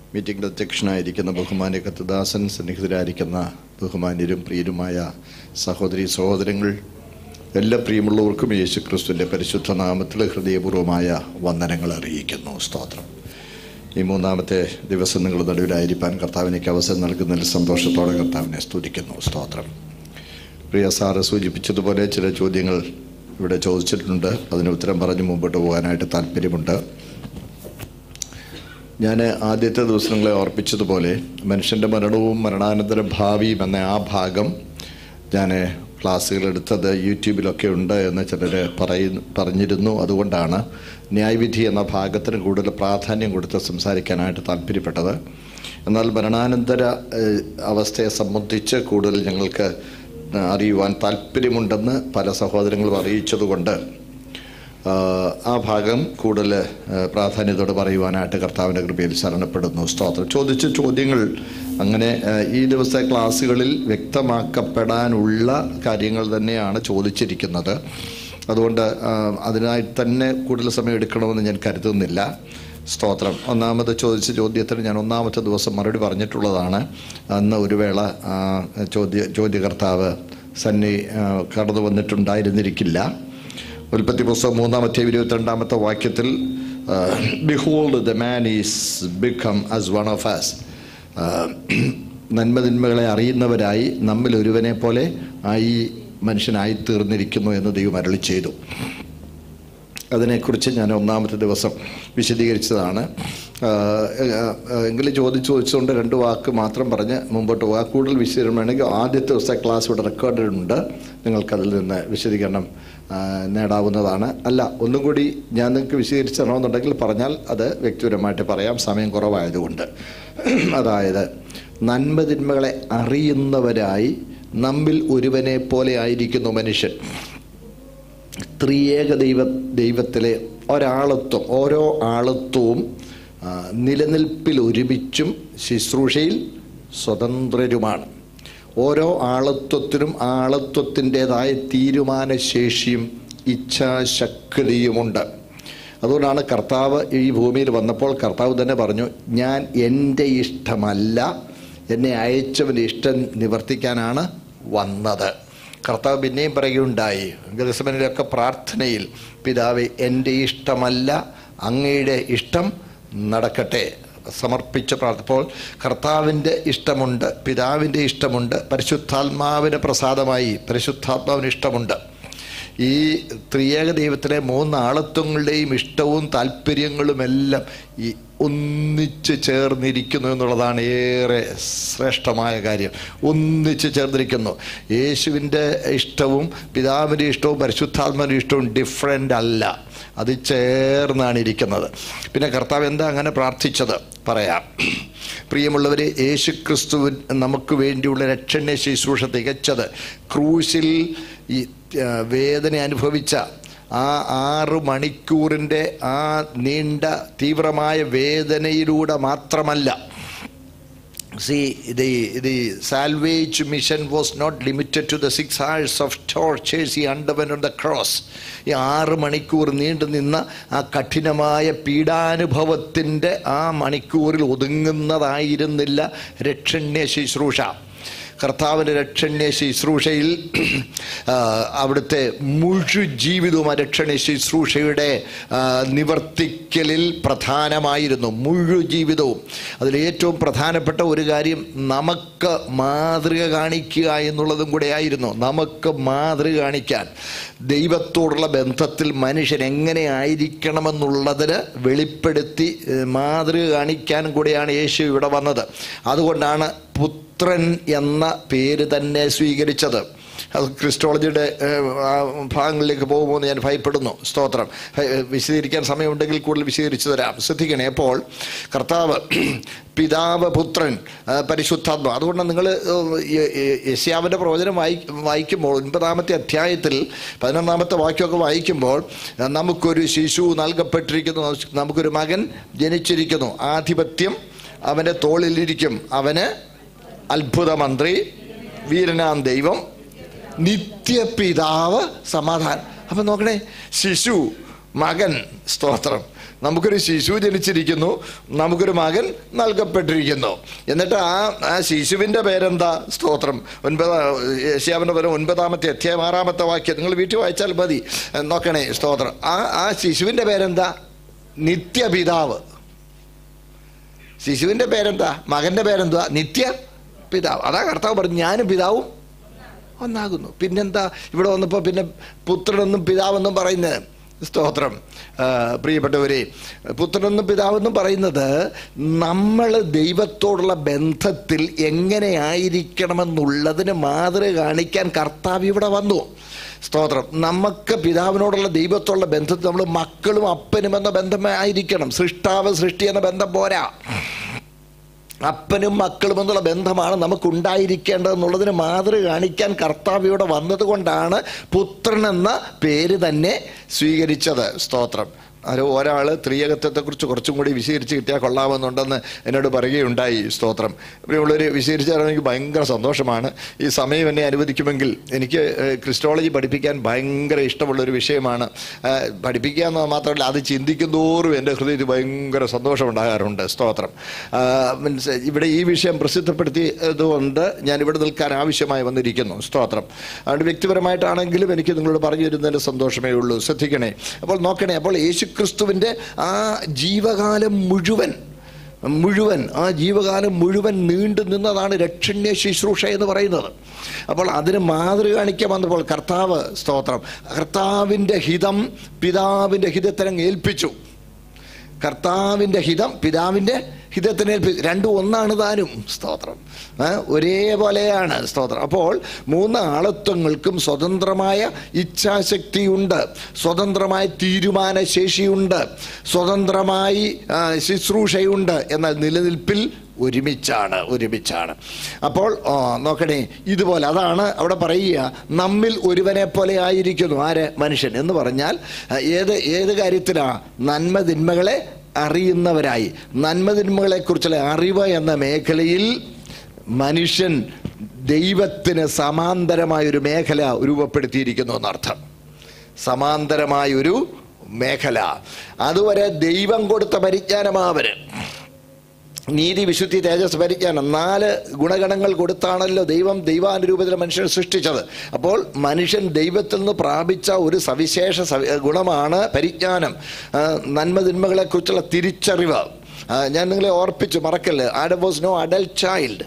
മീറ്റിംഗിൽ അധ്യക്ഷനായിരിക്കുന്ന ബഹുമാന്യ കത്തുദാസൻ സന്നിഹിതരായിരിക്കുന്ന ബഹുമാന്യരും പ്രിയരുമായ സഹോദരി സഹോദരങ്ങൾ എല്ലാ പ്രിയമുള്ളവർക്കും യേശു ക്രിസ്തുവിൻ്റെ പരിശുദ്ധ നാമത്തിൽ ഹൃദയപൂർവ്വമായ വന്ദനങ്ങൾ അറിയിക്കുന്നു സ്തോത്രം ഈ മൂന്നാമത്തെ ദിവസം നിങ്ങൾ നടുവിലായിരിക്കാൻ കർത്താവിനേക്ക് അവസരം നൽകുന്നതിൽ സന്തോഷത്തോടെ കർത്താവിനെ സ്തുതിക്കുന്നു സ്തോത്രം പ്രിയ സാറ് സൂചിപ്പിച്ചതുപോലെ ചില ചോദ്യങ്ങൾ ഇവിടെ ചോദിച്ചിട്ടുണ്ട് അതിന് ഉത്തരം പറഞ്ഞ് മുമ്പോട്ട് പോകാനായിട്ട് താല്പര്യമുണ്ട് ഞാൻ ആദ്യത്തെ ദിവസങ്ങളെ ഓർപ്പിച്ചതുപോലെ മനുഷ്യൻ്റെ മരണവും മരണാനന്തര ഭാവിയും എന്ന ആ ഭാഗം ഞാൻ ക്ലാസ്സുകൾ എടുത്തത് യൂട്യൂബിലൊക്കെ ഉണ്ട് എന്ന് ചിലർ പറയുന്നു പറഞ്ഞിരുന്നു അതുകൊണ്ടാണ് ന്യായവിധി എന്ന ഭാഗത്തിന് കൂടുതൽ പ്രാധാന്യം കൊടുത്ത് സംസാരിക്കാനായിട്ട് താല്പര്യപ്പെട്ടത് എന്നാൽ മരണാനന്തര ഏഹ്, അവസ്ഥയെ സംബന്ധിച്ച് കൂടുതൽ ഞങ്ങൾക്ക് അറിയുവാൻ താല്പര്യമുണ്ടെന്ന് പല സഹോദരങ്ങളും അറിയിച്ചതുകൊണ്ട് ആഹ് ആ ഭാഗം കൂടുതൽ ആഹ് പ്രാധാന്യത്തോടെ പറയുവാനായിട്ട് കർത്താവിൻ്റെ കൃപയിൽ ശരണപ്പെടുന്നു സ്തോത്രം ചോദിച്ച ചോദ്യങ്ങൾ അങ്ങനെ ആഹ് ഈ ദിവസത്തെ ക്ലാസ്സുകളിൽ വ്യക്തമാക്കപ്പെടാനുള്ള കാര്യങ്ങൾ തന്നെയാണ് ചോദിച്ചിരിക്കുന്നത് അതുകൊണ്ട് ആഹ് അതിനായി തന്നെ കൂടുതൽ സമയം എടുക്കണമെന്ന് ഞാൻ കരുതുന്നില്ല സ്തോത്രം ഒന്നാമത് ചോദിച്ച ചോദ്യത്തിന് ഞാൻ ഒന്നാമത്തെ ദിവസം മറുപടി പറഞ്ഞിട്ടുള്ളതാണ് അന്ന് ഒരു വേള ആ, ചോദ്യ ചോദ്യകർത്താവ് സന്നി ആ, കടന്നു വന്നിട്ടുണ്ടായിരുന്നിരിക്കില്ല ഉൽപ്പത്തി പുസ്തകം മൂന്നാമത്തെ ഇരുപത്തിരണ്ടാമത്തെ വാക്യത്തിൽ behold the man is become as one of us നന്മതിന്മകളെ അറിയുന്നവരായി നമ്മിൽ ഒരുവനെ പോലെ ആയി മനുഷ്യനായി തീർന്നിരിക്കുന്നു എന്ന് ദൈവം അരളി ചെയ്തു അതിനെക്കുറിച്ച് ഞാൻ ഒന്നാമത്തെ ദിവസം വിശദീകരിച്ചതാണ് ആഹ് ആഹ് എങ്കിലും ചോദ്യം ചോദിച്ചുകൊണ്ട് രണ്ട് വാക്ക് മാത്രം പറഞ്ഞ് മുമ്പോട്ട് പോകാം കൂടുതൽ വിശദീകരണം വേണമെങ്കിൽ ആദ്യത്തെ ദിവസത്തെ ക്ലാസ് ഇവിടെ റെക്കോർഡഡ് ഉണ്ട് നിങ്ങൾക്കതിൽ നിന്ന് വിശദീകരണം ആഹ് നേടാവുന്നതാണ് അല്ല ഒന്നും കൂടി ഞാൻ നിങ്ങൾക്ക് വിശദീകരിച്ച് തരണമെന്നുണ്ടെങ്കിൽ പറഞ്ഞാൽ അത് വ്യക്തിപരമായിട്ട് പറയാം സമയം കുറവായതുകൊണ്ട് അതായത് നന്മതിന്മകളെ അറിയുന്നവരായി നമ്മിൽ ഒരുവനെ പോലെ ആയിരിക്കുന്നു മനുഷ്യൻ ത്രിയേക ദൈവ ദൈവത്തിലെ ഒരാളത്വം ഓരോ ആളത്വവും ആ, നിലനിൽപ്പിൽ ഒരുമിച്ചും ശുശ്രൂഷയിൽ സ്വതന്ത്രരുമാണ് ഓരോ ആളത്വത്തിനും ആളത്വത്തിൻ്റെതായ തീരുമാനശേഷിയും ഇച്ഛാശക്തിയുമുണ്ട് അതുകൊണ്ടാണ് കർത്താവ് ഈ ഭൂമിയിൽ വന്നപ്പോൾ കർത്താവ് തന്നെ പറഞ്ഞു ഞാൻ എൻ്റെ ഇഷ്ടമല്ല എന്നെ അയച്ചവൻ്റെ ഇഷ്ടം നിവർത്തിക്കാനാണ് വന്നത് കർത്താവ് പിന്നെയും പറയുകയുണ്ടായി ഗതസമനിലൊക്കെ പ്രാർത്ഥനയിൽ പിതാവെ എൻ്റെ ഇഷ്ടമല്ല അങ്ങയുടെ ഇഷ്ടം നടക്കട്ടെ സമർപ്പിച്ച പ്രാർത്ഥപ്പോൾ കർത്താവിൻ്റെ ഇഷ്ടമുണ്ട് പിതാവിൻ്റെ ഇഷ്ടമുണ്ട് പരിശുദ്ധാത്മാവിന് പ്രസാദമായി പരിശുദ്ധാത്മാവിന് ഇഷ്ടമുണ്ട് ഈ ത്രിയേക ദൈവത്തിലെ മൂന്ന് ആളത്വങ്ങളുടെയും ഇഷ്ടവും താല്പര്യങ്ങളുമെല്ലാം ഈ ഒന്നിച്ച് ചേർന്നിരിക്കുന്നു എന്നുള്ളതാണ് ഏറെ ശ്രേഷ്ഠമായ കാര്യം ഒന്നിച്ച് ചേർന്നിരിക്കുന്നു യേശുവിൻ്റെ ഇഷ്ടവും പിതാവിൻ്റെ ഇഷ്ടവും പരിശുദ്ധാത്മാവിൻ്റെ ഇഷ്ടവും ഡിഫറെൻ്റ് അല്ല അത് ചേർന്നാണ് ഇരിക്കുന്നത് പിന്നെ കർത്താവ് എന്താ അങ്ങനെ പ്രാർത്ഥിച്ചത് പറയാം പ്രിയമുള്ളവരെ യേശു ക്രിസ്തുവിൻ നമുക്ക് വേണ്ടിയുള്ള രക്ഷണ്യ ശുശ്രൂഷ തികച്ചത് ക്രൂശിൽ ഈ ആ, വേദന അനുഭവിച്ച ആ ആറ് മണിക്കൂറിൻ്റെ ആ നീണ്ട തീവ്രമായ വേദനയിലൂടെ മാത്രമല്ല See, the, the salvage mission was not limited to the six hours of tortures he underwent on the cross. ഈ ആറ് മണിക്കൂർ നീണ്ടു നിന്ന ആ കഠിനമായ പീഡാനുഭവത്തിൻ്റെ ആ മണിക്കൂറിൽ ഒതുങ്ങുന്നതായിരുന്നില്ല രക്ഷണ്യ ശുശ്രൂഷ കർത്താവിൻ്റെ രക്ഷണ്യ ശുശ്രൂഷയിൽ ആ, അവിടുത്തെ മുഴു ജീവിതവും ആ രക്ഷണ്യ ശുശ്രൂഷയുടെ ആ, നിവർത്തിക്കലിൽ പ്രധാനമായിരുന്നു മുഴു ജീവിതവും അതിൽ ഏറ്റവും പ്രധാനപ്പെട്ട ഒരു കാര്യം നമുക്ക് മാതൃക കാണിക്കുക എന്നുള്ളതും കൂടെ ആയിരുന്നു നമുക്ക് മാതൃക കാണിക്കാൻ ദൈവത്തോടുള്ള ബന്ധത്തിൽ മനുഷ്യൻ എങ്ങനെ ആയിരിക്കണമെന്നുള്ളതിന് വെളിപ്പെടുത്തി ഏ, മാതൃക കാണിക്കാൻ കൂടെയാണ് യേശു ഇവിടെ വന്നത് അതുകൊണ്ടാണ് പുത്രൻ എന്ന പേര് തന്നെ സ്വീകരിച്ചത് അത് ക്രിസ്റ്റോളജിയുടെ ഏഹ്, ആ ഭാഗങ്ങളിലേക്ക് പോകുമോ എന്ന് ഞാൻ ഭയപ്പെടുന്നു സ്തോത്രം ഏഹ്, വിശദീകരിക്കാൻ സമയമുണ്ടെങ്കിൽ കൂടുതൽ വിശദീകരിച്ചു തരാം ശ്രദ്ധിക്കണേ അപ്പോൾ കർത്താവ് പിതാവ് പുത്രൻ ആ, പരിശുദ്ധാത്മ അതുകൊണ്ട് നിങ്ങൾ യശ്യാവിൻ്റെ പ്രവചനം വായി വായിക്കുമ്പോൾ ഒൻപതാമത്തെ അധ്യായത്തിൽ പതിനൊന്നാമത്തെ വാക്യമൊക്കെ വായിക്കുമ്പോൾ ആ, നമുക്കൊരു ശിശു നൽകപ്പെട്ടിരിക്കുന്നു നമുക്കൊരു മകൻ ജനിച്ചിരിക്കുന്നു ആധിപത്യം അവൻ്റെ തോളിലിരിക്കും അവന് അത്ഭുത മന്ത്രി വീരനാം ദൈവം നിത്യപിതാവ് സമാധാനം അപ്പം നോക്കണേ ശിശു മകൻ സ്തോത്രം നമുക്കൊരു ശിശു ജനിച്ചിരിക്കുന്നു നമുക്കൊരു മകൻ നൽകപ്പെട്ടിരിക്കുന്നു എന്നിട്ട് ആ ആ ശിശുവിൻ്റെ പേരെന്താ സ്തോത്രം ഒൻപതാ യേശയാവിൻ്റെ പോലെ ഒൻപതാമത്തെ അധ്യായം ആറാമത്തെ വാക്യം നിങ്ങൾ വീട്ടിൽ വായിച്ചാൽ മതി ഏ, നോക്കണേ സ്തോത്രം ആ ആ ശിശുവിൻ്റെ പേരെന്താ നിത്യപിതാവ് ശിശുവിൻ്റെ പേരെന്താ മകൻ്റെ പേരെന്തുവാ നിത്യ പിതാവ് അതാ കർത്താവ് പറഞ്ഞു ഞാനും പിതാവും ഒന്നാകുന്നു പിന്നെന്താ ഇവിടെ വന്നപ്പോൾ പിന്നെ പുത്രനെന്നും പിതാവെന്നും പറയുന്നത് സ്തോത്രം ആ, പ്രിയപ്പെട്ടവരെ പുത്രനെന്നും പിതാവെന്നും പറയുന്നത് നമ്മൾ ദൈവത്തോടുള്ള ബന്ധത്തിൽ എങ്ങനെയായിരിക്കണമെന്നുള്ളതിന് മാതൃക കാണിക്കാൻ കർത്താവ് ഇവിടെ വന്നു സ്തോത്രം നമുക്ക് പിതാവിനോടുള്ള ദൈവത്തോടുള്ള ബന്ധത്തിൽ നമ്മൾ മക്കളും അപ്പനും എന്ന ബന്ധമായിരിക്കണം സൃഷ്ടാവ് സൃഷ്ടി എന്ന ബന്ധം പോരാ അപ്പനും മക്കളും എന്നുള്ള ബന്ധമാണ് നമുക്കുണ്ടായിരിക്കേണ്ടതെന്നുള്ളതിന് മാതൃക കാണിക്കാൻ കർത്താവ് ഇവിടെ വന്നതുകൊണ്ടാണ് പുത്രൻ എന്ന പേര് തന്നെ സ്വീകരിച്ചത് സ്തോത്രം അത് ഒരാൾ ത്രിയകത്വത്തെക്കുറിച്ച് കുറച്ചും കൂടി വിശദീകരിച്ച് കിട്ടിയാൽ കൊള്ളാമെന്നുണ്ടെന്ന് എന്നോട് പറയുകയുണ്ടായി സ്തോത്രം പ്രിയമുള്ളവർ വിശദീകരിച്ച് തരാൻ എനിക്ക് ഭയങ്കര സന്തോഷമാണ് ഈ സമയം എന്നെ അനുവദിക്കുമെങ്കിൽ എനിക്ക് ഏഹ്, ക്രിസ്റ്റോളജി പഠിപ്പിക്കാൻ ഭയങ്കര ഇഷ്ടമുള്ളൊരു വിഷയമാണ് ഏഹ്, പഠിപ്പിക്കുക എന്ന് മാത്രമല്ല അത് ചിന്തിക്കും തോറും എൻ്റെ ഹൃദയത്തിൽ ഭയങ്കര സന്തോഷമുണ്ടാകാറുണ്ട് സ്തോത്രം ആ, മീൻസ് ഇവിടെ ഈ വിഷയം പ്രസിദ്ധപ്പെടുത്തിയതുകൊണ്ട് ഞാൻ ഇവിടെ നിൽക്കാൻ ആവശ്യമായി വന്നിരിക്കുന്നു സ്തോത്രം അതുകൊണ്ട് വ്യക്തിപരമായിട്ടാണെങ്കിലും എനിക്ക് നിങ്ങളോട് പറഞ്ഞു തരുന്നതിൻ്റെ സന്തോഷമേ ഉള്ളൂ ശ്രദ്ധിക്കണേ അപ്പോൾ നോക്കണേ അപ്പോൾ യേശുക്രിസ്തുവിൻ്റെ ആ ജീവകാലം മുഴുവൻ മുഴുവൻ ആ ജീവകാലം മുഴുവൻ നീണ്ടു നിന്നതാണ് രക്ഷണ്യ ശുശ്രൂഷ എന്ന് പറയുന്നത് അപ്പോൾ അതിന് മാതൃക കാണിക്കാൻ വന്നപ്പോൾ കർത്താവ് സ്തോത്രം കർത്താവിൻ്റെ ഹിതം പിതാവിൻ്റെ ഹിതത്തിനങ്ങ് ഏൽപ്പിച്ചു കർത്താവിൻ്റെ ഹിതം പിതാവിൻ്റെ ഹിതത്തിനെ ഏൽപ്പിച്ചു രണ്ടും ഒന്നാണ് താനും സ്തോത്രം ഏ? ഒരേപോലെയാണ് സ്തോത്രം അപ്പോൾ മൂന്ന് ആളത്വങ്ങൾക്കും സ്വതന്ത്രമായ ഇച്ഛാശക്തിയുണ്ട് സ്വതന്ത്രമായ തീരുമാനശേഷിയുണ്ട് സ്വതന്ത്രമായി ആ, ശുശ്രൂഷയുണ്ട് എന്നാൽ നിലനിൽപ്പിൽ ഒരുമിച്ചാണ് ഒരുമിച്ചാണ് അപ്പോൾ ആ, നോക്കണേ ഇതുപോലെ അതാണ് അവിടെ പറയുക നമ്മിൽ ഒരുവനെ പോലെ ആയിരിക്കുന്നു ആര് മനുഷ്യൻ എന്ന് പറഞ്ഞാൽ ആ, ഏത് ഏത് കാര്യത്തിലാ നന്മ തിന്മകളെ അറിയുന്നവരായി നന്മ തിന്മകളെക്കുറിച്ചുള്ള അറിവ് എന്ന മേഖലയിൽ മനുഷ്യൻ ദൈവത്തിന് സമാന്തരമായൊരു മേഖല രൂപപ്പെടുത്തിയിരിക്കുന്നു എന്നർത്ഥം സമാന്തരമായൊരു മേഖല അതുവരെ ദൈവം കൊടുത്ത പരിജ്ഞാനമാവര് നീതി വിശുദ്ധി തേജസ് പരിജ്ഞാനം നാല് ഗുണഗണങ്ങൾ കൊടുത്താണല്ലോ ദൈവം ദൈവാനുരൂപത്തിൽ മനുഷ്യനെ സൃഷ്ടിച്ചത് അപ്പോൾ മനുഷ്യൻ ദൈവത്തിൽ നിന്ന് പ്രാപിച്ച ഒരു സവിശേഷ സവി- ഗുണമാണ് പരിജ്ഞാനം ആ, നന്മ തിന്മകളെക്കുറിച്ചുള്ള തിരിച്ചറിവ് ആ, ഞാൻ നിങ്ങളെ ഓർപ്പിച്ചു മറക്കല്ല് Adam was no adult child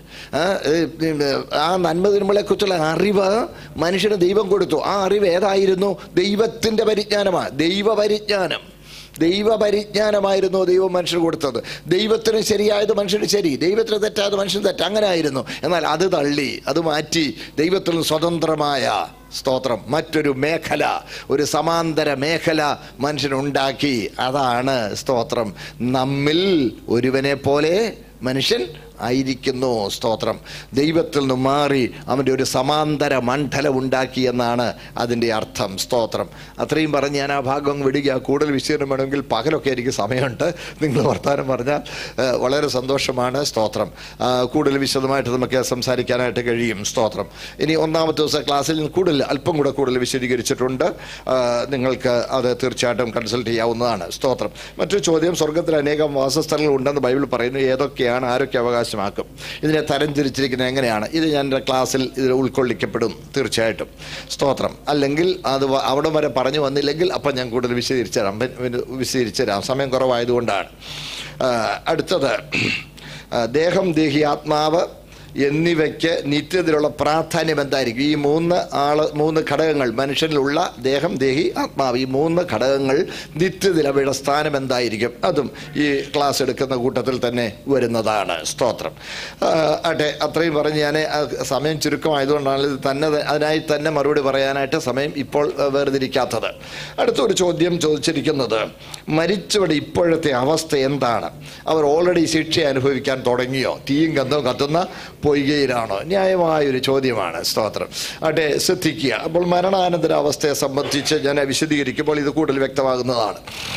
ആ നന്മ തിന്മകളെക്കുറിച്ചുള്ള അറിവ് മനുഷ്യന് ദൈവം കൊടുത്തു ആ അറിവ് ഏതായിരുന്നു ദൈവത്തിൻ്റെ പരിജ്ഞാനമാണ് ദൈവപരിജ്ഞാനം ദൈവപരിജ്ഞാനമായിരുന്നു ദൈവം മനുഷ്യന് കൊടുത്തത് ദൈവത്തിന് ശരിയായത് മനുഷ്യന് ശരി ദൈവത്തിന് തെറ്റായത് മനുഷ്യന് തെറ്റ് അങ്ങനെ ആയിരുന്നു എന്നാൽ അത് തള്ളി അത് മാറ്റി ദൈവത്തിൽ നിന്ന് സ്വതന്ത്രമായ സ്തോത്രം മറ്റൊരു മേഖല ഒരു സമാന്തര മേഖല മനുഷ്യനുണ്ടാക്കി അതാണ് സ്തോത്രം നമ്മിൽ ഒരുവനെ പോലെ മനുഷ്യൻ ആയിരിക്കുന്നു സ്തോത്രം ദൈവത്തിൽ നിന്ന് മാറി അവൻ്റെ ഒരു സമാന്തര മണ്ഡലം ഉണ്ടാക്കി എന്നാണ് അതിൻ്റെ അർത്ഥം സ്തോത്രം അത്രയും പറഞ്ഞ് ഞാൻ ആ ഭാഗം അങ്ങ് വിടുക കൂടുതൽ വിശീർണം വേണമെങ്കിൽ പകലൊക്കെ എനിക്ക് സമയമുണ്ട് നിങ്ങൾ വർത്തമാനം പറഞ്ഞാൽ ഏഹ്, വളരെ സന്തോഷമാണ് സ്തോത്രം ആ, കൂടുതൽ വിശദമായിട്ട് നമുക്ക് സംസാരിക്കാനായിട്ട് കഴിയും സ്തോത്രം ഇനി ഒന്നാമത്തെ ദിവസം ക്ലാസ്സിൽ നിന്ന് കൂടുതൽ അല്പം കൂടെ കൂടുതൽ വിശദീകരിച്ചിട്ടുണ്ട് ആ, നിങ്ങൾക്ക് അത് തീർച്ചയായിട്ടും കൺസൾട്ട് ചെയ്യാവുന്നതാണ് സ്തോത്രം മറ്റൊരു ചോദ്യം സ്വർഗത്തിൽ അനേകം വാസസ്ഥലങ്ങൾ ഉണ്ടെന്ന് ബൈബിൾ പറയുന്നു ഏതൊക്കെയാണ് ആരൊക്കെ അവകാശമാക്കും ഇതിനെ തരംതിരിച്ചിരിക്കുന്നത് എങ്ങനെയാണ് ഇത് ഞാൻ എൻ്റെ ക്ലാസ്സിൽ ഇതിൽ ഉൾക്കൊള്ളിക്കപ്പെടും തീർച്ചയായിട്ടും സ്തോത്രം അല്ലെങ്കിൽ അത് വ- അവിടെ വരെ പറഞ്ഞു വന്നില്ലെങ്കിൽ അപ്പം ഞാൻ കൂടുതൽ വിശദീകരിച്ചു തരാം പി- പിന്നെ വിശദീകരിച്ചു തരാം സമയം കുറവായതുകൊണ്ടാണ് ആ, അടുത്തത് ആ, ദേഹം ദേഹി ആത്മാവ് എന്നിവയ്ക്ക് നിത്യത്തിലുള്ള പ്രാധാന്യം എന്തായിരിക്കും ഈ മൂന്ന് ആള് മൂന്ന് ഘടകങ്ങൾ മനുഷ്യനിലുള്ള ദേഹം ദേഹി ആത്മാവ് ഈ മൂന്ന് ഘടകങ്ങൾ നിത്യത്തിൽ അവയുടെ സ്ഥാനം എന്തായിരിക്കും അതും ഈ ക്ലാസ് എടുക്കുന്ന കൂട്ടത്തിൽ തന്നെ വരുന്നതാണ് സ്തോത്രം ആ, ആട്ടെ അത്രയും പറഞ്ഞ് ഞാൻ ആ, സമയം ചുരുക്കമായതുകൊണ്ടാണ് ഇത് തന്നെ അതിനായി തന്നെ മറുപടി പറയാനായിട്ട് സമയം ഇപ്പോൾ ആ, വേർതിരിക്കാത്തത് അടുത്തൊരു ചോദ്യം ചോദിച്ചിരിക്കുന്നത് മരിച്ചവരുടെ ഇപ്പോഴത്തെ അവസ്ഥ എന്താണ് അവർ ഓൾറെഡി ശിക്ഷ അനുഭവിക്കാൻ തുടങ്ങിയോ തീയും കന്തവും കത്തുന്ന പൊയ്കയിലാണോ ന്യായമായൊരു ചോദ്യമാണ് സ്തോത്രം ആട്ടെ ശ്രദ്ധിക്കുക അപ്പോൾ മരണാനന്തര അവസ്ഥയെ സംബന്ധിച്ച് ഞാൻ വിശദീകരിക്കുമ്പോൾ ഇത് കൂടുതൽ വ്യക്തമാകുന്നതാണ്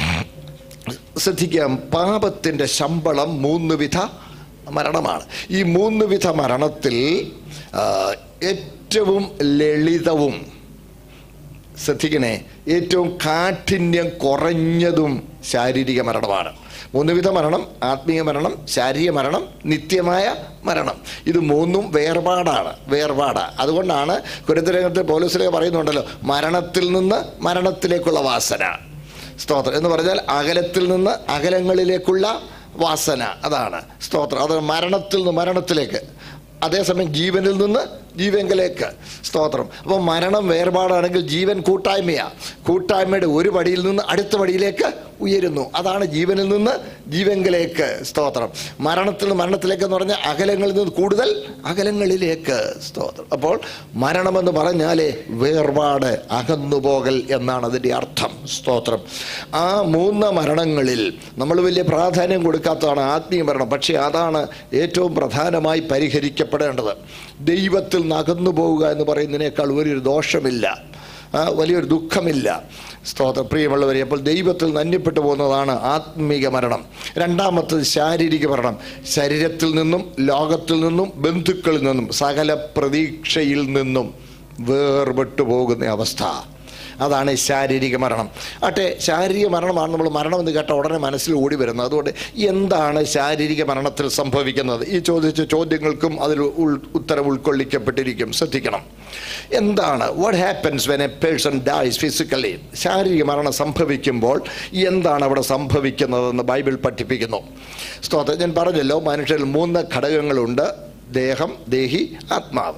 ശ്രദ്ധിക്കാം പാപത്തിൻ്റെ ശമ്പളം മൂന്ന് വിധ മരണമാണ് ഈ മൂന്ന് വിധ മരണത്തിൽ ആ, ഏറ്റവും ലളിതവും ശ്രദ്ധിക്കണേ ഏറ്റവും കാഠിന്യം കുറഞ്ഞതും ശാരീരിക മരണമാണ് മൂന്നുവിധ മരണം ആത്മീയ മരണം ശാരീരിക മരണം നിത്യമായ മരണം ഇത് മൂന്നും വേർപാടാണ് വേർപാടാണ് അതുകൊണ്ടാണ് കുരുത്തരംഗത്തിൽ പോലീസിലെ പറയുന്നുണ്ടല്ലോ മരണത്തിൽ നിന്ന് മരണത്തിലേക്കുള്ള വാസന സ്തോത്രം എന്ന് പറഞ്ഞാൽ അകലത്തിൽ നിന്ന് അകലങ്ങളിലേക്കുള്ള വാസന അതാണ് സ്തോത്രം അത് മരണത്തിൽ നിന്ന് മരണത്തിലേക്ക് അതേസമയം ജീവനിൽ നിന്ന് ജീവങ്കലേക്ക് സ്തോത്രം അപ്പോൾ മരണം വേർപാടാണെങ്കിൽ ജീവൻ കൂട്ടായ്മയാ കൂട്ടായ്മയുടെ ഒരു പടിയിൽ നിന്ന് അടുത്ത പടിയിലേക്ക് ഉയരുന്നു അതാണ് ജീവനിൽ നിന്ന് ജീവങ്കലേക്ക് സ്തോത്രം മരണത്തിൽ നിന്ന് മരണത്തിലേക്ക് എന്ന് പറഞ്ഞാൽ അകലങ്ങളിൽ നിന്ന് കൂടുതൽ അകലങ്ങളിലേക്ക് സ്തോത്രം അപ്പോൾ മരണമെന്ന് പറഞ്ഞാലേ വേർപാട് അകന്നുപോകൽ എന്നാണ് അതിൻ്റെ അർത്ഥം സ്തോത്രം ആ മൂന്ന് മരണങ്ങളിൽ നമ്മൾ വലിയ പ്രാധാന്യം കൊടുക്കാത്തതാണ് ആത്മീയ മരണം പക്ഷേ അതാണ് ഏറ്റവും പ്രധാനമായി പരിഹരിക്കപ്പെടേണ്ടത് ദൈവത്തിൽ നിന്ന് അകന്നു പോവുക എന്ന് പറയുന്നതിനേക്കാൾ വലിയൊരു ദോഷമില്ല ആ, വലിയൊരു ദുഃഖമില്ല സ്തോത്ര പ്രിയമുള്ളവരെ അപ്പോൾ ദൈവത്തിൽ നന്യപ്പെട്ടു പോകുന്നതാണ് ആത്മീക മരണം രണ്ടാമത്തത് ശാരീരിക മരണം ശരീരത്തിൽ നിന്നും ലോകത്തിൽ നിന്നും ബന്ധുക്കളിൽ നിന്നും സകല പ്രതീക്ഷയിൽ നിന്നും വേർപെട്ടു പോകുന്ന അവസ്ഥ അതാണ് ശാരീരിക മരണം ആട്ടെ ശാരീരിക മരണമാണ് നമ്മൾ മരണം എന്ന് കേട്ട ഉടനെ മനസ്സിൽ ഓടി വരുന്നത് അതുകൊണ്ട് എന്താണ് ശാരീരിക മരണത്തിൽ സംഭവിക്കുന്നത് ഈ ചോദിച്ച ചോദ്യങ്ങൾക്കും അതിൽ ഉൾ ഉത്തരം ഉൾക്കൊള്ളിക്കപ്പെട്ടിരിക്കും ശ്രദ്ധിക്കണം എന്താണ് what happens when a person dies physically ശാരീരിക മരണം സംഭവിക്കുമ്പോൾ എന്താണ് അവിടെ സംഭവിക്കുന്നതെന്ന് ബൈബിൾ പഠിപ്പിക്കുന്നു സ്തോത്രം ഞാൻ പറഞ്ഞല്ലോ മനുഷ്യരിൽ മൂന്ന് ഘടകങ്ങളുണ്ട് ദേഹം ദേഹി ആത്മാവ്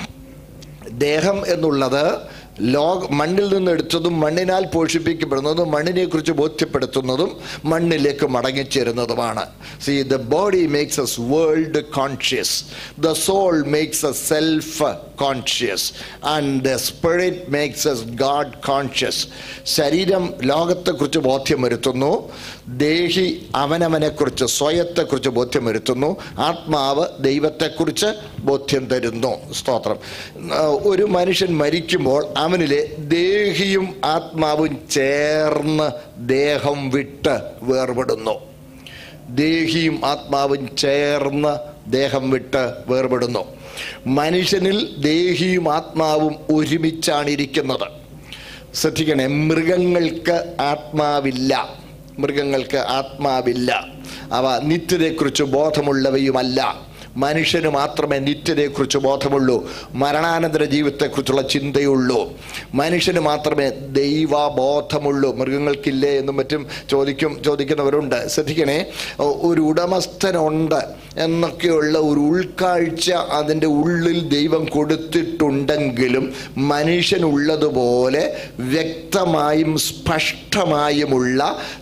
ദേഹം എന്നുള്ളത് ലോക മണ്ണിൽ നിന്ന് എടുത്തതും മണ്ണിനാൽ പോഷിപ്പിക്കപ്പെടുന്നതും മണ്ണിനെക്കുറിച്ച് ബോധ്യപ്പെടുത്തുന്നതും മണ്ണിലേക്ക് മടങ്ങിച്ചേരുന്നതുമാണ് see the body makes us world conscious the soul makes a self conscious and the spirit makes us God conscious ശരീരം ലോകത്തെക്കുറിച്ച് ബോധ്യം വരുത്തുന്നു ദേഹി അവനവനെക്കുറിച്ച് സ്വയത്തെക്കുറിച്ച് ബോധ്യം വരുത്തുന്നു ആത്മാവ് ദൈവത്തെക്കുറിച്ച് ബോധ്യം തരുന്നു സ്തോത്രം ആ, ഒരു മനുഷ്യൻ മരിക്കുമ്പോൾ അവനിലെ ദേഹിയും ആത്മാവും ചേർന്ന് ദേഹം വിട്ട് വേർപെടുന്നു ദേഹിയും ആത്മാവും ചേർന്ന് ദേഹം വിട്ട് വേർപെടുന്നു മനുഷ്യനിൽ ദേഹിയും ആത്മാവും ഒരുമിച്ചാണ് ഇരിക്കുന്നത് ശ്രദ്ധിക്കണേ മൃഗങ്ങൾക്ക് ആത്മാവില്ല മൃഗങ്ങൾക്ക് ആത്മാവില്ല അവ നിത്യതയെക്കുറിച്ച് ബോധമുള്ളവയുമല്ല മനുഷ്യന് മാത്രമേ നിത്യതയെക്കുറിച്ച് ബോധമുള്ളൂ മരണാനന്തര ജീവിതത്തെക്കുറിച്ചുള്ള ചിന്തയുള്ളൂ മനുഷ്യന് മാത്രമേ ദൈവബോധമുള്ളൂ മൃഗങ്ങൾക്കില്ലേ എന്നും മറ്റും ചോദിക്കും ചോദിക്കുന്നവരുണ്ട് ശ്രദ്ധിക്കണേ ഒ- ഒരു ഉടമസ്ഥനുണ്ട് എന്നൊക്കെയുള്ള ഒരു ഉൾക്കാഴ്ച അതിൻ്റെ ഉള്ളിൽ ദൈവം കൊടുത്തിട്ടുണ്ടെങ്കിലും മനുഷ്യനുള്ളതുപോലെ വ്യക്തമായും സ്പഷ്ടമായുമുള്ള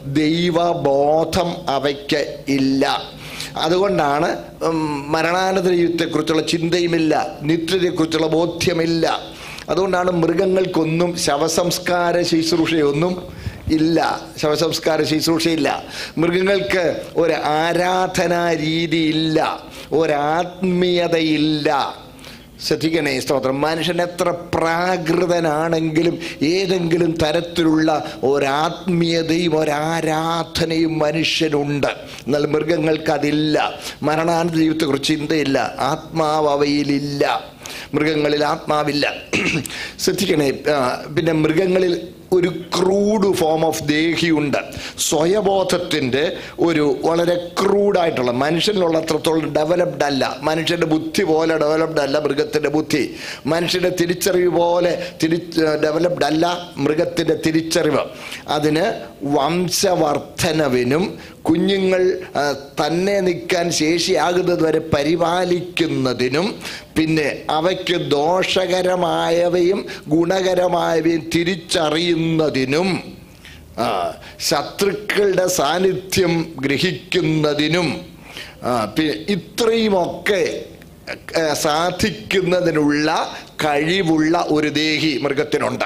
ദൈവബോധം അവയ്ക്ക് ഇല്ല അതുകൊണ്ടാണ് ഉം, മരണാനന്തര ജീവിതത്തെക്കുറിച്ചുള്ള ചിന്തയുമില്ല നിത്യതയെക്കുറിച്ചുള്ള ബോധ്യമില്ല അതുകൊണ്ടാണ് മൃഗങ്ങൾക്കൊന്നും ശവസംസ്കാര ശുശ്രൂഷയൊന്നും ഇല്ല ശവസംസ്കാര ശുശ്രൂഷയില്ല മൃഗങ്ങൾക്ക് ഒരു ആരാധനാ രീതിയില്ല ഒരാത്മീയതയില്ല ശ്രദ്ധിക്കണേ സ്തോത്രം മനുഷ്യൻ എത്ര പ്രാകൃതനാണെങ്കിലും ഏതെങ്കിലും തരത്തിലുള്ള ഒരാത്മീയതയും ഒരാരാധനയും മനുഷ്യനുണ്ട് എന്നാൽ മൃഗങ്ങൾക്ക് അതില്ല മരണാനന്തര ജീവിതത്തെക്കുറിച്ച് ചിന്തയില്ല ആത്മാവ് അവയിലില്ല മൃഗങ്ങളിൽ ആത്മാവില്ല ശ്രദ്ധിക്കണേ ആ, പിന്നെ മൃഗങ്ങളിൽ ഒരു ക്രൂഡ് ഫോം ഓഫ് ദേഹിയുണ്ട് സ്വയബോധത്തിൻ്റെ ഒരു വളരെ ക്രൂഡായിട്ടുള്ള മനുഷ്യനിലുള്ള അത്രത്തോളം ഡെവലപ്ഡ് അല്ല മനുഷ്യൻ്റെ ബുദ്ധി പോലെ ഡെവലപ്ഡ് അല്ല മൃഗത്തിൻ്റെ ബുദ്ധി മനുഷ്യൻ്റെ തിരിച്ചറിവ് പോലെ തിരി ഡെവലപ്ഡ് അല്ല മൃഗത്തിൻ്റെ തിരിച്ചറിവ് അതിന് വംശവർദ്ധനവിനും കുഞ്ഞുങ്ങൾ ആ, തന്നെ നിൽക്കാൻ ശേഷിയാകുന്നത് വരെ പരിപാലിക്കുന്നതിനും പിന്നെ അവയ്ക്ക് ദോഷകരമായവയും ഗുണകരമായവയും തിരിച്ചറിയുന്നതിനും ആ, ശത്രുക്കളുടെ സാന്നിധ്യം ഗ്രഹിക്കുന്നതിനും ആ, പി- ഇത്രയുമൊക്കെ ആ, സാധിക്കുന്നതിനുള്ള കഴിവുള്ള ഒരു ദേഹി മൃഗത്തിനുണ്ട്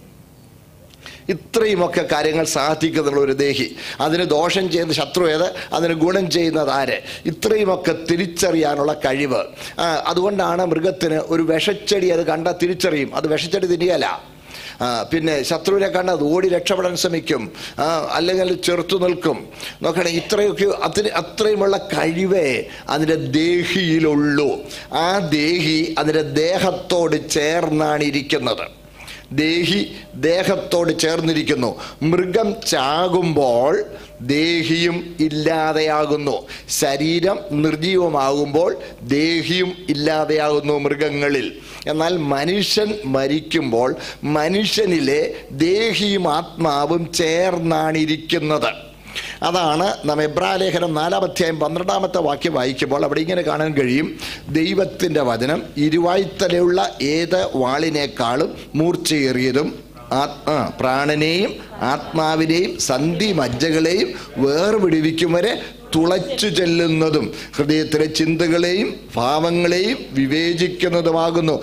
ഇത്രയുമൊക്കെ കാര്യങ്ങൾ സാധിക്കുന്നുള്ള ഒരു ദേഹി അതിന് ദോഷം ചെയ്യുന്ന ശത്രു ഏത് അതിന് ഗുണം ചെയ്യുന്നത് ആര് ഇത്രയുമൊക്കെ തിരിച്ചറിയാനുള്ള കഴിവ് ആ, അതുകൊണ്ടാണ് മൃഗത്തിന് ഒരു വിഷച്ചെടി അത് കണ്ട തിരിച്ചറിയും അത് വിഷച്ചെടി തിരിയല ആ, പിന്നെ ശത്രുവിനെ കണ്ട് അത് ഓടി രക്ഷപ്പെടാൻ ശ്രമിക്കും ആ, അല്ലെങ്കിൽ ചെറുത്തു നിൽക്കും നോക്കണേ ഇത്രയൊക്കെ അതിന് അത്രയുമുള്ള കഴിവേ അതിൻ്റെ ദേഹിയിലുള്ളൂ ആ ദേഹി അതിൻ്റെ ദേഹത്തോട് ചേർന്നാണ് ഇരിക്കുന്നത് ദേഹി ദേഹത്തോട് ചേർന്നിരിക്കുന്നു മൃഗം ചാകുമ്പോൾ ദേഹിയും ഇല്ലാതെയാകുന്നു ശരീരം നിർജീവമാകുമ്പോൾ ദേഹിയും ഇല്ലാതെയാകുന്നു മൃഗങ്ങളിൽ എന്നാൽ മനുഷ്യൻ മരിക്കുമ്പോൾ മനുഷ്യനിലെ ദേഹിയും ആത്മാവും ചേർന്നാണ് ഇരിക്കുന്നത് അതാണ് നാം എബ്രാലേഖനം നാലാം അധ്യായം പന്ത്രണ്ടാമത്തെ വാക്യം വായിക്കുമ്പോൾ അവിടെ ഇങ്ങനെ കാണാൻ കഴിയും ദൈവത്തിൻ്റെ വചനം ഇരുവായ്ത്തലയുള്ള ഏത് വാളിനേക്കാളും മൂർച്ചയേറിയതും ആത്മാ പ്രാണനെയും ആത്മാവിനെയും സന്ധി മജ്ജകളെയും വേർപിടിവിക്കും വരെ തുളച്ചു ചെല്ലുന്നതും ഹൃദയത്തിലെ ചിന്തകളെയും ഭാവങ്ങളെയും വിവേചിക്കുന്നതുമാകുന്നു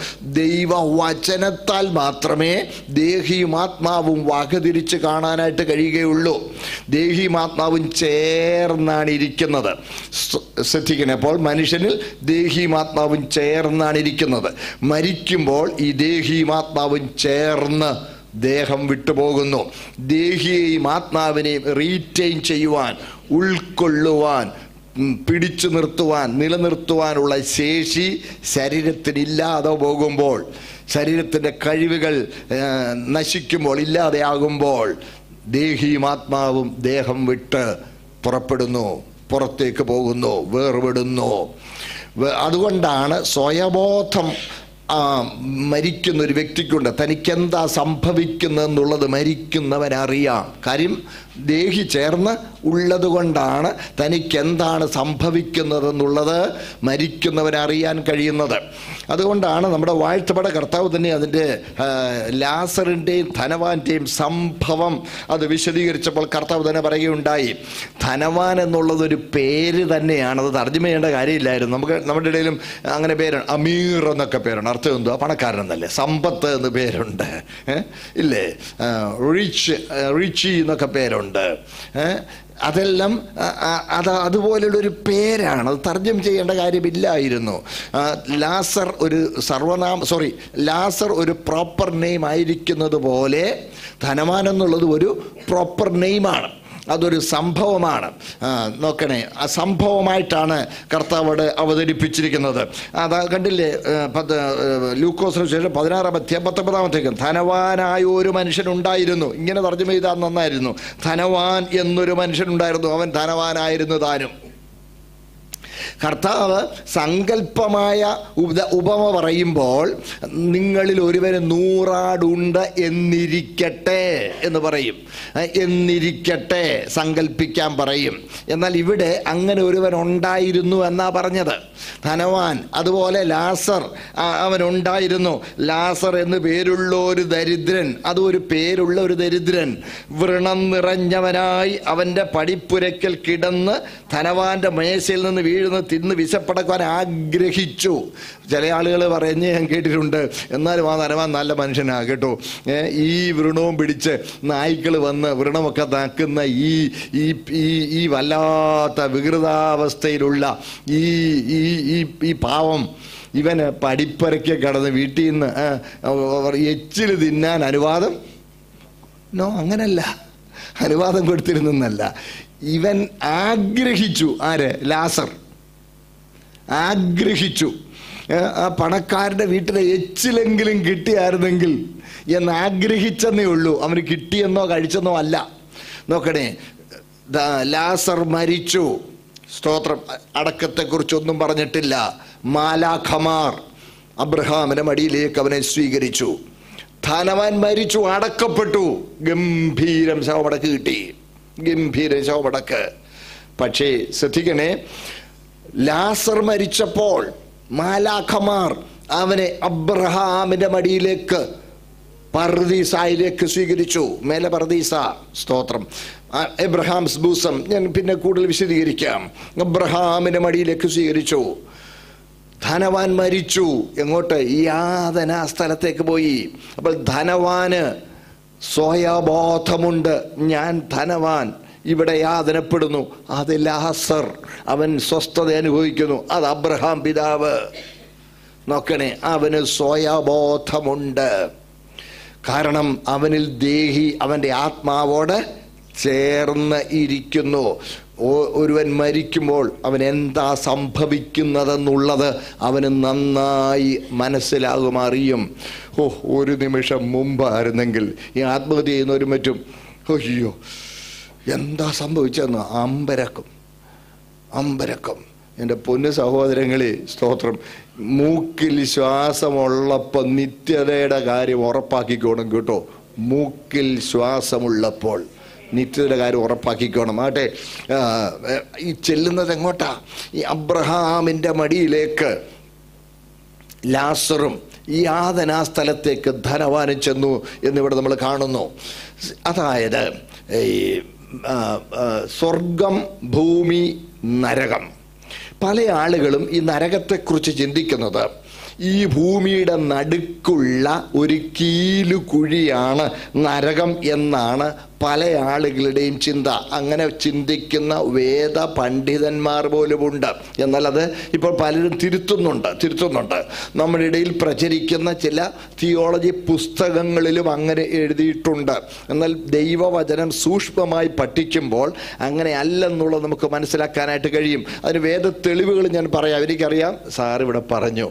ദൈവവചനത്താൽ മാത്രമേ ദേഹിയും ആത്മാവും വകതിരിച്ച് കാണാനായിട്ട് കഴിയുകയുള്ളൂ ദേഹിയും ആത്മാവും ചേർന്നാണ് ഇരിക്കുന്നത് ശ്ര- ശ്രദ്ധിക്കണേ അപ്പോൾ മനുഷ്യനിൽ ദേഹിയും ആത്മാവും ചേർന്നാണ് ഇരിക്കുന്നത് മരിക്കുമ്പോൾ ഈ ദേഹിയും ആത്മാവും ചേർന്ന് ദേഹം വിട്ടുപോകുന്നു ദേഹിയെയും ആത്മാവിനെയും റീറ്റെയിൻ ചെയ്യുവാൻ ഉൾക്കൊള്ളുവാൻ ഉം, പിടിച്ചു നിർത്തുവാൻ നിലനിർത്തുവാനുള്ള ശേഷി ശരീരത്തിനില്ലാതെ പോകുമ്പോൾ ശരീരത്തിൻ്റെ കഴിവുകൾ ആ, നശിക്കുമ്പോൾ ഇല്ലാതെയാകുമ്പോൾ ദേഹിയും ആത്മാവും ദേഹം വിട്ട് പുറപ്പെടുന്നു പുറത്തേക്ക് പോകുന്നു വേർപെടുന്നു വേ- അതുകൊണ്ടാണ് സ്വയബോധം ആ, മരിക്കുന്ന ഒരു വ്യക്തിക്കുണ്ട് തനിക്കെന്താ സംഭവിക്കുന്നതെന്നുള്ളത് മരിക്കുന്നവനറിയാം കാര്യം ദേഹി ചേർന്ന് ഉള്ളത് കൊണ്ടാണ് തനിക്കെന്താണ് സംഭവിക്കുന്നതെന്നുള്ളത് മരിക്കുന്നവനറിയാൻ കഴിയുന്നത് അതുകൊണ്ടാണ് നമ്മുടെ വാഴ്ത്തപ്പെട്ട കർത്താവ് തന്നെ അതിൻ്റെ ആ, ലാസറിൻ്റെയും ധനവാന്റെയും സംഭവം അത് വിശദീകരിച്ചപ്പോൾ കർത്താവ് തന്നെ പറയുകയുണ്ടായി ധനവാൻ എന്നുള്ളത് ഒരു പേര് തന്നെയാണ് അത് തർജ്ജമ ചെയ്യേണ്ട കാര്യമില്ലായിരുന്നു നമുക്ക് നമ്മുടെ ഇടയിലും അങ്ങനെ പേരാണ് അമീർ എന്നൊക്കെ പേരുണ്ട് അർത്ഥം എന്തുവാ പണക്കാരൻ എന്നല്ലേ സമ്പത്ത് എന്ന് പേരുണ്ട് ഏ? ഇല്ലേ റിച്ച് റിച്ചി എന്നൊക്കെ പേരുണ്ട് ഏ? അതെല്ലാം ആ, ആ, അത് അതുപോലുള്ളൊരു പേരാണ് അത് തർജ്ജം ചെയ്യേണ്ട കാര്യമില്ലായിരുന്നു ആ, ലാസർ ഒരു സർവനാമ സോറി ലാസർ ഒരു പ്രോപ്പർ നെയിം ആയിരിക്കുന്നത് പോലെ ധനവാൻ എന്നുള്ളത് ഒരു പ്രോപ്പർ നെയിമാണ് അതൊരു സംഭവമാണ് ആ, നോക്കണേ ആ സംഭവമായിട്ടാണ് കർത്താവോട് അവതരിപ്പിച്ചിരിക്കുന്നത് അതാ കണ്ടില്ലേ ഏ, പത്ത് ഏ, ലൂക്കോസിന് ശേഷം പതിനാറാം അധ്യായം പത്തൊമ്പതാമത്തേക്ക് ധനവാനായ ഒരു മനുഷ്യനുണ്ടായിരുന്നു ഇങ്ങനെ തർജ്ജമ ചെയ്താൽ നന്നായിരുന്നു ധനവാൻ എന്നൊരു മനുഷ്യനുണ്ടായിരുന്നു അവൻ ധനവാനായിരുന്നു താനും കർത്താവ് സങ്കല്പമായ ഉപ ഉപമ പറയുമ്പോൾ നിങ്ങളിൽ ഒരുവന് നൂറാടുണ്ട് എന്നിരിക്കട്ടെ എന്ന് പറയും ഏ, എന്നിരിക്കട്ടെ സങ്കല്പിക്കാൻ പറയും എന്നാൽ ഇവിടെ അങ്ങനെ ഒരുവൻ ഉണ്ടായിരുന്നു എന്നാ പറഞ്ഞത് ധനവാൻ അതുപോലെ ലാസർ ആ, അവനുണ്ടായിരുന്നു ലാസർ എന്ന് പേരുള്ള ഒരു ദരിദ്രൻ അതും ഒരു പേരുള്ള ഒരു ദരിദ്രൻ വ്രണം നിറഞ്ഞവനായി അവൻ്റെ പടിപ്പുരയ്ക്കൽ കിടന്ന് ധനവാന്റെ മേശയിൽ നിന്ന് വീഴുന്ന തിന്ന് വിശപ്പടക്കുവാൻ ആഗ്രഹിച്ചു ചില ആളുകൾ പറഞ്ഞ് ഞാൻ കേട്ടിട്ടുണ്ട് എന്നാലും ആ ധനവാൻ നല്ല മനുഷ്യനാ കേട്ടോ ഏ, ഈ വ്രണവും പിടിച്ച് നായ്ക്കൾ വന്ന് വ്രണമൊക്കെ നാക്കുന്ന ഈ ഈ ഈ ഈ വല്ലാത്ത വികൃതാവസ്ഥയിലുള്ള ഈ ഈ ഈ ഈ പാവം ഇവന് പടിപ്പരയ്ക്ക് കടന്ന് വീട്ടിൽ നിന്ന് എച്ചിൽ തിന്നാൻ അനുവാദം നോ അങ്ങനല്ല അനുവാദം കൊടുത്തിരുന്നല്ല ഇവൻ ആഗ്രഹിച്ചു ആര് ലാസർ ആഗ്രഹിച്ചു ഏ, ആ പണക്കാരുടെ വീട്ടിലെ എച്ചിലെങ്കിലും കിട്ടിയായിരുന്നെങ്കിൽ എന്ന് ആഗ്രഹിച്ചെന്നേ ഉള്ളൂ അവന് കിട്ടിയെന്നോ കഴിച്ചെന്നോ അല്ല നോക്കണേ ദാ ലാസർ മരിച്ചു സ്തോത്രം അടക്കത്തെക്കുറിച്ചൊന്നും പറഞ്ഞിട്ടില്ല മാലാഖമാർ അബ്രഹാമിന്റെ മടിയിലേക്ക് അവനെ സ്വീകരിച്ചു ധനവാൻ മരിച്ചു അടക്കപ്പെട്ടു ഗംഭീരം ശവമടക്ക് കിട്ടി ഗംഭീരം ശവമടക്ക് പക്ഷേ ശ്രദ്ധിക്കണേ ലാസർ മരിച്ചപ്പോൾ മാലാഖമാർ അവനെ അബ്രഹാമിന്റെ മടിയിലേക്ക് പർദീസായിലേക്ക് സ്വീകരിച്ചു മേലെ പർദീസ സ്തോത്രം ആ, എബ്രഹാംസ് ബൂസം ഞാൻ പിന്നെ കൂടുതൽ വിശദീകരിക്കാം അബ്രഹാമിന്റെ മടിയിലേക്ക് സ്വീകരിച്ചു ധനവാൻ മരിച്ചു എങ്ങോട്ട് യാതന സ്ഥലത്തേക്ക് പോയി അപ്പോൾ ധനവാന് സ്വയബോധമുണ്ട് ഞാൻ ധനവാൻ ഇവിടെ യാതനപ്പെടുന്നു അത് ലാസർ അവൻ സ്വസ്ഥത അനുഭവിക്കുന്നു അത് അബ്രഹാം പിതാവ് നോക്കണേ അവന് സ്വയബോധമുണ്ട് കാരണം അവനിൽ ദേഹി അവൻ്റെ ആത്മാവോട് ചേർന്ന് ഇരിക്കുന്നു ഓ- ഒരുവൻ മരിക്കുമ്പോൾ അവൻ എന്താ സംഭവിക്കുന്നതെന്നുള്ളത് അവന് നന്നായി മനസ്സിലാകും അറിയും ഓ ഒരു നിമിഷം മുമ്പായിരുന്നെങ്കിൽ ഈ ആത്മഹത്യ ചെയ്യുന്നവരും മറ്റും അയ്യോ എന്താ സംഭവിച്ചതെന്ന് അമ്പരക്കും അമ്പരക്കം എൻ്റെ പൊന്നു സഹോദരങ്ങളെ സ്തോത്രം മൂക്കിൽ ശ്വാസമുള്ളപ്പോൾ നിത്യതയുടെ കാര്യം ഉറപ്പാക്കിക്കോണം കേട്ടോ മൂക്കിൽ ശ്വാസമുള്ളപ്പോൾ നിത്യതയുടെ കാര്യം ഉറപ്പാക്കിക്കോണം ആട്ടെ ആ, ഈ ചെല്ലുന്നത് എങ്ങോട്ടാ ഈ അബ്രഹാമിൻ്റെ മടിയിലേക്ക് ലാസറും ഈ യാതനാ സ്ഥലത്തേക്ക് ധനവാനും ചെന്നു എന്നിവിടെ നമ്മൾ കാണുന്നു അതായത് ഈ ആ, ആ, സ്വർഗം ഭൂമി നരകം പല ആളുകളും ഈ നരകത്തെക്കുറിച്ച് ചിന്തിക്കുന്നത് ഈ ഭൂമിയുടെ നടുക്കുള്ള ഒരു കീലുകുഴിയാണ് നരകം എന്നാണ് പല ആളുകളുടെയും ചിന്ത അങ്ങനെ ചിന്തിക്കുന്ന വേദ പണ്ഡിതന്മാർ പോലുമുണ്ട് എന്നാൽ അത് ഇപ്പോൾ പലരും തിരുത്തുന്നുണ്ട് തിരുത്തുന്നുണ്ട് നമ്മുടെ ഇടയിൽ പ്രചരിക്കുന്ന ചില തിയോളജി പുസ്തകങ്ങളിലും അങ്ങനെ എഴുതിയിട്ടുണ്ട് എന്നാൽ ദൈവവചനം സൂക്ഷ്മമായി പഠിക്കുമ്പോൾ അങ്ങനെ അല്ലെന്നുള്ളത് നമുക്ക് മനസ്സിലാക്കാനായിട്ട് കഴിയും അതിന് വേദ തെളിവുകൾ ഞാൻ പറയാം എനിക്കറിയാം സാർ ഇവിടെ പറഞ്ഞു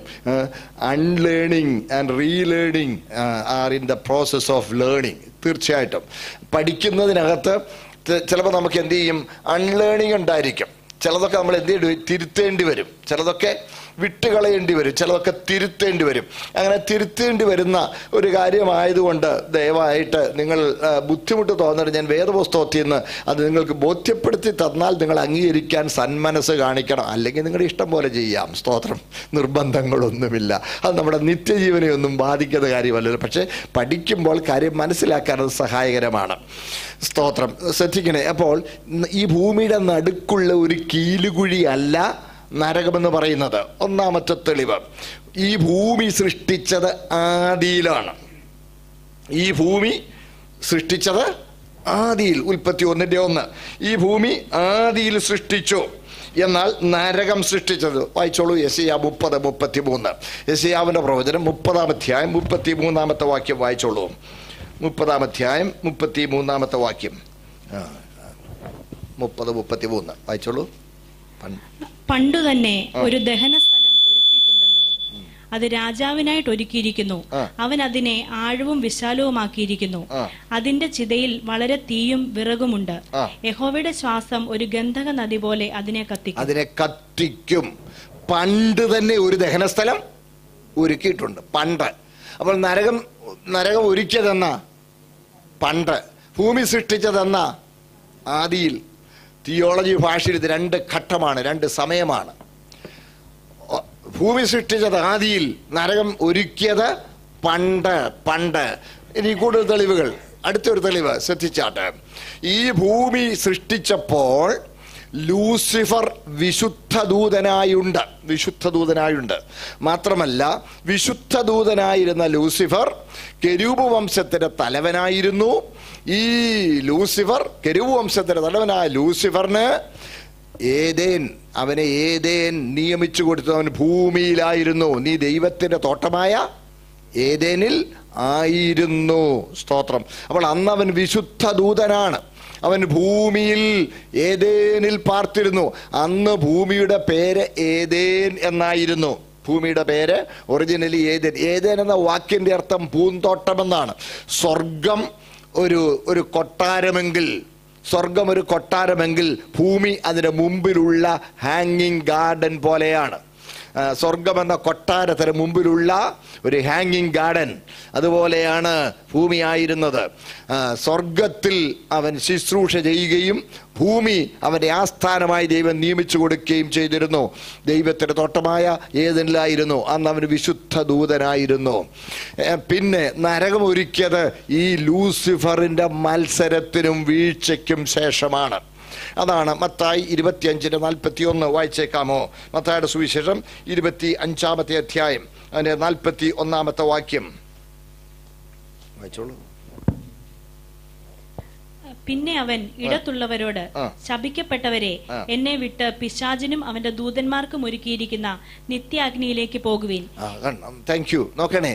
unlearning and relearning are in the process of learning തീർച്ചയായിട്ടും പഠിക്കുന്നതിനകത്ത് ചിലപ്പോൾ നമുക്ക് എന്ത് ചെയ്യും അൺലേണിംഗ് ഉണ്ടായിരിക്കും ചിലതൊക്കെ നമ്മൾ എന്ത് ചെയ്യും തിരുത്തേണ്ടി വരും ചിലതൊക്കെ വിട്ടുകളയേണ്ടി വരും ചിലതൊക്കെ തിരുത്തേണ്ടി വരും അങ്ങനെ തിരുത്തേണ്ടി വരുന്ന ഒരു കാര്യമായതുകൊണ്ട് ദയവായിട്ട് നിങ്ങൾ ആ, ബുദ്ധിമുട്ട് തോന്നരുത് ഞാൻ വേദപുസ്തകത്തിൽ നിന്ന് അത് നിങ്ങൾക്ക് ബോധ്യപ്പെടുത്തി തന്നാൽ നിങ്ങൾ അംഗീകരിക്കാൻ സന്മനസ് കാണിക്കണം അല്ലെങ്കിൽ നിങ്ങളുടെ ഇഷ്ടം പോലെ ചെയ്യാം സ്തോത്രം നിർബന്ധങ്ങളൊന്നുമില്ല അത് നമ്മുടെ നിത്യജീവനെ ഒന്നും ബാധിക്കുന്ന കാര്യമല്ലല്ലോ പക്ഷേ പഠിക്കുമ്പോൾ കാര്യം മനസ്സിലാക്കാൻ അത് സഹായകരമാണ് സ്തോത്രം ശ്രദ്ധിക്കണേ അപ്പോൾ ഈ ഭൂമിയുടെ നടുക്കുള്ള ഒരു കീലുകുഴി അല്ല നരകമെന്ന് പറയുന്നത് ഒന്നാമത്തെ തെളിവ് ഈ ഭൂമി സൃഷ്ടിച്ചത് ആദിയിലാണ് ഈ ഭൂമി സൃഷ്ടിച്ചത് ആദിയിൽ ഉൽപ്പത്തി ഒന്നിൻ്റെ ഒന്ന് ഈ ഭൂമി ആദിയിൽ സൃഷ്ടിച്ചു എന്നാൽ നരകം സൃഷ്ടിച്ചത് വായിച്ചോളൂ യസിയ മുപ്പത് മുപ്പത്തി മൂന്ന് യസിയാവിൻ്റെ പ്രവചനം മുപ്പതാം അധ്യായം മുപ്പത്തി മൂന്നാമത്തെ വാക്യം വായിച്ചോളൂ മുപ്പതാം അധ്യായം മുപ്പത്തി മൂന്നാമത്തെ വാക്യം ആ, മുപ്പത് മുപ്പത്തി മൂന്ന് വായിച്ചോളൂ പണ്ട് പണ്ടു തന്നെ ഒരു ദഹന സ്ഥലം ഒരുക്കിയിട്ടുണ്ടല്ലോ അത് രാജാവിനായിട്ട് ഒരുക്കിയിരിക്കുന്നു ആ. അവൻ അതിനെ ആഴവും വിശാലവുമാക്കിയിരിക്കുന്നു ആ. അതിന്റെ ചിതയിൽ വളരെ തീയും വിറകുമുണ്ട് ആ. യഹോവയുടെ ശ്വാസം ഒരു ഗന്ധക നദി പോലെ അതിനെ കത്തിക്കും അതിനെ കത്തിക്കും പണ്ട് തന്നെ ഒരു ദഹനസ്ഥലം ഒരുക്കിയിട്ടുണ്ട് പണ്ട് അപ്പോൾ നരകം നരകം ഒരുക്കിയതെന്നാ പണ്ട് ഭൂമി സൃഷ്ടിച്ചതെന്നാ ആദിയിൽ തിയോളജി ഭാഷയിൽ ഇത് രണ്ട് ഘട്ടമാണ് രണ്ട് സമയമാണ് ഒ- ഭൂമി സൃഷ്ടിച്ചത് ആദിയിൽ നരകം ഒരുക്കിയത് പണ്ട് പണ്ട് ഇനി കൂടുതൽ തെളിവുകൾ അടുത്തൊരു തെളിവ് ശ്രദ്ധിച്ചാട്ടെ ഈ ഭൂമി സൃഷ്ടിച്ചപ്പോൾ ലൂസിഫർ വിശുദ്ധ ദൂതനായുണ്ട് വിശുദ്ധ ദൂതനായുണ്ട് മാത്രമല്ല വിശുദ്ധ ദൂതനായിരുന്ന ലൂസിഫർ കെരൂപ് വംശത്തിന്റെ തലവനായിരുന്നു ഈ ലൂസിഫർ കെരൂപ് വംശത്തിന്റെ തലവനായ ലൂസിഫറിന് ഏതേൻ അവനെ ഏതേൻ നിയമിച്ചു കൊടുത്തു അവൻ ഭൂമിയിലായിരുന്നു നീ ദൈവത്തിന്റെ തോട്ടമായ ഏതേനിൽ ആയിരുന്നു സ്തോത്രം അപ്പോൾ അന്ന് അവൻ വിശുദ്ധ ദൂതനാണ് അവൻ ഭൂമിയിൽ ഏതേനിൽ പാർത്തിരുന്നു അന്ന് ഭൂമിയുടെ പേര് ഏതേൻ എന്നായിരുന്നു ഭൂമിയുടെ പേര് ഒറിജിനലി ഏതേൻ ഏതേൻ എന്ന വാക്കിന്റെ അർത്ഥം പൂന്തോട്ടം എന്നാണ് സ്വർഗം ഒരു ഒരു കൊട്ടാരമെങ്കിൽ സ്വർഗം ഒരു കൊട്ടാരമെങ്കിൽ ഭൂമി അതിന് മുമ്പിലുള്ള ഹാങ്ങിങ് ഗാർഡൻ പോലെയാണ് ആ, സ്വർഗം എന്ന കൊട്ടാരത്തിന് മുമ്പിലുള്ള ഒരു ഹാങ്ങിങ് ഗാർഡൻ അതുപോലെയാണ് ഭൂമിയായിരുന്നത് ആ, സ്വർഗത്തിൽ അവൻ ശുശ്രൂഷ ചെയ്യുകയും ഭൂമി അവൻ്റെ ആസ്ഥാനമായി ദൈവം നിയമിച്ചു കൊടുക്കുകയും ചെയ്തിരുന്നു ദൈവത്തിൻ്റെ തോട്ടമായ ഏതെല്ലായിരുന്നു അന്ന് അവന് വിശുദ്ധ ദൂതനായിരുന്നു ഏ, പിന്നെ നരകം ഒരുക്കിയത് ഈ ലൂസിഫറിൻ്റെ മത്സരത്തിനും വീഴ്ചയ്ക്കും ശേഷമാണ് അതാണ് മത്തായി ഇരുപത്തിയഞ്ചിന് നാൽപ്പത്തി ഒന്ന് വായിച്ചേക്കാമോ മത്തായുടെ സുവിശേഷം ഇരുപത്തി അഞ്ചാമത്തെ അധ്യായം അതിൻ്റെ നാൽപ്പത്തി ഒന്നാമത്തെ വാക്യം വായിച്ചോളൂ പിന്നെ അവൻ ഇടത്തുള്ളവരോട് ആ. ശപിക്കപ്പെട്ടവരെ ആ. എന്നെ വിട്ട് പിശാചിനും അവന്റെ ദൂതന്മാർക്കും ഒരുക്കിയിരിക്കുന്ന നിത്യാഗ്നിയിലേക്ക് പോകുവിൻ താങ്ക് യു നോക്കണേ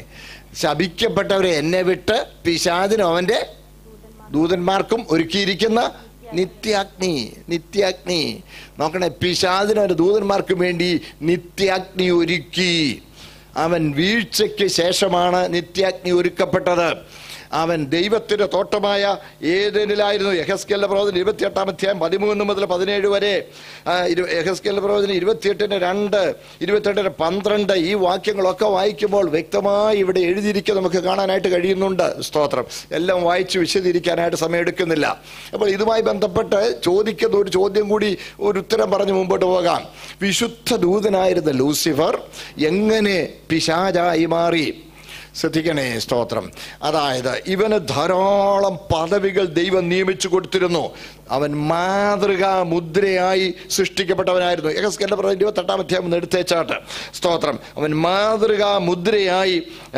ശപിക്കപ്പെട്ടവരെ എന്നെ വിട്ട് പിശാദിനും അവൻ്റെ ദൂതന്മാർക്കും ഒരുക്കിയിരിക്കുന്ന നിത്യാഗ്നി നിത്യാഗ്നി നോക്കണേ പിശാദിന് അവന്റെ ദൂതന്മാർക്ക് വേണ്ടി നിത്യാഗ്നി ഒരുക്കി അവൻ വീഴ്ചയ്ക്ക് ശേഷമാണ് നിത്യാഗ്നി ഒരുക്കപ്പെട്ടത് അവൻ ദൈവത്തിന്റെ തോട്ടമായ ഏതനിലായിരുന്നു യഹസ്കേലിന്റെ പ്രവചനം ഇരുപത്തിയെട്ടാം അധ്യായം പതിമൂന്ന് മുതൽ പതിനേഴ് വരെ യഹസ്കേലിന്റെ പ്രവചനം ഇരുപത്തിയെട്ടിന് രണ്ട് ഇരുപത്തിയെട്ടിന് പന്ത്രണ്ട് ഈ വാക്യങ്ങളൊക്കെ വായിക്കുമ്പോൾ വ്യക്തമായി ഇവിടെ എഴുതിയിരിക്കുക നമുക്ക് കാണാനായിട്ട് കഴിയുന്നുണ്ട് സ്തോത്രം എല്ലാം വായിച്ച് വിശദീകരിക്കാനായിട്ട് സമയം എടുക്കുന്നില്ല അപ്പോൾ ഇതുമായി ബന്ധപ്പെട്ട് ചോദിക്കുന്ന ഒരു ചോദ്യം കൂടി ഒരു ഉത്തരം പറഞ്ഞ് മുമ്പോട്ട് പോകാം വിശുദ്ധ ദൂതനായിരുന്ന ലൂസിഫർ എങ്ങനെ പിശാചായി മാറി ശ്രദ്ധിക്കണേ സ്തോത്രം അതായത് ഇവന് ധാരാളം പദവികൾ ദൈവം നിയമിച്ചു കൊടുത്തിരുന്നു അവൻ മാതൃകാ മുദ്രയായി സൃഷ്ടിക്കപ്പെട്ടവനായിരുന്നു യഹസ്കന്റെ പറഞ്ഞ ഇരുപത്തെട്ടാം അധ്യായം ഒന്ന് എടുത്തേച്ചാട്ട് സ്തോത്രം അവൻ മാതൃകാ മുദ്രയായി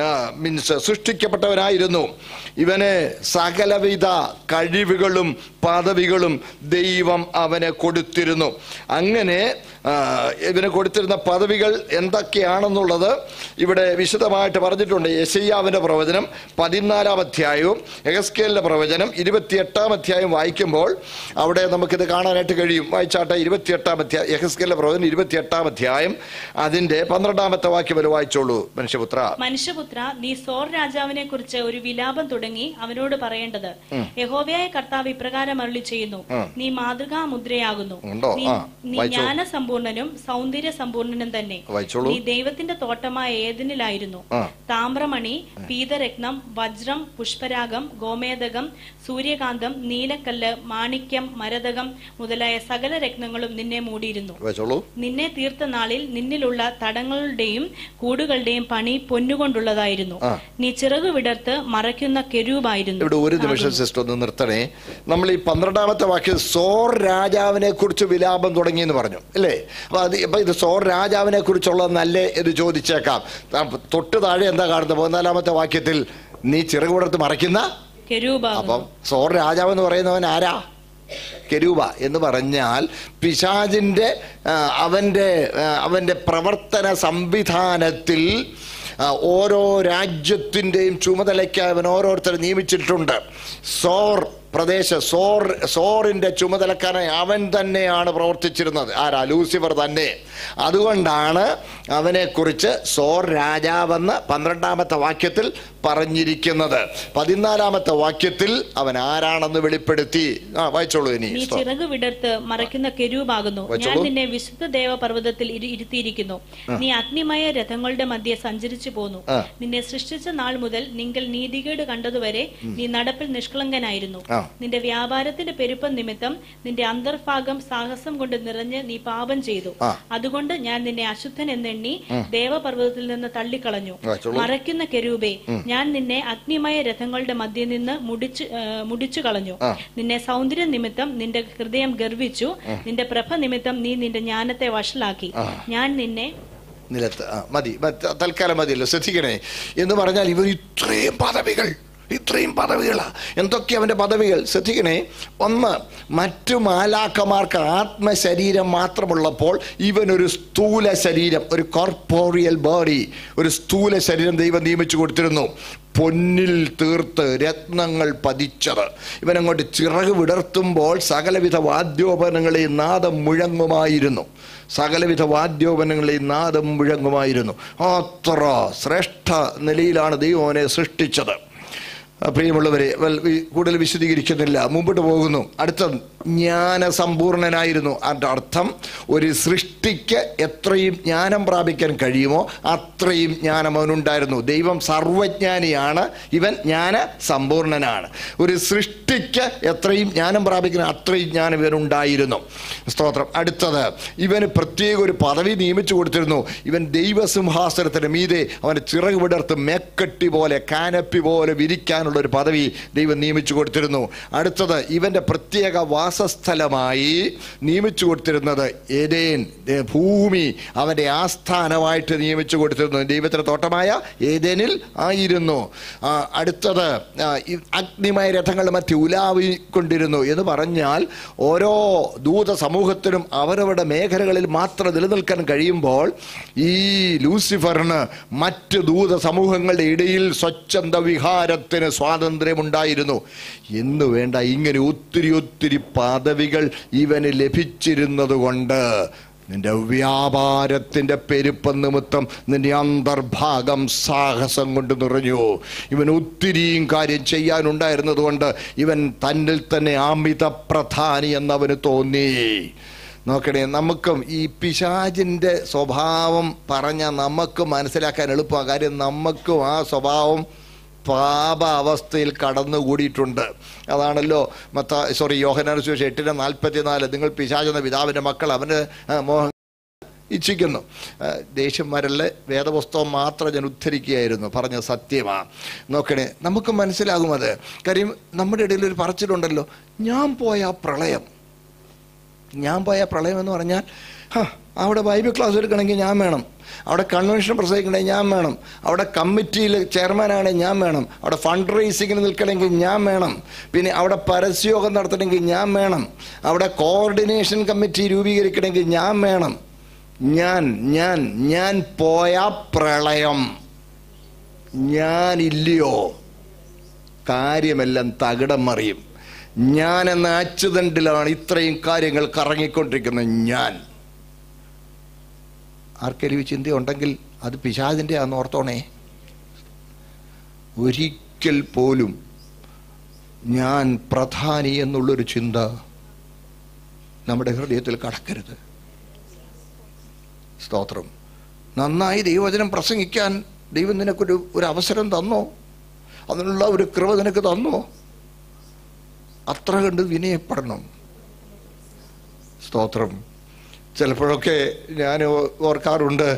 മീൻസ് സൃഷ്ടിക്കപ്പെട്ടവനായിരുന്നു ഇവന് സകലവിധ കഴിവുകളും പദവികളും ദൈവം അവന് കൊടുത്തിരുന്നു അങ്ങനെ ആ, ഇവന് കൊടുത്തിരുന്ന പദവികൾ എന്തൊക്കെയാണെന്നുള്ളത് ഇവിടെ വിശദമായിട്ട് പറഞ്ഞിട്ടുണ്ട് യശയ്യാവിന്റെ പ്രവചനം പതിനാലാം അധ്യായവും എഹസ്കേലിന്റെ പ്രവചനം ഇരുപത്തിയെട്ടാം അധ്യായം വായിക്കുമ്പോൾ അവിടെ നമുക്കിത് കാണാനായിട്ട് കഴിയും വായിച്ചാട്ടെ ഇരുപത്തിയെട്ടാം അധ്യായം യഹസ്കേലിന്റെ പ്രവചനം ഇരുപത്തിയെട്ടാം അധ്യായം അതിന്റെ പന്ത്രണ്ടാമത്തെ വാക്യം വരെ വായിച്ചോളൂ മനുഷ്യപുത്ര മനുഷ്യപുത്ര നീ സോർ രാജാവിനെ കുറിച്ച് ഒരു വിലാപം തുടങ്ങി അവനോട് പറയേണ്ടത് യഹോവയായ കർത്താവ് ഇപ്രകാരം അരുളി ചെയ്യുന്നു നീ മാതൃകാ മുദ്രയാകുന്നു ഉണ്ടോ? നീ ആ, നീ വായിച്ചോ. ജ്ഞാനസമ്പൂർണനും സൗന്ദര്യ സമ്പൂർണനും തന്നെ വായിച്ചോളൂ. നീ ദൈവത്തിന്റെ തോട്ടമായ ഏതിനിലായിരുന്നു ആ. താമ്രമണി പീതരത്നം വജ്രം പുഷ്പരാഗം ഗോമേതകം സൂര്യകാന്തം നീലക്കല്ല് മാണിക്യം മരതകം മുതലായ സകല രത്നങ്ങളും നിന്നെ മൂടിയിരുന്നു വായിച്ചോളൂ നിന്നെ തീർത്ത നാളിൽ നിന്നിലുള്ള തടങ്ങളുടെയും കൂടുകളുടെയും പണി പൊന്നുകൊണ്ടുള്ളതായിരുന്നു ആ. നീ ചിറകു വിടർത്ത് മറയ്ക്കുന്ന കെരൂപായിരുന്നു ഇവിടെ ഒരു നിമിഷം സിസ്റ്റർ ഒന്ന് നിർത്തണേ നമ്മൾ ഈ പന്ത്രണ്ടാമത്തെ വാക്യം സോർ രാജാവിനെ കുറിച്ച് വിലാപം തുടങ്ങി എന്ന് പറഞ്ഞു അല്ലേ അപ്പൊ അത് ഇപ്പൊ ഇത് സോർ രാജാവിനെ കുറിച്ചുള്ള നല്ല ഇത് ചോദിച്ചേക്കാം ആ, തൊട്ട് താഴെ എന്താ കാണുന്നത് പതിനാലാമത്തെ വാക്യത്തിൽ നീ ചിറകുപടർത്ത് മറയ്ക്കുന്ന കെരൂപാകുന്നു അപ്പം സോർ രാജാവ് എന്ന് പറയുന്നവൻ ആരാ കെരൂബ എന്ന് പറഞ്ഞാൽ പിശാജിന്റെ ആ, അവന്റെ ആ, അവന്റെ പ്രവർത്തന സംവിധാനത്തിൽ ആ, ഓരോ രാജ്യത്തിൻ്റെയും ചുമതലയ്ക്ക് അവൻ ഓരോരുത്തരെ നിയമിച്ചിട്ടുണ്ട് സോർ പ്രദേശ സോർ സോറിന്റെ ചുമതലക്കാരനായി അവൻ തന്നെയാണ് പ്രവർത്തിച്ചിരുന്നത് ആരാ ലൂസിഫർ തന്നെ അതുകൊണ്ടാണ് അവനെക്കുറിച്ച് സോർ രാജാവെന്ന് പന്ത്രണ്ടാമത്തെ വാക്യത്തിൽ പറഞ്ഞിരിക്കുന്നത് പതിനാലാമത്തെ വാക്യത്തിൽ അവൻ ആരാണെന്ന് വെളിപ്പെടുത്തി ആ വായിച്ചോളൂ ഇനി നീ ചിറക് വിടർത്ത് മറയ്ക്കുന്ന കെരൂപാകുന്നു ഞാൻ വെച്ചോളൂ. നിന്നെ വിശുദ്ധ ദേവ പർവ്വതത്തിൽ ഇരു- ഇരുത്തിയിരിക്കുന്നു നീ അഗ്നിമയ രഥങ്ങളുടെ മധ്യെ സഞ്ചരിച്ചു പോന്നു ആ. നിന്നെ സൃഷ്ടിച്ച നാൾ മുതൽ നിങ്ങൾ നീതികേട് കണ്ടതുവരെ നീ നടപ്പിൽ നിഷ്കളങ്കനായിരുന്നു ആ. നിന്റെ വ്യാപാരത്തിന്റെ പെരുപ്പം നിമിത്തം നിന്റെ അന്തർഭാഗം സാഹസം കൊണ്ട് നിറഞ്ഞ് നീ പാപം ചെയ്തു ആ. അതുകൊണ്ട് ഞാൻ നിന്നെ അശുദ്ധൻ എന്നെണ്ണി ദേവപർവ്വതത്തിൽ നിന്ന് തള്ളിക്കളഞ്ഞു വായിച്ചോളൂ. മറയ്ക്കുന്ന കെരൂബേ ഞാൻ നിന്നെ അഗ്നിമയ രഥങ്ങളുടെ മധ്യ നിന്ന് മുടിച്ചു ആ, മുടിച്ചു കളഞ്ഞു ആ. നിന്നെ സൗന്ദര്യ നിമിത്തം നിന്റെ ഹൃദയം ഗർവിച്ചു നിന്റെ പ്രഭ നിമിത്തം നീ നിന്റെ ജ്ഞാനത്തെ വഷളാക്കി ഞാൻ നിന്നെ നിലത്ത് ആ മതി മറ്റ് തൽക്കാലം മതിയല്ലോ ശ്രദ്ധിക്കണേ എന്ന് പറഞ്ഞാൽ ഇവർ ഇത്രയും പദവികൾ ഇത്രയും പദവികളാ എന്തൊക്കെ അവന്റെ പദവികൾ ശ്രദ്ധിക്കണേ ഒന്ന് മറ്റു മാലാക്കമാർക്ക് ആത്മശരീരം മാത്രമുള്ളപ്പോൾ ഇവനൊരു സ്ഥൂല ശരീരം ഒരു കോർപ്പോറിയൽ ബോഡി ഒരു സ്ഥൂല ശരീരം ദൈവം നിയമിച്ചു കൊടുത്തിരുന്നു പൊന്നിൽ തീർത്ത് രത്നങ്ങൾ പതിച്ചത് ഇവനങ്ങോട്ട് ചിറക് വിടർത്തുമ്പോൾ സകലവിധ വാദ്യോപകരണങ്ങളെയും നാദം മുഴങ്ങുമായിരുന്നു സകലവിധ വാദ്യോപകരണങ്ങളെയും നാദം മുഴങ്ങുമായിരുന്നു അത്ര ശ്രേഷ്ഠ നിലയിലാണ് ദൈവം അവനെ സൃഷ്ടിച്ചത് ആ, പ്രിയമുള്ളവരെ വൽ- വി- കൂടുതൽ വിശദീകരിക്കുന്നില്ല മുമ്പോട്ട് പോകുന്നു അടുത്ത ജ്ഞാനസമ്പൂർണനായിരുന്നു അതിൻ്റെ അർത്ഥം ഒരു സൃഷ്ടിക്ക് എത്രയും ജ്ഞാനം പ്രാപിക്കാൻ കഴിയുമോ അത്രയും ജ്ഞാനം അവനുണ്ടായിരുന്നു ദൈവം സർവജ്ഞാനിയാണ് ഇവൻ ജ്ഞാന സമ്പൂർണനാണ് ഒരു സൃഷ്ടിക്ക് എത്രയും ജ്ഞാനം പ്രാപിക്കുന്ന അത്രയും ജ്ഞാനം ഇവനുണ്ടായിരുന്നു സ്തോത്രം അടുത്തത് ഇവന് പ്രത്യേക ഒരു പദവി നിയമിച്ചു കൊടുത്തിരുന്നു ഇവൻ ദൈവസിംഹാസനത്തിന് മീതെ അവൻ്റെ ചിറക് വിടർത്ത് മേക്കട്ടി പോലെ കാനപ്പി പോലെ വിരിക്കാനുള്ള ഒരു പദവി ദൈവം നിയമിച്ചു കൊടുത്തിരുന്നു അടുത്തത് ഇവൻ്റെ പ്രത്യേക വാസസ്ഥലമായി നിയമിച്ചു കൊടുത്തിരുന്നത് ഏതേൻ ഏ, ഭൂമി അവൻ്റെ ആസ്ഥാനമായിട്ട് നിയമിച്ചു കൊടുത്തിരുന്നു ദൈവത്തിൻ്റെ തോട്ടമായ ഏതേനിൽ ആയിരുന്നു ആ, അടുത്തത് ആ, ഈ അഗ്നിമയ രഥങ്ങൾ മറ്റ് ഉലാവിക്കൊണ്ടിരുന്നു എന്ന് പറഞ്ഞാൽ ഓരോ ദൂത സമൂഹത്തിനും അവരവരുടെ മേഖലകളിൽ മാത്രം നിലനിൽക്കാൻ കഴിയുമ്പോൾ ഈ ലൂസിഫറിന് മറ്റ് ദൂത സമൂഹങ്ങളുടെ ഇടയിൽ സ്വച്ഛന്ത വിഹാരത്തിന് സ്വാതന്ത്ര്യമുണ്ടായിരുന്നു എന്ന് വേണ്ട ഇങ്ങനെ ഒത്തിരി ഒത്തിരി പദവികൾ ഇവന് ലഭിച്ചിരുന്നത് കൊണ്ട് നിന്റെ വ്യാപാരത്തിന്റെ പെരുപ്പം നിമിത്തം നിന്റെ അന്തർഭാഗം സാഹസം കൊണ്ട് നിറഞ്ഞു ഇവൻ ഒത്തിരിയും കാര്യം ചെയ്യാനുണ്ടായിരുന്നത് കൊണ്ട് ഇവൻ തന്നിൽ തന്നെ അമിത പ്രധാനി എന്നവന് തോന്നി നോക്കണേ നമുക്കും ഈ പിശാചിൻ്റെ സ്വഭാവം പറഞ്ഞ നമുക്ക് മനസ്സിലാക്കാൻ എളുപ്പമാണ് കാര്യം നമുക്കും ആ സ്വഭാവം പാപ അവസ്ഥയിൽ കടന്നുകൂടിയിട്ടുണ്ട് അതാണല്ലോ മത്ത സോറി യോഹനാൻ സുവിശേഷം എട്ടിന് നാൽപ്പത്തിനാല് നിങ്ങൾ പിശാചെന്ന പിതാവിൻ്റെ മക്കൾ അവന് ആ, മോഹം ഇച്ഛിക്കുന്നു ആ, ദേഷ്യം വരല് വേദപുസ്തകം മാത്രം ഞാൻ ഉദ്ധരിക്കുകയായിരുന്നു പറഞ്ഞ സത്യമാണ് നോക്കണേ നമുക്ക് മനസ്സിലാകും അത് കാര്യം നമ്മുടെ ഇടയിൽ ഒരു പറച്ചിലുണ്ടല്ലോ ഞാൻ പോയ ആ പ്രളയം ഞാൻ പോയ പ്രളയം എന്ന് പറഞ്ഞാൽ ഹ, അവിടെ ബൈബിൾ ക്ലാസ് എടുക്കണമെങ്കിൽ ഞാൻ വേണം അവിടെ കൺവെൻഷൻ പ്രസംഗിക്കണമെങ്കിൽ ഞാൻ വേണം അവിടെ കമ്മിറ്റിയിൽ ചെയർമാനാണെങ്കിൽ ഞാൻ വേണം അവിടെ ഫണ്ട് റേസിങ്ങിന് നിൽക്കണമെങ്കിൽ ഞാൻ വേണം പിന്നെ അവിടെ പരസ്യയോഗം നടത്തണമെങ്കിൽ ഞാൻ വേണം അവിടെ കോർഡിനേഷൻ കമ്മിറ്റി രൂപീകരിക്കണമെങ്കിൽ ഞാൻ വേണം ഞാൻ ഞാൻ ഞാൻ പോയ പ്രളയം ഞാനില്ലയോ കാര്യമെല്ലാം തകിടം മറിയും ഞാൻ എന്ന അച്ചുതണ്ടിലാണ് ഇത്രയും കാര്യങ്ങൾ കറങ്ങിക്കൊണ്ടിരിക്കുന്നത് ഞാൻ ആർക്കെങ്കിലും ഈ ചിന്തയുണ്ടെങ്കിൽ അത് പിശാചിൻ്റെ ആണെന്ന് ഓർത്തോണേ ഒരിക്കൽ പോലും ഞാൻ പ്രധാനി എന്നുള്ളൊരു ചിന്ത നമ്മുടെ ഹൃദയത്തിൽ കടക്കരുത് സ്തോത്രം നന്നായി ദൈവവചനം പ്രസംഗിക്കാൻ ദൈവം നിനക്കൊരു ഒരു അവസരം തന്നോ അതിനുള്ള ഒരു കൃപ നിനക്ക് തന്നോ അത്ര കണ്ട് വിനയപ്പെടണം സ്തോത്രം ചിലപ്പോഴൊക്കെ ഞാൻ ഓ- ഓർക്കാറുണ്ട്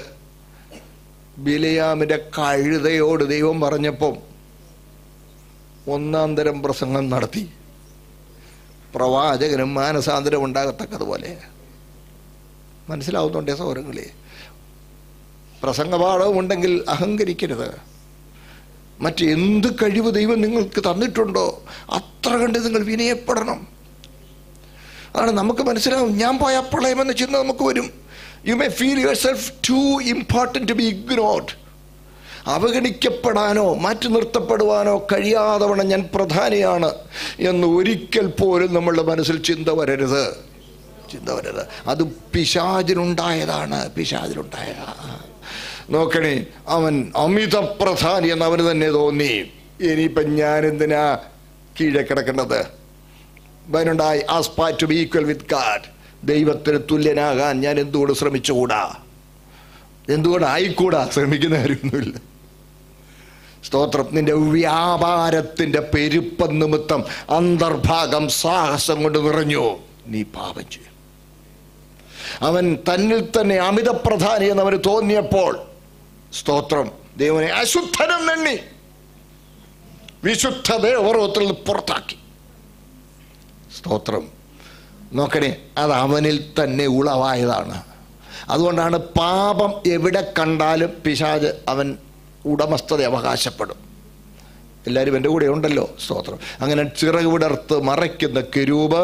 ബിലയാമിൻ്റെ കഴുതയോട് ദൈവം പറഞ്ഞപ്പം ഒന്നാം തരം പ്രസംഗം നടത്തി പ്രവാചകനും മാനസാന്തരം ഉണ്ടാകത്തക്കതുപോലെ മനസ്സിലാവുന്നുണ്ടേ സൗരങ്ങളെ പ്രസംഗപാഠവും ഉണ്ടെങ്കിൽ അഹങ്കരിക്കരുത് മറ്റെന്ത് കഴിവ് ദൈവം നിങ്ങൾക്ക് തന്നിട്ടുണ്ടോ അത്ര കണ്ട് നിങ്ങൾ വിനയപ്പെടണം അതാണ് നമുക്ക് മനസ്സിലാവും ഞാൻ പോയ പ്രളയമെന്ന ചിന്ത നമുക്ക് വരും you may feel yourself too important to be ignored അവഗണിക്കപ്പെടാനോ മാറ്റി നിർത്തപ്പെടുവാനോ കഴിയാതവണ്ണം ഞാൻ പ്രധാനിയാണ് എന്ന് ഒരിക്കൽ പോലും നമ്മളുടെ മനസ്സിൽ ചിന്ത വരരുത് ചിന്ത വരരുത് അത് പിശാചിനുണ്ടായതാണ് പിശാചിനുണ്ടായതാണ് നോക്കണേ അവൻ അമിത പ്രധാനി എന്ന് അവന് തന്നെ തോന്നി ഇനിയിപ്പം ഞാൻ എന്തിനാ കീഴെ കിടക്കേണ്ടത് വനുണ്ടായി aspire to be equal with God ദൈവത്തിന് തുല്യനാകാൻ ഞാൻ എന്തുകൊണ്ട് ശ്രമിച്ചുകൂടാ എന്തുകൊണ്ട് ആയിക്കൂടാ ശ്രമിക്കുന്ന കാര്യമൊന്നുമില്ല സ്തോത്രം നിന്റെ വ്യാപാരത്തിന്റെ പെരുപ്പം നിമിത്തം അന്തർഭാഗം സാഹസം കൊണ്ട് നിറഞ്ഞു നീ പാപം ചെയ്യും അവൻ തന്നിൽ തന്നെ അമിത പ്രധാനി എന്ന് അവന് തോന്നിയപ്പോൾ സ്തോത്രം ദൈവനെ അശുദ്ധനം നെണ്ണി വിശുദ്ധ ദേവറോത്തിൽ നിന്ന് പുറത്താക്കി സ്തോത്രം നോക്കണേ അത് അവനിൽ തന്നെ ഉളവായതാണ് അതുകൊണ്ടാണ് പാപം എവിടെ കണ്ടാലും പിശാജ് അവൻ ഉടമസ്ഥത അവകാശപ്പെടും എല്ലാവരും എൻ്റെ കൂടെ ഉണ്ടല്ലോ സ്തോത്രം അങ്ങനെ ചിറക് വിടർത്ത് മറയ്ക്കുന്ന കെരൂപ്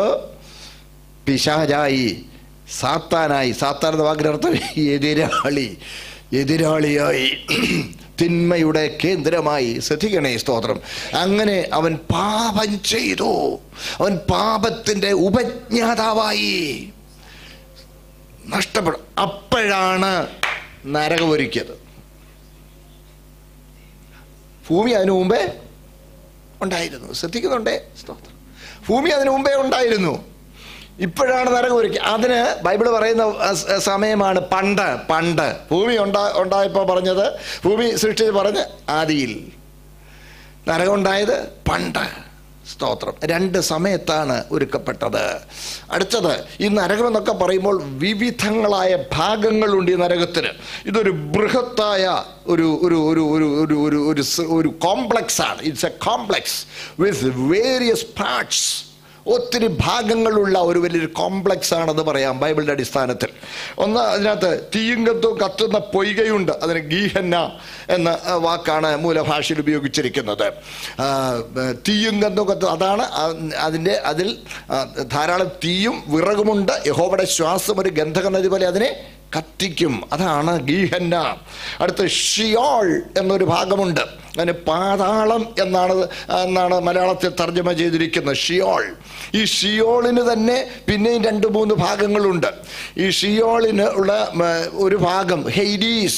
പിശാചായി സാത്താനായി സാത്താൻ എന്ന വാക്കിൻ്റെ അർത്ഥം എതിരാളി എതിരാളിയായി തിന്മയുടെ കേന്ദ്രമായി ശ്രദ്ധിക്കണേ സ്തോത്രം അങ്ങനെ അവൻ പാപം ചെയ്തു അവൻ പാപത്തിൻ്റെ ഉപജ്ഞാതാവായി നഷ്ടപ്പെടും അപ്പോഴാണ് നരകമൊരുക്കിയത് ഭൂമി അതിനു മുമ്പേ ഉണ്ടായിരുന്നു ശ്രദ്ധിക്കുന്നുണ്ടേ സ്തോത്രം ഭൂമി അതിനു മുമ്പേ ഉണ്ടായിരുന്നു ഇപ്പോഴാണ് നരകം ഒരുക്കി അതിന് ബൈബിൾ പറയുന്ന സ- സമയമാണ് പണ്ട് പണ്ട് ഭൂമി ഉണ്ടാ ഉണ്ടായപ്പോൾ പറഞ്ഞത് ഭൂമി സൃഷ്ടിച്ച് പറഞ്ഞ് ആദിയിൽ നരകം ഉണ്ടായത് പണ്ട് സ്തോത്രം രണ്ട് സമയത്താണ് ഒരുക്കപ്പെട്ടത് അടുത്തത് ഈ നരകം എന്നൊക്കെ പറയുമ്പോൾ വിവിധങ്ങളായ ഭാഗങ്ങളുണ്ട് ഈ നരകത്തിന് ഇതൊരു ബൃഹത്തായ ഒരു ഒരു ഒരു ഒരു ഒരു ഒരു ഒരു സ്- ഒരു കോംപ്ലക്സ് ആണ് it's a complex with various parts ഒത്തിരി ഭാഗങ്ങളുള്ള ഒരു വലിയൊരു കോംപ്ലക്സ് ആണെന്ന് പറയാം ബൈബിളിൻ്റെ അടിസ്ഥാനത്തിൽ ഒന്ന് അതിനകത്ത് തീയുങ്കത്തും കത്തുന്ന പൊയ്കയുണ്ട് അതിന് ഗീഹന്ന എന്ന ആ, വാക്കാണ് മൂലഭാഷയിൽ ഉപയോഗിച്ചിരിക്കുന്നത് ആ, ബ- തീയും ഗന്ധവും കത്തും അതാണ് ആ, അതിൻ്റെ അതിൽ ആ, ധാരാളം തീയും വിറകുമുണ്ട് യഹോവയുടെ ശ്വാസം ഒരു ഗന്ധക നദി പോലെ അതിനെ കത്തിക്കും അതാണ് ഗീഹന്ന അടുത്ത് ഷിയോൾ എന്നൊരു ഭാഗമുണ്ട് അതിന് പാതാളം എന്നാണ് എന്നാണ് മലയാളത്തിൽ തർജ്ജമ ചെയ്തിരിക്കുന്നത് ഷിയോൾ ഈ ഷിയോളിന് തന്നെ പിന്നെയും രണ്ട് മൂന്ന് ഭാഗങ്ങളുണ്ട് ഈ ഷിയോളിന് ഉള്ള ഉം, ഒരു ഭാഗം ഹെയ്ഡീസ്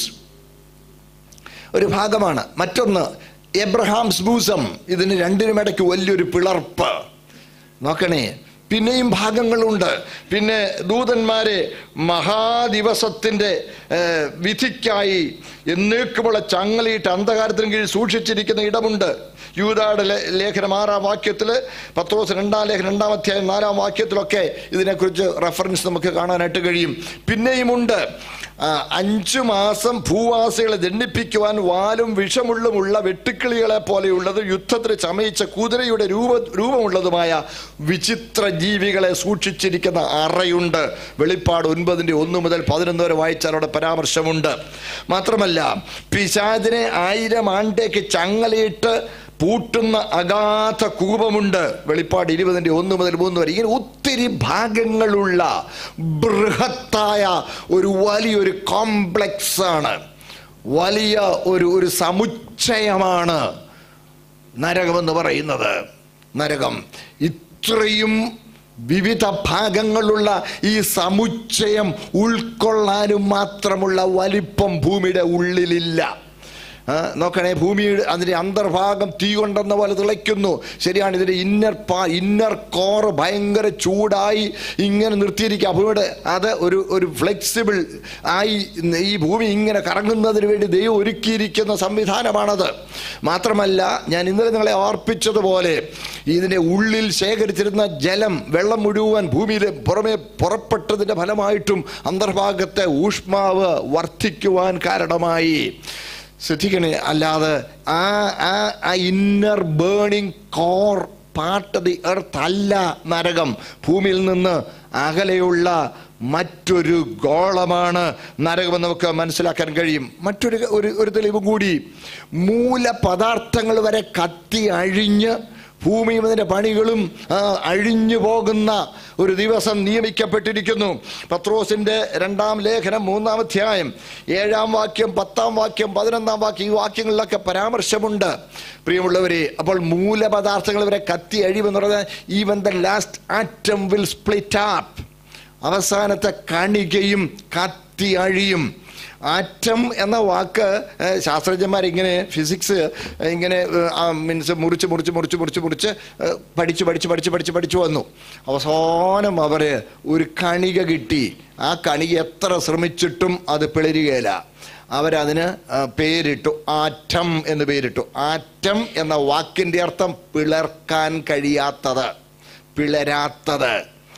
ഒരു ഭാഗമാണ് മറ്റൊന്ന് എബ്രഹാംസ് ബൂസം ഇതിന് രണ്ടിനും ഇടയ്ക്ക് വലിയൊരു പിളർപ്പ് നോക്കണേ പിന്നെയും ഭാഗങ്ങളുണ്ട് പിന്നെ ദൂതന്മാരെ മഹാദിവസത്തിൻ്റെ ഏഹ്, വിധിക്കായി എന്നേക്കുമുള്ള ചങ്ങലയിട്ട് അന്ധകാരത്തിന് കീഴിൽ സൂക്ഷിച്ചിരിക്കുന്ന ഇടമുണ്ട് യൂതായുടെ ലേ- ലേഖനം ആറാം വാക്യത്തിൽ പത്രോസ് രണ്ടാം ലേഖനം രണ്ടാം അധ്യായം നാലാം വാക്യത്തിലൊക്കെ ഇതിനെക്കുറിച്ച് റെഫറൻസ് നമുക്ക് കാണാനായിട്ട് കഴിയും പിന്നെയുമുണ്ട് ആ, അഞ്ചു മാസം ഭൂവാസികളെ ദണ്ഡിപ്പിക്കുവാൻ വാലും വിഷമുള്ളുമുള്ള വെട്ടുക്കിളികളെ പോലെയുള്ളത് യുദ്ധത്തിന് ചമയിച്ച കുതിരയുടെ രൂപ രൂപമുള്ളതുമായ വിചിത്ര ജീവികളെ സൂക്ഷിച്ചിരിക്കുന്ന അറയുണ്ട് വെളിപ്പാട് ഒൻപതിൻ്റെ ഒന്ന് മുതൽ പതിനൊന്ന് വരെ വായിച്ചാൽ അവിടെ പരാമർശമുണ്ട് മാത്രമല്ല പിശാചിനെ ആയിരം ആണ്ടേക്ക് ചങ്ങലയിട്ട് പൂട്ടുന്ന അഗാധ കൂപമുണ്ട് വെളിപ്പാട് ഇരുപതിൻ്റെ ഒന്ന് മുതൽ മൂന്ന് വരെ ഇങ്ങനെ ഒത്തിരി ഭാഗങ്ങളുള്ള ബൃഹത്തായ ഒരു വലിയൊരു കോംപ്ലക്സ് ആണ് വലിയ ഒരു ഒരു സമുച്ചയമാണ് നരകമെന്ന് പറയുന്നത് നരകം ഇത്രയും വിവിധ ഭാഗങ്ങളുള്ള ഈ സമുച്ചയം ഉൾക്കൊള്ളാനും മാത്രമുള്ള വലിപ്പം ഭൂമിയുടെ ഉള്ളിലില്ല ആ, നോക്കണേ ഭൂമിയുടെ അതിൻ്റെ അന്തർഭാഗം തീ കൊണ്ടെന്ന പോലെ തിളയ്ക്കുന്നു ശരിയാണ് ഇതിൻ്റെ ഇന്നർ പാ ഇന്നർ കോറ് ഭയങ്കര ചൂടായി ഇങ്ങനെ നിർത്തിയിരിക്കുക ഭൂമിയുടെ അത് ഒരു ഒരു ഫ്ലെക്സിബിൾ ആയി ഈ ഭൂമി ഇങ്ങനെ കറങ്ങുന്നതിന് വേണ്ടി ദൈവം ഒരുക്കിയിരിക്കുന്ന സംവിധാനമാണത് മാത്രമല്ല ഞാൻ ഇന്നലെ നിങ്ങളെ ഓർപ്പിച്ചതുപോലെ ഇതിൻ്റെ ഉള്ളിൽ ശേഖരിച്ചിരുന്ന ജലം വെള്ളം മുഴുവൻ ഭൂമിയിൽ പുറമെ പുറപ്പെട്ടതിൻ്റെ ഫലമായിട്ടും അന്തർഭാഗത്തെ ഊഷ്മാവ് വർദ്ധിക്കുവാൻ കാരണമായി ശ്രദ്ധിക്കണേ അല്ലാതെ ആ ആ ആ inner burning core part the earth അല്ല നരകം ഭൂമിയിൽ നിന്ന് അകലെയുള്ള മറ്റൊരു ഗോളമാണ് നരകമെന്ന് നമുക്ക് മനസ്സിലാക്കാൻ കഴിയും മറ്റൊരു ഒരു ഒരു തെളിവ് കൂടി മൂലപദാർത്ഥങ്ങൾ വരെ കത്തി അഴിഞ്ഞ് ഭൂമിയും അതിൻ്റെ പണികളും ആ, അഴിഞ്ഞു പോകുന്ന ഒരു ദിവസം നിയമിക്കപ്പെട്ടിരിക്കുന്നു പത്രോസിന്റെ രണ്ടാം ലേഖനം മൂന്നാം അധ്യായം ഏഴാം വാക്യം പത്താം വാക്യം പതിനൊന്നാം വാക്യം ഈ വാക്യങ്ങളിലൊക്കെ പരാമർശമുണ്ട് പ്രിയമുള്ളവരെ അപ്പോൾ മൂലപദാർത്ഥങ്ങൾ വരെ കത്തി അഴിവെന്ന് പറഞ്ഞാൽ even the last atom will split up അവസാനത്തെ കണികയും കത്തി അഴിയും ആറ്റം എന്ന വാക്ക് ഏഹ്, ശാസ്ത്രജ്ഞന്മാരിങ്ങനെ ഫിസിക്സ് ഇങ്ങനെ മീൻസ് മുറിച്ച് മുറിച്ച് മുറിച്ച് മുറിച്ച് മുറിച്ച് ഏഹ്, പഠിച്ച് പഠിച്ച് പഠിച്ച് പഠിച്ച് പഠിച്ചു വന്നു അവസാനം അവർ ഒരു കണിക കിട്ടി ആ കണിക എത്ര ശ്രമിച്ചിട്ടും അത് പിളരുകയില്ല അവരതിന് ആ, പേരിട്ടു ആറ്റം എന്ന് പേരിട്ടു ആറ്റം എന്ന വാക്കിൻ്റെ അർത്ഥം പിളർക്കാൻ കഴിയാത്തത് പിളരാത്തത്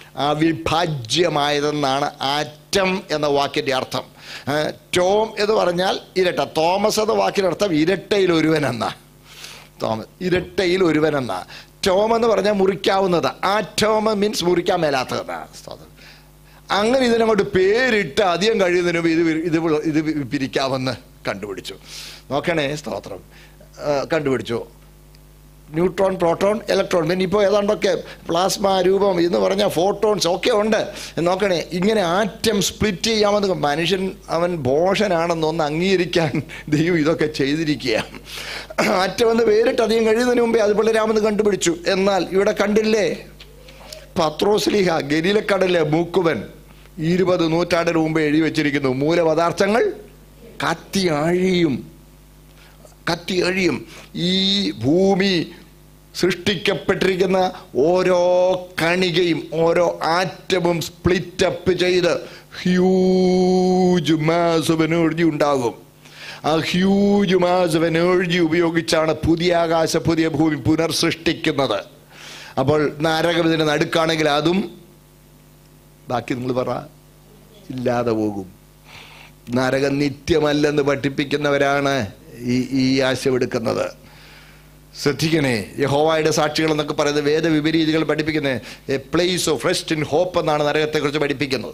അവിഭാജ്യമായതെന്നാണ് ആറ്റം എന്ന വാക്കിൻ്റെ അർത്ഥം ഏ, ടോം എന്ന് പറഞ്ഞാൽ ഇരട്ട തോമസ് എന്ന വാക്കിൻ്റെ അർത്ഥം ഇരട്ടയിൽ ഒരുവൻ എന്ന തോമസ് ഇരട്ടയിൽ ഒരുവൻ എന്ന ടോം എന്ന് പറഞ്ഞാൽ മുറിക്കാവുന്നത് ആ ടോമ മീൻസ് മുറിക്കാൻ മേലാത്തതെന്നാണ് സ്തോത്രം. അങ്ങനെ ഇതിനങ്ങോട്ട് പേരിട്ട് അധികം കഴിയുന്നതിന് മുമ്പ് ഇത് വി- ഇത് വി- ഇത് വി- പിരിക്കാമെന്ന് കണ്ടുപിടിച്ചു നോക്കണേ സ്തോത്രം ആ, കണ്ടുപിടിച്ചു ന്യൂട്രോൺ പ്രോട്ടോൺ ഇലക്ട്രോൺ പിന്നെ ഇപ്പോൾ ഏതാണ്ടൊക്കെ പ്ലാസ്മ രൂപം എന്ന് പറഞ്ഞാൽ ഫോട്ടോൺസ് ഒക്കെ ഉണ്ട് നോക്കണേ ഇങ്ങനെ ആറ്റം സ്പ്ലിറ്റ് ചെയ്യാമെന്ന് മനുഷ്യൻ അവൻ ഭോഷനാണെന്ന് ഒന്ന് അംഗീകരിക്കാൻ ദൈവം ഇതൊക്കെ ചെയ്തിരിക്കുക ആറ്റം എന്ന് പേരിട്ട് അധികം കഴിയുന്നതിന് മുമ്പേ അത് പിള്ളേരാമെന്ന് കണ്ടുപിടിച്ചു എന്നാൽ ഇവിടെ കണ്ടില്ലേ പത്രോസ്ലിഹ ഗലീലക്കടലിലെ മൂക്കുവൻ ഇരുപത് നൂറ്റാണ്ടിന് മുമ്പ് എഴുതി വെച്ചിരിക്കുന്നു മൂലപദാർത്ഥങ്ങൾ കത്തി അഴിയും കത്തി അഴിയും ഈ ഭൂമി സൃഷ്ടിക്കപ്പെട്ടിരിക്കുന്ന ഓരോ കണികയും ഓരോ ആറ്റവും സ്പ്ലിറ്റ് അപ്പ് ചെയ്ത് ഹ്യൂജ് മാസവ് എനർജി ഉണ്ടാകും ആ ഹ്യൂജ് മാസവ് എനർജി ഉപയോഗിച്ചാണ് പുതിയ ആകാശ പുതിയ ഭൂമി പുനർസൃഷ്ടിക്കുന്നത് അപ്പോൾ നരകം ഇതിന് നടുക്കാണെങ്കിൽ അതും ബാക്കി നിങ്ങൾ പറ ഇല്ലാതെ പോകും നരകം നിത്യമല്ലെന്ന് പഠിപ്പിക്കുന്നവരാണ് ഈ ഈ ആശയമെടുക്കുന്നത് ശ്രദ്ധിക്കണേ യഹോവായുടെ സാക്ഷികൾ എന്നൊക്കെ പറയുന്നത് വേദവിപരീതികൾ പഠിപ്പിക്കുന്നത് a place of rest in hope എന്നാണ് നരകത്തെക്കുറിച്ച് പഠിപ്പിക്കുന്നത്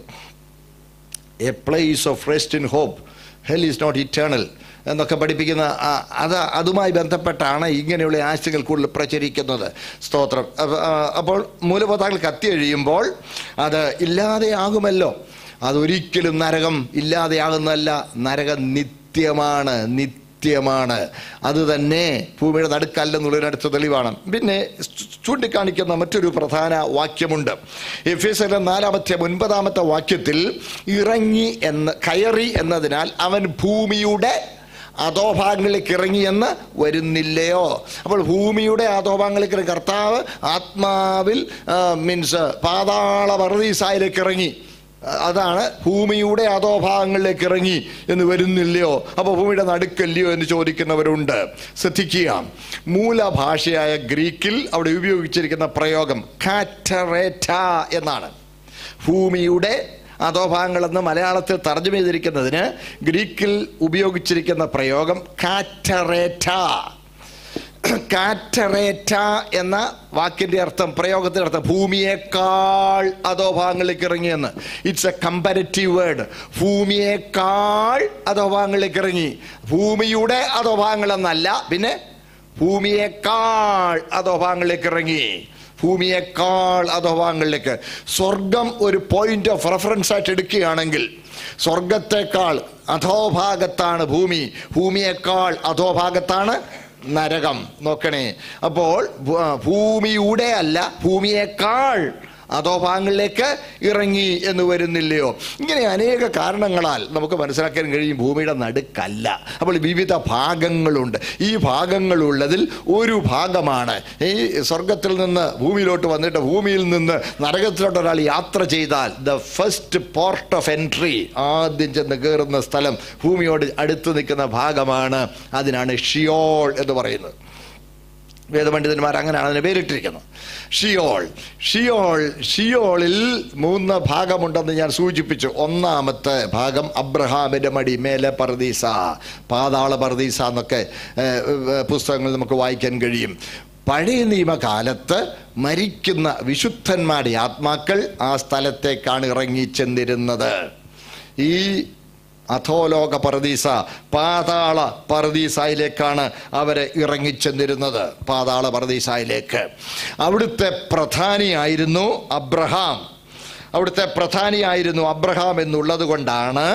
a place of rest in hope hell is not eternal എന്നൊക്കെ പഠിപ്പിക്കുന്ന ആ- അത് അതുമായി ബന്ധപ്പെട്ടാണ് ഇങ്ങനെയുള്ള ആശയങ്ങൾ കൂടുതൽ പ്രചരിക്കുന്നത് സ്തോത്രം അപ്പ- ആ, അപ്പോൾ മൂലപദാർത്ഥങ്ങൾ കത്തി കഴിയുമ്പോൾ അത് ഇല്ലാതെ ആകുമല്ലോ അതൊരിക്കലും നരകം ഇല്ലാതെയാകുന്നതല്ല നരകം നിത്യമാണ് നിത്യമാണ് അത് തന്നെ ഭൂമിയുടെ നടുക്കല്ലെന്നുള്ളതിന് അടുത്ത തെളിവാണ് പിന്നെ ചൂ- ചൂണ്ടിക്കാണിക്കുന്ന മറ്റൊരു പ്രധാന വാക്യമുണ്ട് എഫ് എസ് നാലാമത്തെ ഒൻപതാമത്തെ വാക്യത്തിൽ ഇറങ്ങി എന്ന് കയറി എന്നതിനാൽ അവൻ ഭൂമിയുടെ അധോഭാഗങ്ങളിലേക്ക് ഇറങ്ങിയെന്ന് വരുന്നില്ലയോ അപ്പോൾ ഭൂമിയുടെ അധോഭാഗങ്ങളിലേക്ക് ഇറങ്ങി കർത്താവ് ആത്മാവിൽ മീൻസ് പാതാള പർദീസായിലേക്ക് ഇറങ്ങി അതാണ് ഭൂമിയുടെ അധോഭാഗങ്ങളിലേക്ക് ഇറങ്ങി എന്ന് വരുന്നില്ലയോ അപ്പോൾ ഭൂമിയുടെ നടുക്കല്ലയോ എന്ന് ചോദിക്കുന്നവരുണ്ട് ശ്രദ്ധിക്കുക മൂലഭാഷയായ ഗ്രീക്കിൽ അവിടെ ഉപയോഗിച്ചിരിക്കുന്ന പ്രയോഗം കാറ്ററേറ്റ എന്നാണ് ഭൂമിയുടെ അധോഭാഗങ്ങളെന്ന് മലയാളത്തിൽ തർജ്ജമ ചെയ്തിരിക്കുന്നതിന് ഗ്രീക്കിൽ ഉപയോഗിച്ചിരിക്കുന്ന പ്രയോഗം കാറ്ററേറ്റ കാറ്ററേറ്റ എന്ന വാക്കിന്റെ അർത്ഥം പ്രയോഗത്തിന്റെ അർത്ഥം ഭൂമിയേക്കാൾ അധോഭാഗങ്ങളിലേക്ക് ഇറങ്ങിയെന്ന് ഇറ്റ്സ് എ കമ്പാരറ്റീവ് വേർഡ് ഭൂമിയേക്കാൾ അധോഭാഗങ്ങളിലേക്ക് ഇറങ്ങി ഭൂമിയുടെ അധോഭാഗങ്ങളെന്നല്ല പിന്നെ ഭൂമിയേക്കാൾ അധോഭാഗങ്ങളിലേക്ക് ഇറങ്ങി ഭൂമിയേക്കാൾ അധോഭാഗങ്ങളിലേക്ക് സ്വർഗം ഒരു പോയിന്റ് ഓഫ് റെഫറൻസ് ആയിട്ട് എടുക്കുകയാണെങ്കിൽ സ്വർഗത്തെക്കാൾ അധോഭാഗത്താണ് ഭൂമി ഭൂമിയേക്കാൾ അധോഭാഗത്താണ് നരകം നോക്കണേ അപ്പോൾ ഭൂ- ഭൂമിയുടെ അല്ല ഭൂമിയേക്കാൾ അധോഭാഗങ്ങളിലേക്ക് ഇറങ്ങി എന്ന് വരുന്നില്ലയോ ഇങ്ങനെ അനേക കാരണങ്ങളാൽ നമുക്ക് മനസ്സിലാക്കാൻ കഴിയും ഭൂമിയുടെ നടുക്കല്ല അപ്പോൾ വിവിധ ഭാഗങ്ങളുണ്ട് ഈ ഭാഗങ്ങളുള്ളതിൽ ഒരു ഭാഗമാണ് ഈ സ്വർഗത്തിൽ നിന്ന് ഭൂമിയിലോട്ട് വന്നിട്ട് ഭൂമിയിൽ നിന്ന് നരകത്തിലോട്ട് ഒരാൾ യാത്ര ചെയ്താൽ the first port of entry ആദ്യം ചെന്ന് കയറുന്ന സ്ഥലം ഭൂമിയോട് അടുത്ത് നിൽക്കുന്ന ഭാഗമാണ് അതിനാണ് ഷിയോൾ എന്ന് പറയുന്നത് വേദപണ്ഡിതന്മാർ അങ്ങനെയാണ് അതിന് പേരിട്ടിരിക്കുന്നത് ഷിയോൾ ഷിയോൾ ഷിയോളിൽ മൂന്ന് ഭാഗമുണ്ടെന്ന് ഞാൻ സൂചിപ്പിച്ചു ഒന്നാമത്തെ ഭാഗം അബ്രഹാമിൻ്റെ മടി മേലെ പർദീസ പാതാള പർദീസ എന്നൊക്കെ ഏഹ്, ഏഹ്, പുസ്തകങ്ങൾ നമുക്ക് വായിക്കാൻ കഴിയും പഴയ നിയമകാലത്ത് മരിക്കുന്ന വിശുദ്ധന്മാരുടെ ആത്മാക്കൾ ആ സ്ഥലത്തേക്കാണ് ഇറങ്ങിച്ചെന്നിരുന്നത് ഈ അധോലോക പർദീസ പാതാള പർദീസായിലേക്കാണ് അവരെ ഇറങ്ങിച്ചെന്നിരുന്നത് പാതാള പർദീസായിലേക്ക് അവിടുത്തെ പ്രധാനിയായിരുന്നു അബ്രഹാം അവിടുത്തെ പ്രധാനിയായിരുന്നു അബ്രഹാം എന്നുള്ളത് കൊണ്ടാണ്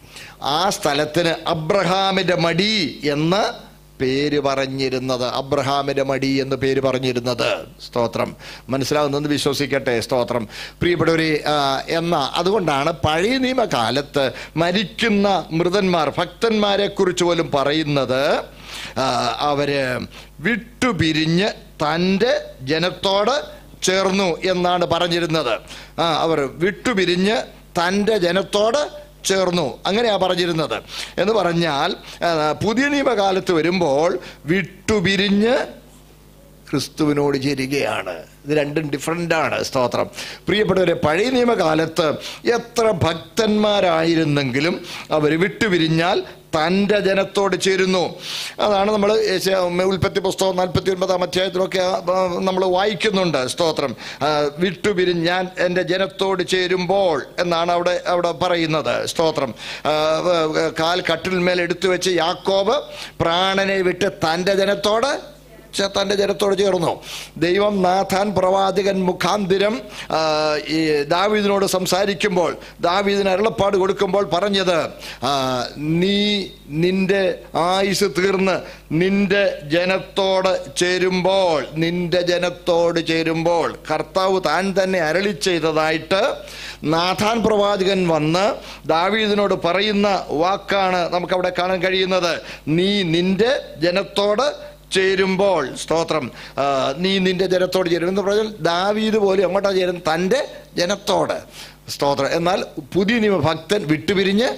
ആ സ്ഥലത്തിന് അബ്രഹാമിൻ്റെ മടി എന്ന് പേര് പറഞ്ഞിരുന്നത് അബ്രഹാമിൻ്റെ മടി എന്ന് പേര് പറഞ്ഞിരുന്നത് സ്തോത്രം മനസ്സിലാവുന്നെന്ന് വിശ്വസിക്കട്ടെ സ്തോത്രം പ്രിയപ്പെട്ടവരെ ആ, എന്ന അതുകൊണ്ടാണ് പഴയ നിയമകാലത്ത് മരിക്കുന്ന മൃതന്മാർ ഭക്തന്മാരെ കുറിച്ച് പോലും പറയുന്നത് ആ, അവര് വിട്ടുപിരിഞ്ഞ് തൻ്റെ ജനത്തോട് ചേർന്നു എന്നാണ് പറഞ്ഞിരുന്നത് ആ അവർ വിട്ടുപിരിഞ്ഞ് തൻ്റെ ജനത്തോട് ചേർന്നു അങ്ങനെയാ പറഞ്ഞിരുന്നത് എന്ന് പറഞ്ഞാൽ ആ, പുതിയ നിയമകാലത്ത് വരുമ്പോൾ വിട്ടുപിരിഞ്ഞ് ക്രിസ്തുവിനോട് ചേരുകയാണ് ഇത് രണ്ടും ഡിഫറൻ്റ് ആണ് സ്തോത്രം പ്രിയപ്പെട്ടവരെ പഴയ നിയമകാലത്ത് എത്ര ഭക്തന്മാരായിരുന്നെങ്കിലും അവർ വിട്ടുപിരിഞ്ഞാൽ തൻ്റെ ജനത്തോട് ചേരുന്നു അതാണ് നമ്മൾ ഉൽപ്പത്തി പുസ്തകം നാൽപ്പത്തി ഒൻപതാം അധ്യായത്തിലൊക്കെ നമ്മൾ വായിക്കുന്നുണ്ട് സ്തോത്രം ആ, വിട്ടുപിരിഞ്ഞ് ഞാൻ എൻ്റെ ജനത്തോട് ചേരുമ്പോൾ എന്നാണ് അവിടെ അവിടെ പറയുന്നത് സ്തോത്രം ആ, ആ, കാൽ കട്ടിൽമേൽ എടുത്തു വെച്ച് യാക്കോബ് പ്രാണനെ വിട്ട് തൻ്റെ ജനത്തോട് ചെ- തൻ്റെ ജനത്തോട് ചേർന്നു ദൈവം നാഥാൻ പ്രവാചകൻ മുഖാന്തിരം ആ, ഈ ദാവീദിനോട് സംസാരിക്കുമ്പോൾ ദാവീദിന് അരുളപ്പാട് കൊടുക്കുമ്പോൾ പറഞ്ഞത് ആ, നീ നിന്റെ ആയുസ് തീർന്ന് നിന്റെ ജനത്തോട് ചേരുമ്പോൾ നിന്റെ ജനത്തോട് ചേരുമ്പോൾ കർത്താവ് താൻ തന്നെ അരളി ചെയ്തതായിട്ട് നാഥാൻ പ്രവാചകൻ വന്ന് ദാവീദിനോട് പറയുന്ന വാക്കാണ് നമുക്കവിടെ കാണാൻ കഴിയുന്നത് നീ നിന്റെ ജനത്തോട് ചേരുമ്പോൾ സ്തോത്രം ആ, നീ നിന്റെ ജനത്തോട് ചേരും എന്ന് പറഞ്ഞാൽ ദാവീദ് പോലും എങ്ങോട്ടാ ചേരുന്നത് തൻ്റെ ജനത്തോട് സ്തോത്രം എന്നാൽ പുതിയ നിയമ ഭക്തൻ വിട്ടുപിരിഞ്ഞ്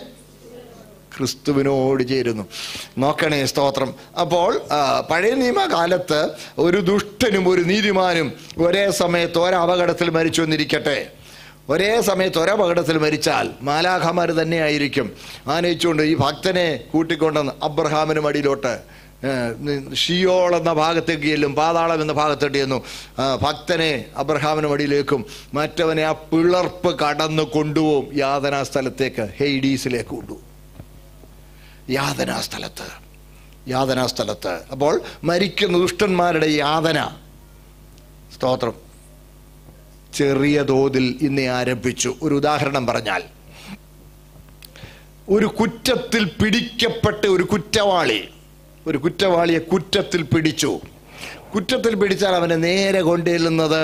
ക്രിസ്തുവിനോട് ചേരുന്നു നോക്കണേ സ്തോത്രം അപ്പോൾ ആ, പഴയ നിയമകാലത്ത് ഒരു ദുഷ്ടനും ഒരു നീതിമാനും ഒരേ സമയത്ത് ഒരപകടത്തിൽ മരിച്ചു എന്നിരിക്കട്ടെ ഒരേ സമയത്ത് ഒരപകടത്തിൽ മരിച്ചാൽ മാലാഖമാർ തന്നെയായിരിക്കും ആനയിച്ചുകൊണ്ട് ഈ ഭക്തനെ കൂട്ടിക്കൊണ്ടെന്ന് അബ്രഹാമിന് മടിയിലോട്ട് ഏഹ്, ഷിയോൾ എന്ന ഭാഗത്തേക്ക് ചെല്ലും പാതാളം എന്ന ഭാഗത്തേക്ക് ചെന്നു ആ, ഭക്തനെ അബ്രഹാമിന് മടിയിലേക്കും മറ്റവനെ ആ പിളർപ്പ് കടന്നു കൊണ്ടുപോകും യാതനാ സ്ഥലത്തേക്ക് ഹെയ്ഡീസിലേക്ക് കൊണ്ടുപോകും യാതനാ സ്ഥലത്ത് യാതനാ സ്ഥലത്ത് അപ്പോൾ മരിക്കുന്ന ദുഷ്ടന്മാരുടെ യാതന സ്തോത്രം ചെറിയ തോതിൽ ഇന്ന് ആരംഭിച്ചു ഒരു ഉദാഹരണം പറഞ്ഞാൽ ഒരു കുറ്റത്തിൽ പിടിക്കപ്പെട്ട ഒരു കുറ്റവാളി ഒരു കുറ്റവാളിയെ കുറ്റത്തിൽ പിടിച്ചു കുറ്റത്തിൽ പിടിച്ചാൽ അവനെ നേരെ കൊണ്ടുചെല്ലുന്നത്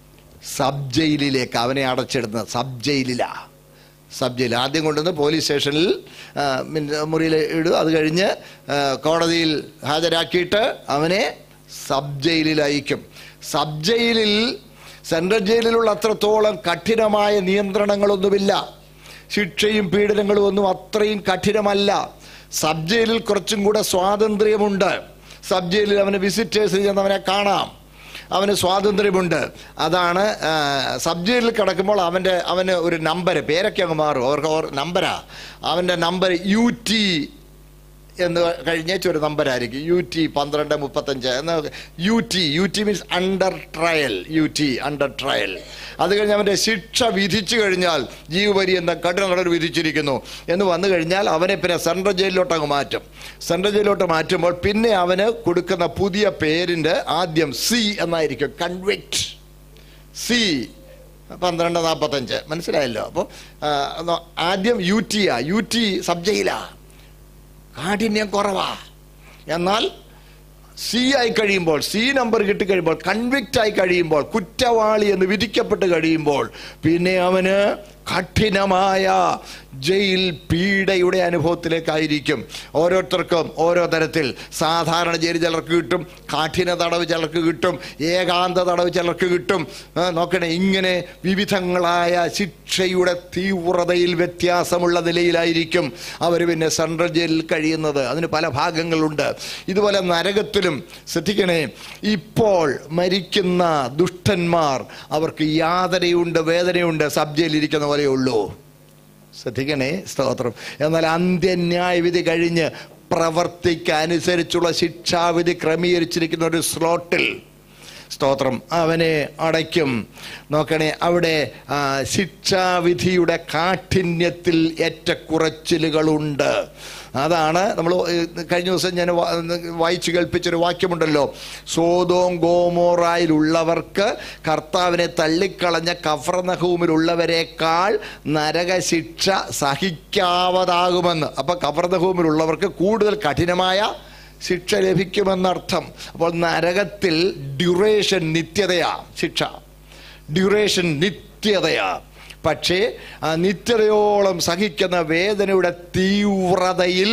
സബ് ജയിലിലേക്ക് അവനെ അടച്ചിടുന്നത് സബ് ജയിലിലാ സബ് ജയിൽ ആദ്യം കൊണ്ടുവന്ന് പോലീസ് സ്റ്റേഷനിൽ ആ, മിൻ- മുറിയിൽ ഇടും അത് കഴിഞ്ഞ് ആ, കോടതിയിൽ ഹാജരാക്കിയിട്ട് അവനെ സബ് ജയിലിൽ അയക്കും സബ് ജയിലിൽ സെൻട്രൽ ജയിലിലുള്ള അത്രത്തോളം കഠിനമായ നിയന്ത്രണങ്ങളൊന്നുമില്ല ശിക്ഷയും പീഡനങ്ങളും ഒന്നും അത്രയും കഠിനമല്ല സബ് ജയിലിൽ കുറച്ചും കൂടെ സ്വാതന്ത്ര്യമുണ്ട് സബ് ജയിലിൽ അവന് വിസിറ്റേഴ്സിന് ചെന്ന് അവനെ കാണാം അവന് സ്വാതന്ത്ര്യമുണ്ട് അതാണ് ആ, സബ് ജയിലിൽ കിടക്കുമ്പോൾ അവൻ്റെ അവന് ഒരു നമ്പർ പേരൊക്കെ അങ്ങ് മാറും അവർക്ക് ഓർ നമ്പരാ അവൻ്റെ നമ്പർ യു ടി എന്ന് കഴിഞ്ഞേച്ച് ഒരു നമ്പരായിരിക്കും യു ടി പന്ത്രണ്ട് മുപ്പത്തഞ്ച് എന്ന് U T U T means under trial U T under trial അത് കഴിഞ്ഞ് അവൻ്റെ ശിക്ഷ വിധിച്ചു കഴിഞ്ഞാൽ ജീവപര്യന്തം കഠിന കടൽ വിധിച്ചിരിക്കുന്നു എന്ന് വന്നു കഴിഞ്ഞാൽ അവനെ പിന്നെ സെൻട്രൽ ജയിലിലോട്ട് അങ്ങ് മാറ്റും സെൻട്രൽ ജയിലിലോട്ട് മാറ്റുമ്പോൾ പിന്നെ അവന് കൊടുക്കുന്ന പുതിയ പേരിൻ്റെ ആദ്യം സി എന്നായിരിക്കും കൺവിക്റ്റ് സി പന്ത്രണ്ട് നാൽപ്പത്തഞ്ച് മനസ്സിലായല്ലോ അപ്പോൾ ആദ്യം യു ടിയാ യു ടി സബ് ജയിലാ കാഠിന്യം കുറവാ എന്നാൽ സി ആയി കഴിയുമ്പോൾ സി നമ്പർ കിട്ടിക്കഴിയുമ്പോൾ കൺവിക്റ്റ് ആയി കഴിയുമ്പോൾ കുറ്റവാളി എന്ന് വിധിക്കപ്പെട്ട് കഴിയുമ്പോൾ പിന്നെ അവന് കഠിനമായ ജയിൽ പീഡയുടെ അനുഭവത്തിലേക്കായിരിക്കും ഓരോരുത്തർക്കും ഓരോ തരത്തിൽ സാധാരണ ജയിൽ ചിലർക്ക് കിട്ടും കഠിന തടവ് ചിലർക്ക് കിട്ടും ഏകാന്ത തടവ് ചിലർക്ക് കിട്ടും ആ, നോക്കണേ ഇങ്ങനെ വിവിധങ്ങളായ ശിക്ഷയുടെ തീവ്രതയിൽ വ്യത്യാസമുള്ള നിലയിലായിരിക്കും അവർ പിന്നെ സെൻട്രൽ ജയിലിൽ കഴിയുന്നത് അതിന് പല ഭാഗങ്ങളുണ്ട് ഇതുപോലെ നരകത്തിലും ശ്രദ്ധിക്കണേ ഇപ്പോൾ മരിക്കുന്ന ദുഷ്ടന്മാർ അവർക്ക് യാതനയുണ്ട് വേദനയുണ്ട് സബ് ജയിലിരിക്കുന്ന പോലെയേ ഉള്ളൂ ശ്രദ്ധിക്കണേ സ്തോത്രം എന്നാൽ അന്ത്യന്യായവിധി കഴിഞ്ഞ് പ്രവർത്തിക്ക് അനുസരിച്ചുള്ള ശിക്ഷാവിധി ക്രമീകരിച്ചിരിക്കുന്ന ഒരു സ്ലോട്ടിൽ സ്തോത്രം അവനെ അടയ്ക്കും നോക്കണേ അവിടെ ആ, ശിക്ഷാവിധിയുടെ കാഠിന്യത്തിൽ ഏറ്റക്കുറച്ചിലുകളുണ്ട് അതാണ് നമ്മൾ കഴിഞ്ഞ ദിവസം ഞാൻ വാ- വായിച്ചു കേൾപ്പിച്ചൊരു വാക്യമുണ്ടല്ലോ സോതോം ഗോമോറായിലുള്ളവർക്ക് കർത്താവിനെ തള്ളിക്കളഞ്ഞ കഫർനഹൂമിലുള്ളവരെക്കാൾ നരകശിക്ഷ സഹിക്കാവതാകുമെന്ന് അപ്പം കഫർനഹൂമിലുള്ളവർക്ക് കൂടുതൽ കഠിനമായ ശിക്ഷ ലഭിക്കുമെന്നർത്ഥം അപ്പോൾ നരകത്തിൽ ഡ്യൂറേഷൻ നിത്യതയാ ശിക്ഷ ഡ്യൂറേഷൻ നിത്യതയാ പക്ഷേ ആ നിത്യതയോളം സഹിക്കുന്ന വേദനയുടെ തീവ്രതയിൽ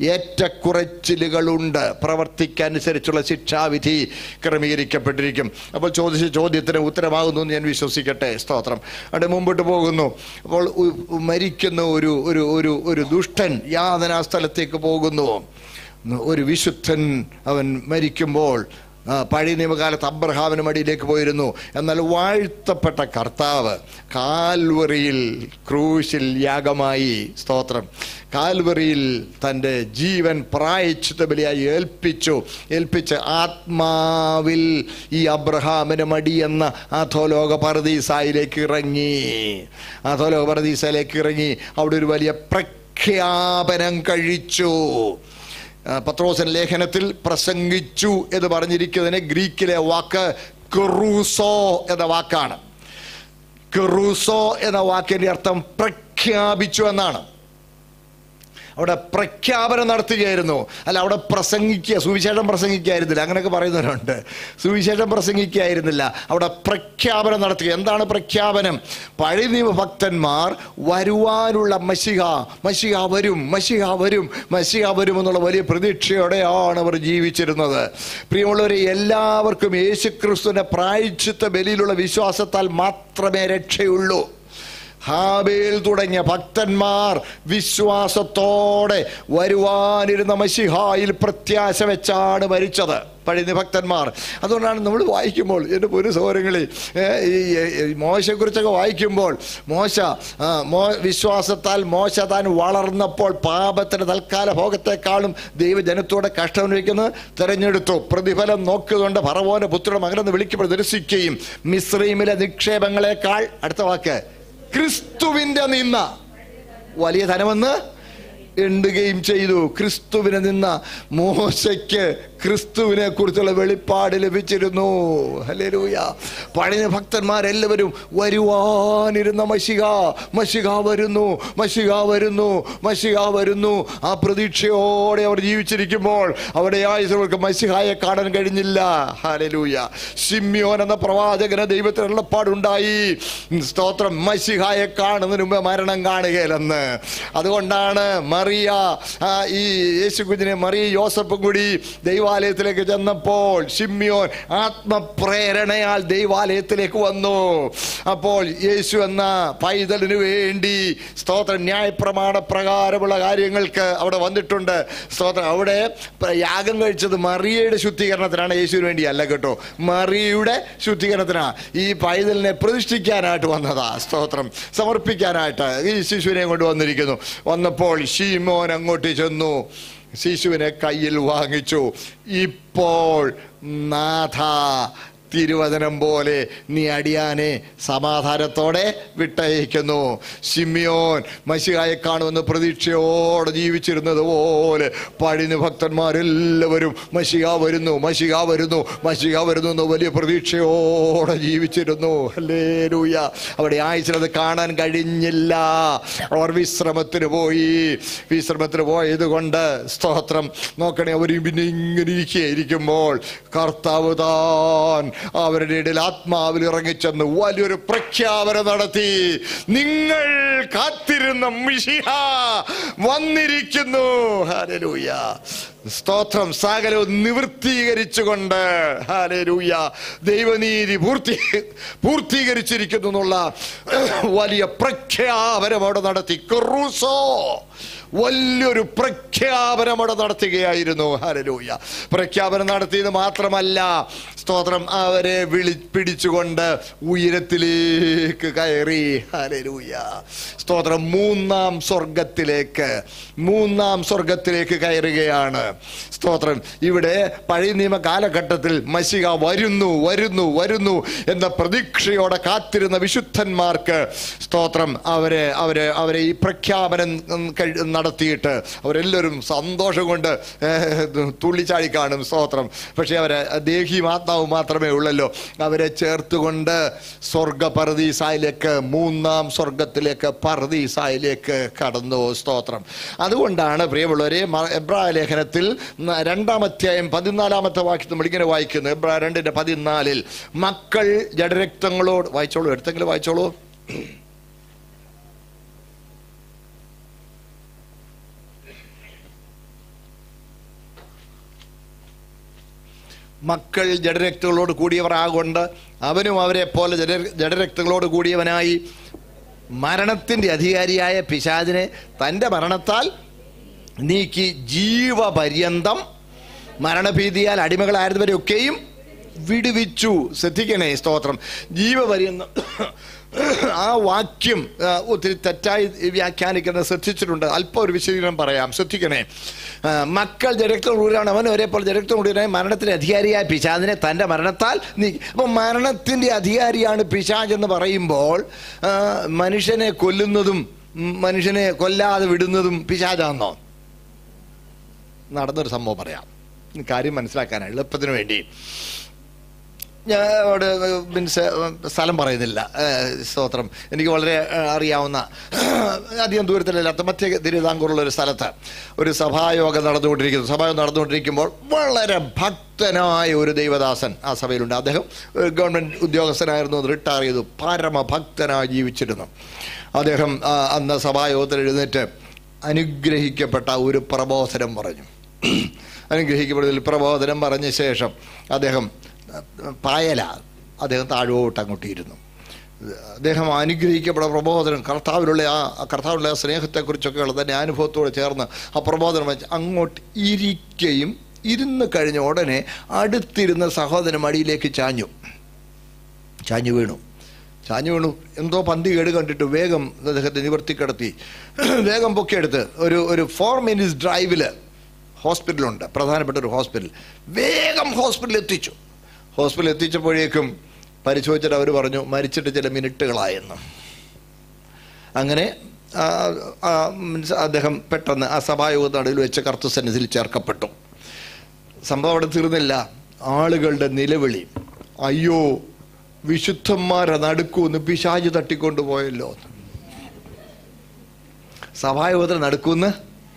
ഏറ്റക്കുറച്ചിലുകളുണ്ട് പ്രവർത്തിക്കനുസരിച്ചുള്ള ശിക്ഷാവിധി ക്രമീകരിക്കപ്പെട്ടിരിക്കും അപ്പോൾ ചോദിച്ച ചോദ്യത്തിന് ഉത്തരമാകുന്നു എന്ന് ഞാൻ വിശ്വസിക്കട്ടെ സ്തോത്രം അവിടെ മുമ്പോട്ട് പോകുന്നു അപ്പോൾ ഉ- ഉ- മരിക്കുന്ന ഒരു ഒരു ഒരു ഒരു ദുഷ്ടൻ യാതനാ സ്ഥലത്തേക്ക് പോകുന്നു ഒരു വിശുദ്ധൻ അവൻ മരിക്കുമ്പോൾ ആ, പഴയ നിയമകാലത്ത് അബ്രഹാമിന് മടിയിലേക്ക് പോയിരുന്നു എന്നാൽ വാഴ്ത്തപ്പെട്ട കർത്താവ് കാൽവറിയിൽ ക്രൂശിൽ യാഗമായി സ്തോത്രം കാൽവറിയിൽ തൻ്റെ ജീവൻ പ്രായച്ചിത്ത ബലിയായി ഏൽപ്പിച്ചു ഏൽപ്പിച്ച് ആത്മാവിൽ ഈ അബ്രഹാമിന് മടി എന്ന അധോലോക പരദീസായിലേക്ക് ഇറങ്ങി അധോലോക പരദീസയിലേക്ക് ഇറങ്ങി അവിടെ ഒരു വലിയ പ്രഖ്യാപനം കഴിച്ചു ആ, പത്രോസൻ ലേഖനത്തിൽ പ്രസംഗിച്ചു എന്ന് പറഞ്ഞിരിക്കുന്നതിന് ഗ്രീക്കിലെ വാക്ക് കെറൂസോ എന്ന വാക്കാണ് കെറൂസോ എന്ന വാക്കിന്റെ അർത്ഥം പ്രഖ്യാപിച്ചു എന്നാണ് അവിടെ പ്രഖ്യാപനം നടത്തുകയായിരുന്നു അല്ല അവിടെ പ്രസംഗിക്കുക സുവിശേഷം പ്രസംഗിക്കായിരുന്നില്ല അങ്ങനെയൊക്കെ പറയുന്നവരുണ്ട് സുവിശേഷം പ്രസംഗിക്കായിരുന്നില്ല അവിടെ പ്രഖ്യാപനം നടത്തുക എന്താണ് പ്രഖ്യാപനം പഴയ നിയമ ഭക്തന്മാർ വരുവാനുള്ള മഷിക മഷിക വരും മഷിക വരും മഷിക വരും എന്നുള്ള വലിയ പ്രതീക്ഷയോടെയാണ് അവർ ജീവിച്ചിരുന്നത് പ്രിയമുള്ളവരെ എല്ലാവർക്കും യേശുക്രിസ്തുവിന്റെ പ്രായച്ചിത്ത ബലിയിലുള്ള വിശ്വാസത്താൽ മാത്രമേ രക്ഷയുള്ളൂ ഹാബേൽ തുടങ്ങിയ ഭക്തന്മാർ വിശ്വാസത്തോടെ വരുവാനിരുന്ന മഷിഹായിൽ പ്രത്യാശ വെച്ചാണ് മരിച്ചത് പഴയ ഭക്തന്മാർ അതുകൊണ്ടാണ് നമ്മൾ വായിക്കുമ്പോൾ എൻ്റെ ഒരു സൗരങ്ങളിൽ ഈ മോശയെക്കുറിച്ചൊക്കെ വായിക്കുമ്പോൾ മോശ ആ, മോ വിശ്വാസത്താൽ മോശ താൻ വളർന്നപ്പോൾ പാപത്തിന് തൽക്കാല ഭോഗത്തെക്കാളും ദൈവജനത്തോടെ കഷ്ടം അനുഭവിക്കുന്നത് തെരഞ്ഞെടുത്തു പ്രതിഫലം നോക്കുകൊണ്ട് ഫറവോന്റെ പുത്രയുടെ മകനെന്ന് വിളിക്കപ്പെടും ദർശിക്കുകയും മിശ്രീമിലെ നിക്ഷേപങ്ങളെക്കാൾ അടുത്ത വാക്ക് ക്രിസ്തുവിന്റെ നിന്ന വലിയ ധനമെന്ന് എണ്ണുകയും ചെയ്തു ക്രിസ്തുവിനെ നിന്ന മോശയ്ക്ക് ക്രിസ്തുവിനെ കുറിച്ചുള്ള വെളിപ്പാട് ലഭിച്ചിരുന്നു ഹല്ലേലൂയ പഴയ ഭക്തന്മാരെല്ലാവരും വരുവാനിരുന്ന മഷിക മഷിക വരുന്നു മഷിക വരുന്നു മഷിക വരുന്നു ആ പ്രതീക്ഷയോടെ അവർ ജീവിച്ചിരിക്കുമ്പോൾ അവിടെ ആയുസവർക്ക് മഷിഹായെ കാണാൻ കഴിഞ്ഞില്ല ഹല്ലേലൂയ സിമ്യോൻ എന്ന പ്രവാചകന് ദൈവത്തിന് വെള്ളപ്പാടുണ്ടായി സ്തോത്രം മഷിഹായെ കാണുന്നതിന് മുമ്പ് മരണം കാണുകയില്ലെന്ന് അതുകൊണ്ടാണ് മറിയ ആ, ഈ യേശു കുഞ്ഞിനെ മറിയ യോസഫും കൂടി ദൈവാലയത്തിലേക്ക് ചെന്നപ്പോൾ ഷിമ്യോൻ ആത്മപ്രേരണയാൽ ദൈവാലയത്തിലേക്ക് വന്നു അപ്പോൾ യേശു എന്ന പൈതലിന് വേണ്ടി സ്തോത്ര ന്യായപ്രമാണ പ്രകാരമുള്ള കാര്യങ്ങൾക്ക് അവിടെ വന്നിട്ടുണ്ട് സ്തോത്രം അവിടെ പ്ര- യാഗം കഴിച്ചത് മറിയയുടെ ശുദ്ധീകരണത്തിനാണ് യേശുവിന് വേണ്ടി അല്ല കേട്ടോ മറിയയുടെ ശുദ്ധീകരണത്തിനാണ് ഈ പൈതലിനെ പ്രതിഷ്ഠിക്കാനായിട്ട് വന്നതാ സ്തോത്രം സമർപ്പിക്കാനായിട്ട് ഈ ശിശുവിനെ കൊണ്ട് വന്നിരിക്കുന്നു വന്നപ്പോൾ ഷീമോൻ അങ്ങോട്ട് ചെന്നു ശിശുവിനെ കയ്യിൽ വാങ്ങിച്ചു ഇപ്പോൾ നാഥ തിരുവചനം പോലെ നീ അടിയാനെ സമാധാനത്തോടെ വിട്ടയക്കുന്നു സിമിയോൻ മഷികായെ കാണുമെന്ന് പ്രതീക്ഷയോടെ ജീവിച്ചിരുന്നത് പോലെ പഴിന് ഭക്തന്മാരെല്ലാവരും മഷിക വരുന്നു മഷിക വരുന്നു മഷിക വരുന്നു എന്ന് വലിയ പ്രതീക്ഷയോടെ ജീവിച്ചിരുന്നു ഹല്ലേലൂയ അവിടെ ആഴ്ചത് കാണാൻ കഴിഞ്ഞില്ല അവർ വിശ്രമത്തിന് പോയി വിശ്രമത്തിന് പോയത് കൊണ്ട് സ്തോത്രം നോക്കണേ അവർ പിന്നെ ഇങ്ങനെ ഇരിക്കുകയായിരിക്കുമ്പോൾ കർത്താവ് താൻ അവരുടെ ഇടയിൽ ആത്മാവിൽ ഇറങ്ങിച്ചെന്ന് വലിയൊരു പ്രഖ്യാപനം നടത്തി നിങ്ങൾ കാത്തിരുന്ന മിഷിഹ വന്നിരിക്കുന്നു ഹല്ലേലൂയ സ്തോത്രം സകലവും നിവൃത്തീകരിച്ചുകൊണ്ട് ഹാലേലൂയ ദൈവനീതി പൂർത്തി പൂർത്തീകരിച്ചിരിക്കുന്നു എന്നുള്ള വലിയ പ്രഖ്യാപനം അവിടെ നടത്തി ക്രൂസോ വലിയൊരു പ്രഖ്യാപനം അവിടെ നടത്തുകയായിരുന്നു ഹാലലൂയ പ്രഖ്യാപനം നടത്തിയത് മാത്രമല്ല സ്തോത്രം അവരെ വിളി പിടിച്ചുകൊണ്ട് ഉയരത്തിലേക്ക് കയറി ഹാലലൂയ സ്തോത്രം മൂന്നാം സ്വർഗത്തിലേക്ക് മൂന്നാം സ്വർഗത്തിലേക്ക് കയറുകയാണ് സ്തോത്രം ഇവിടെ പഴയ നിയമ കാലഘട്ടത്തിൽ മഷിക വരുന്നു വരുന്നു വരുന്നു എന്ന പ്രതീക്ഷയോടെ കാത്തിരുന്ന വിശുദ്ധന്മാർക്ക് സ്തോത്രം അവരെ അവരെ അവരെ ഈ പ്രഖ്യാപനം ഉം, കഴി- നടത്തിയിട്ട് അവരെല്ലാവരും സന്തോഷം കൊണ്ട് ഏഹ്, തുള്ളിച്ചാടി കാണും സ്തോത്രം പക്ഷേ അവരെ ദേഹിയും ആത്മാവും മാത്രമേ ഉള്ളല്ലോ അവരെ ചേർത്തുകൊണ്ട് സ്വർഗ പർദീസായിലേക്ക് മൂന്നാം സ്വർഗത്തിലേക്ക് പർദീസായിലേക്ക് കടന്നു സ്തോത്രം അതുകൊണ്ടാണ് പ്രിയമുള്ളവരെ മ- എബ്രായ ലേഖനത്തിൽ ന- രണ്ടാമധ്യായം പതിനാലാമത്തെ വാക്യം നമ്മൾ ഇങ്ങനെ വായിക്കുന്നു എബ്രായ രണ്ടിന്റെ പതിനാലിൽ മക്കൾ ജഡരക്തങ്ങളോട് വായിച്ചോളൂ എടുത്തെങ്കിലും വായിച്ചോളൂ മക്കൾ ജഡരക്തങ്ങളോട് കൂടിയവർ ആകൊണ്ട് അവനും അവരെ പോലെ ജഡ ജഡരക്തങ്ങളോട് കൂടിയവനായി മരണത്തിൻ്റെ അധികാരിയായ പിശാചിനെ തൻ്റെ മരണത്താൽ നീക്കി ജീവപര്യന്തം മരണഭീതിയാൽ അടിമകളായിരുന്നവരെയൊക്കെയും വിടുവിച്ചു ശ്രദ്ധിക്കണേ സ്തോത്രം ജീവപര്യന്തം ആ വാക്യം ആ, ഒത്തിരി തെറ്റായി വ്യാഖ്യാനിക്കുന്നത് ശ്രദ്ധിച്ചിട്ടുണ്ട് അല്പം ഒരു വിശദീകരണം പറയാം ശ്രദ്ധിക്കണേ ആ, മക്കൾ ജരക്തൂരാണ് അവൻ ഒരേപോലെ ജരക്തൂരായി മരണത്തിന് അധികാരിയായ പിശാദിനെ തൻ്റെ മരണത്താൽ നീ അപ്പം മരണത്തിൻ്റെ അധികാരിയാണ് പിശാജ് എന്ന് പറയുമ്പോൾ ആ, മനുഷ്യനെ കൊല്ലുന്നതും ഉം, മനുഷ്യനെ കൊല്ലാതെ വിടുന്നതും പിശാജാന്നോ നടന്നൊരു സംഭവം പറയാം കാര്യം മനസ്സിലാക്കാനാണ് എളുപ്പത്തിന് വേണ്ടി ഞാൻ അവിടെ മീൻസ് സ്ഥലം പറയുന്നില്ല ഏഹ് സ്തോത്രം എനിക്ക് വളരെ ഏഹ്, അറിയാവുന്ന അധികം ദൂരത്തിലല്ലാത്ത മധ്യ തിരുവിതാംകൂറുള്ള ഒരു സ്ഥലത്ത് ഒരു സഭായോഗം നടന്നുകൊണ്ടിരിക്കുന്നു സഭായോഗം നടന്നുകൊണ്ടിരിക്കുമ്പോൾ വളരെ ഭക്തനായ ഒരു ദൈവദാസൻ ആ സഭയിലുണ്ട് അദ്ദേഹം ഒരു ഗവൺമെൻറ് ഉദ്യോഗസ്ഥനായിരുന്നു റിട്ടയർ ചെയ്തു പരമഭക്തനായി ജീവിച്ചിരുന്നു അദ്ദേഹം ആ, അന്ന് സഭായോഗത്തിൽ എഴുന്നേറ്റ് അനുഗ്രഹിക്കപ്പെട്ട ഒരു പ്രബോധനം പറഞ്ഞു അനുഗ്രഹിക്കപ്പെട്ടതിൽ പ്രബോധനം പറഞ്ഞ ശേഷം അദ്ദേഹം പായല അദ്ദേഹം താഴോട്ട് അങ്ങോട്ട് ഇരുന്നു അദ്ദേഹം അനുഗ്രഹിക്കപ്പെട്ട പ്രബോധനം കർത്താവിലുള്ള ആ ആ കർത്താവിലുള്ള ആ സ്നേഹത്തെക്കുറിച്ചൊക്കെയുള്ള തന്നെ അനുഭവത്തോട് ചേർന്ന് ആ പ്രബോധനം വെച്ച് അങ്ങോട്ട് ഇരിക്കുകയും ഇരുന്ന് കഴിഞ്ഞ ഉടനെ അടുത്തിരുന്ന സഹോദരൻ മടിയിലേക്ക് ചാഞ്ഞു ചാഞ്ഞു വീണു ചാഞ്ഞു വീണു എന്തോ പന്തി കേട് കണ്ടിട്ട് വേഗം അദ്ദേഹത്തെ നിവർത്തി കിടത്തി വേഗം പൊക്കിയെടുത്ത് ഒരു ഒരു ഫോർ മിനിറ്റ്സ് ഡ്രൈവിൽ ഹോസ്പിറ്റലുണ്ട് പ്രധാനപ്പെട്ട ഒരു ഹോസ്പിറ്റൽ വേഗം ഹോസ്പിറ്റലിൽ എത്തിച്ചു ഹോസ്പിറ്റലിൽ എത്തിച്ചപ്പോഴേക്കും പരിശോധിച്ചിട്ട് അവർ പറഞ്ഞു മരിച്ചിട്ട് ചില മിനിറ്റുകളായെന്ന് അങ്ങനെ ആ, ആ, മീൻസ് അദ്ദേഹം പെട്ടെന്ന് ആ സഭായോഗ നടുവിൽ വെച്ച് കറുത്ത സന്നിധിയിൽ ചേർക്കപ്പെട്ടു സംഭവം അവിടെ തീർന്നില്ല ആളുകളുടെ നിലവിളി അയ്യോ വിശുദ്ധന്മാരെ നടുക്കൂന്ന് പിശാജ് തട്ടിക്കൊണ്ടുപോയല്ലോ എന്ന്. സഭായോഗത്തിന് നടുക്കൂന്ന്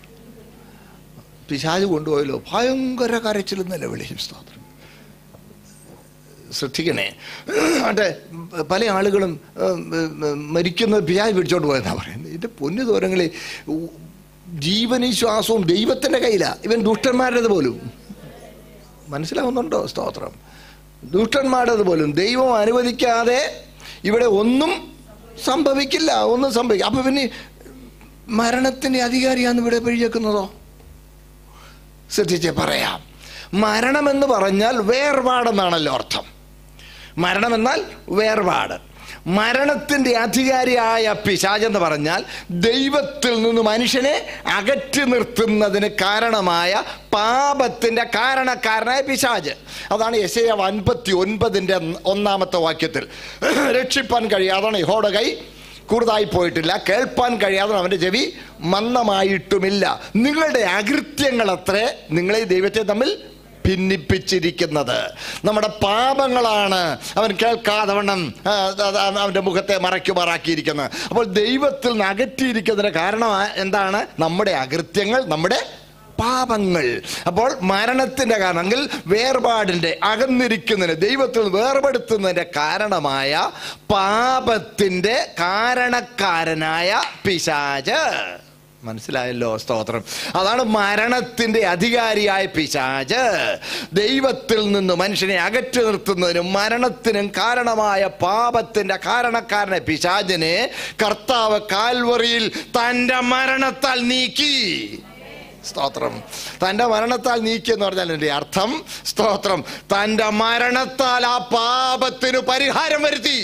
പിശാജ് കൊണ്ടുപോയല്ലോ ഭയങ്കര കരച്ചിലും നിലവിളിയും സ്തോത്രം ശ്രദ്ധിക്കണേ അതെ പല ആളുകളും ഉം, ഉം, മരിക്കുന്നത് പിശാജ് പിടിച്ചോണ്ട് പോയെന്നാ പറയുന്നത് ഇതിന്റെ പൊന്നു തോരങ്ങളെ ജീവനും ശ്വാസവും ദൈവത്തിന്റെ കയ്യിലാണ് ഇവൻ ദുഷ്ടന്മാരുടേത് പോലും മനസ്സിലാവുന്നുണ്ടോ സ്തോത്രം ദുഷ്ടന്മാരുടേത് പോലും ദൈവം അനുവദിക്കാതെ ഇവിടെ ഒന്നും സംഭവിക്കില്ല ഒന്നും സംഭവിക്കില്ല അപ്പൊ പിന്നെ മരണത്തിന്റെ അധികാരിയാന്ന് ഇവിടെ പിഴിച്ചേക്കുന്നതോ ശ്രദ്ധിച്ച് പറയാം മരണമെന്ന് പറഞ്ഞാൽ വേർപാടെന്നാണല്ലോ അർത്ഥം മരണമെന്നാൽ വേർപാട് മരണത്തിന്റെ അധികാരിയായ പിശാചെന്ന് പറഞ്ഞാൽ ദൈവത്തിൽ നിന്ന് മനുഷ്യനെ അകറ്റി നിർത്തുന്നതിന് കാരണമായ പാപത്തിന്റെ കാരണക്കാരനായ പിശാജ് അതാണ് യശയ അൻപത്തി ഒൻപതിൻ്റെ ഒന്നാമത്തെ വാക്യത്തിൽ രക്ഷിപ്പാൻ കഴിയാതാണ് യഹോടെ കൈ കൂടുതലായി പോയിട്ടില്ല കേൾപ്പാൻ കഴിയാതെ അവൻ്റെ ചെവി മന്ദമായിട്ടുമില്ല നിങ്ങളുടെ അകൃത്യങ്ങളത്രേ നിങ്ങളെ ഈ ദൈവത്തെ തമ്മിൽ ഭിന്നിപ്പിച്ചിരിക്കുന്നത് നമ്മുടെ പാപങ്ങളാണ് അവൻ കേൾക്കാതെ വണ്ണം ആ, അത് അവൻ്റെ മുഖത്തെ മറയ്ക്കുമാറാക്കിയിരിക്കുന്നത് അപ്പോൾ ദൈവത്തിൽ നിന്ന് അകറ്റിയിരിക്കുന്നതിന് കാരണം ആ- എന്താണ് നമ്മുടെ അകൃത്യങ്ങൾ നമ്മുടെ പാപങ്ങൾ അപ്പോൾ മരണത്തിന്റെ കാരണമെങ്കിൽ വേർപാടിന്റെ അകന്നിരിക്കുന്നതിന് ദൈവത്തിൽ നിന്ന് വേർപെടുത്തുന്നതിന്റെ കാരണമായ പാപത്തിന്റെ കാരണക്കാരനായ പിശാച് മനസ്സിലായല്ലോ സ്തോത്രം അതാണ് മരണത്തിന്റെ അധികാരിയായ പിശാച് ദൈവത്തിൽ നിന്ന് മനുഷ്യനെ അകറ്റി നിർത്തുന്നതിനും മരണത്തിനും കാരണമായ പാപത്തിന്റെ കാരണക്കാരനെ പിശാചിനെ കർത്താവ് കാൽവറിയിൽ തന്റെ മരണത്താൽ നീക്കി സ്തോത്രം തൻ്റെ മരണത്താൽ നീക്കി എന്ന് പറഞ്ഞാൽ എൻ്റെ അർത്ഥം സ്തോത്രം തൻ്റെ മരണത്താൽ ആ പാപത്തിന് പരിഹാരം വരുത്തി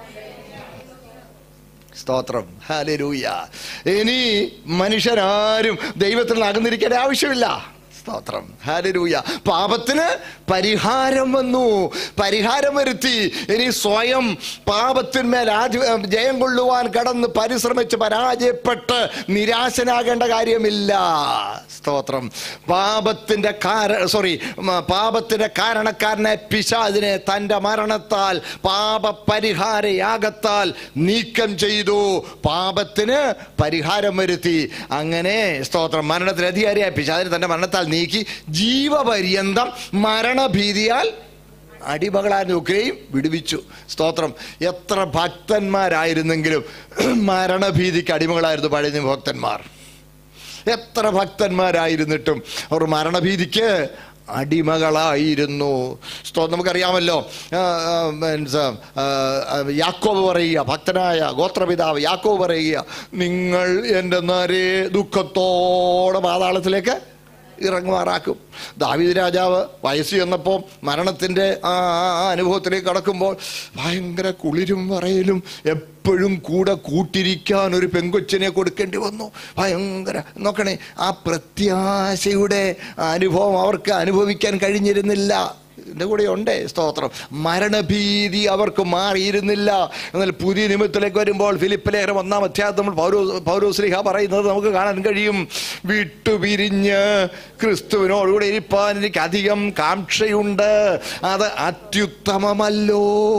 സ്തോത്രം ഹാലരൂയ ഇനി മനുഷ്യരാരും ദൈവത്തിൽ നിന്ന് അകന്നിരിക്കേണ്ട ആവശ്യമില്ല സ്തോത്രം ഹാലരൂയ പാപത്തിന് പരിഹാരം വന്നു പരിഹാരം വരുത്തി ഇനി സ്വയം പാപത്തിന്മേൽ ആധി ജയം കൊള്ളുവാൻ കടന്ന് പരിശ്രമിച്ച് പരാജയപ്പെട്ട് നിരാശനാകേണ്ട കാര്യമില്ല സ്തോത്രം പാപത്തിന്റെ കാര സോറി പാപത്തിന്റെ കാരണക്കാരനെ പിശാചിനെ തൻ്റെ മരണത്താൽ പാപ പരിഹാര യാഗത്താൽ നീക്കം ചെയ്തു പാപത്തിന് പരിഹാരം വരുത്തി അങ്ങനെ സ്തോത്രം മരണത്തിന് അധികാരിയായ പിശാചിനെ തൻ്റെ മരണത്താൽ നീക്കി ജീവപര്യന്തം മരണഭീതിയാൽ അടിമകളായിരുന്നു ഒക്കെയും വിടുവിച്ചു സ്തോത്രം എത്ര ഭക്തന്മാരായിരുന്നെങ്കിലും മരണഭീതിക്ക് അടിമകളായിരുന്നു പഴയ ഭക്തന്മാർ എത്ര ഭക്തന്മാരായിരുന്നിട്ടും അവർ മരണഭീതിക്ക് അടിമകളായിരുന്നു സ്തോ നമുക്കറിയാമല്ലോ ആ, ആ, മീൻസ് ആ, ആ, യാക്കോബ് പറയുക ഭക്തനായ ഗോത്രപിതാവ് യാക്കോബ് പറയുക നിങ്ങൾ എൻ്റെ നേരെ ദുഃഖത്തോടെ പാതാളത്തിലേക്ക് ഇറങ്ങുമാറാക്കും ദാവീദ് രാജാവ് വയസ്സ് ചെന്നപ്പോൾ മരണത്തിൻ്റെ ആ ആ ആ അനുഭവത്തിലേക്ക് കടക്കുമ്പോൾ ഭയങ്കര കുളിരും പറയലും എപ്പോഴും കൂടെ കൂട്ടിരിക്കാൻ ഒരു പെങ്കൊച്ചിനെ കൊടുക്കേണ്ടി വന്നു ഭയങ്കര നോക്കണേ ആ പ്രത്യാശയുടെ അനുഭവം അവർക്ക് അനുഭവിക്കാൻ കഴിഞ്ഞിരുന്നില്ല എൻ്റെ കൂടെ ഉണ്ടേ സ്തോത്രം മരണഭീതി അവർക്ക് മാറിയിരുന്നില്ല എന്നാൽ പുതിയ നിമിത്തത്തിലേക്ക് വരുമ്പോൾ ഫിലിപ്പിലേറെ ഒന്നാം അധ്യായത്തിൽ നമ്മൾ പൗരോ പൗരോസ്ലിഹ പറയുന്നത് നമുക്ക് കാണാൻ കഴിയും വിട്ടുപിരിഞ്ഞ് ക്രിസ്തുവിനോടുകൂടെ ഇരിപ്പാൻ എനിക്ക് അധികം കാംക്ഷയുണ്ട് അത് അത്യുത്തമമല്ലോ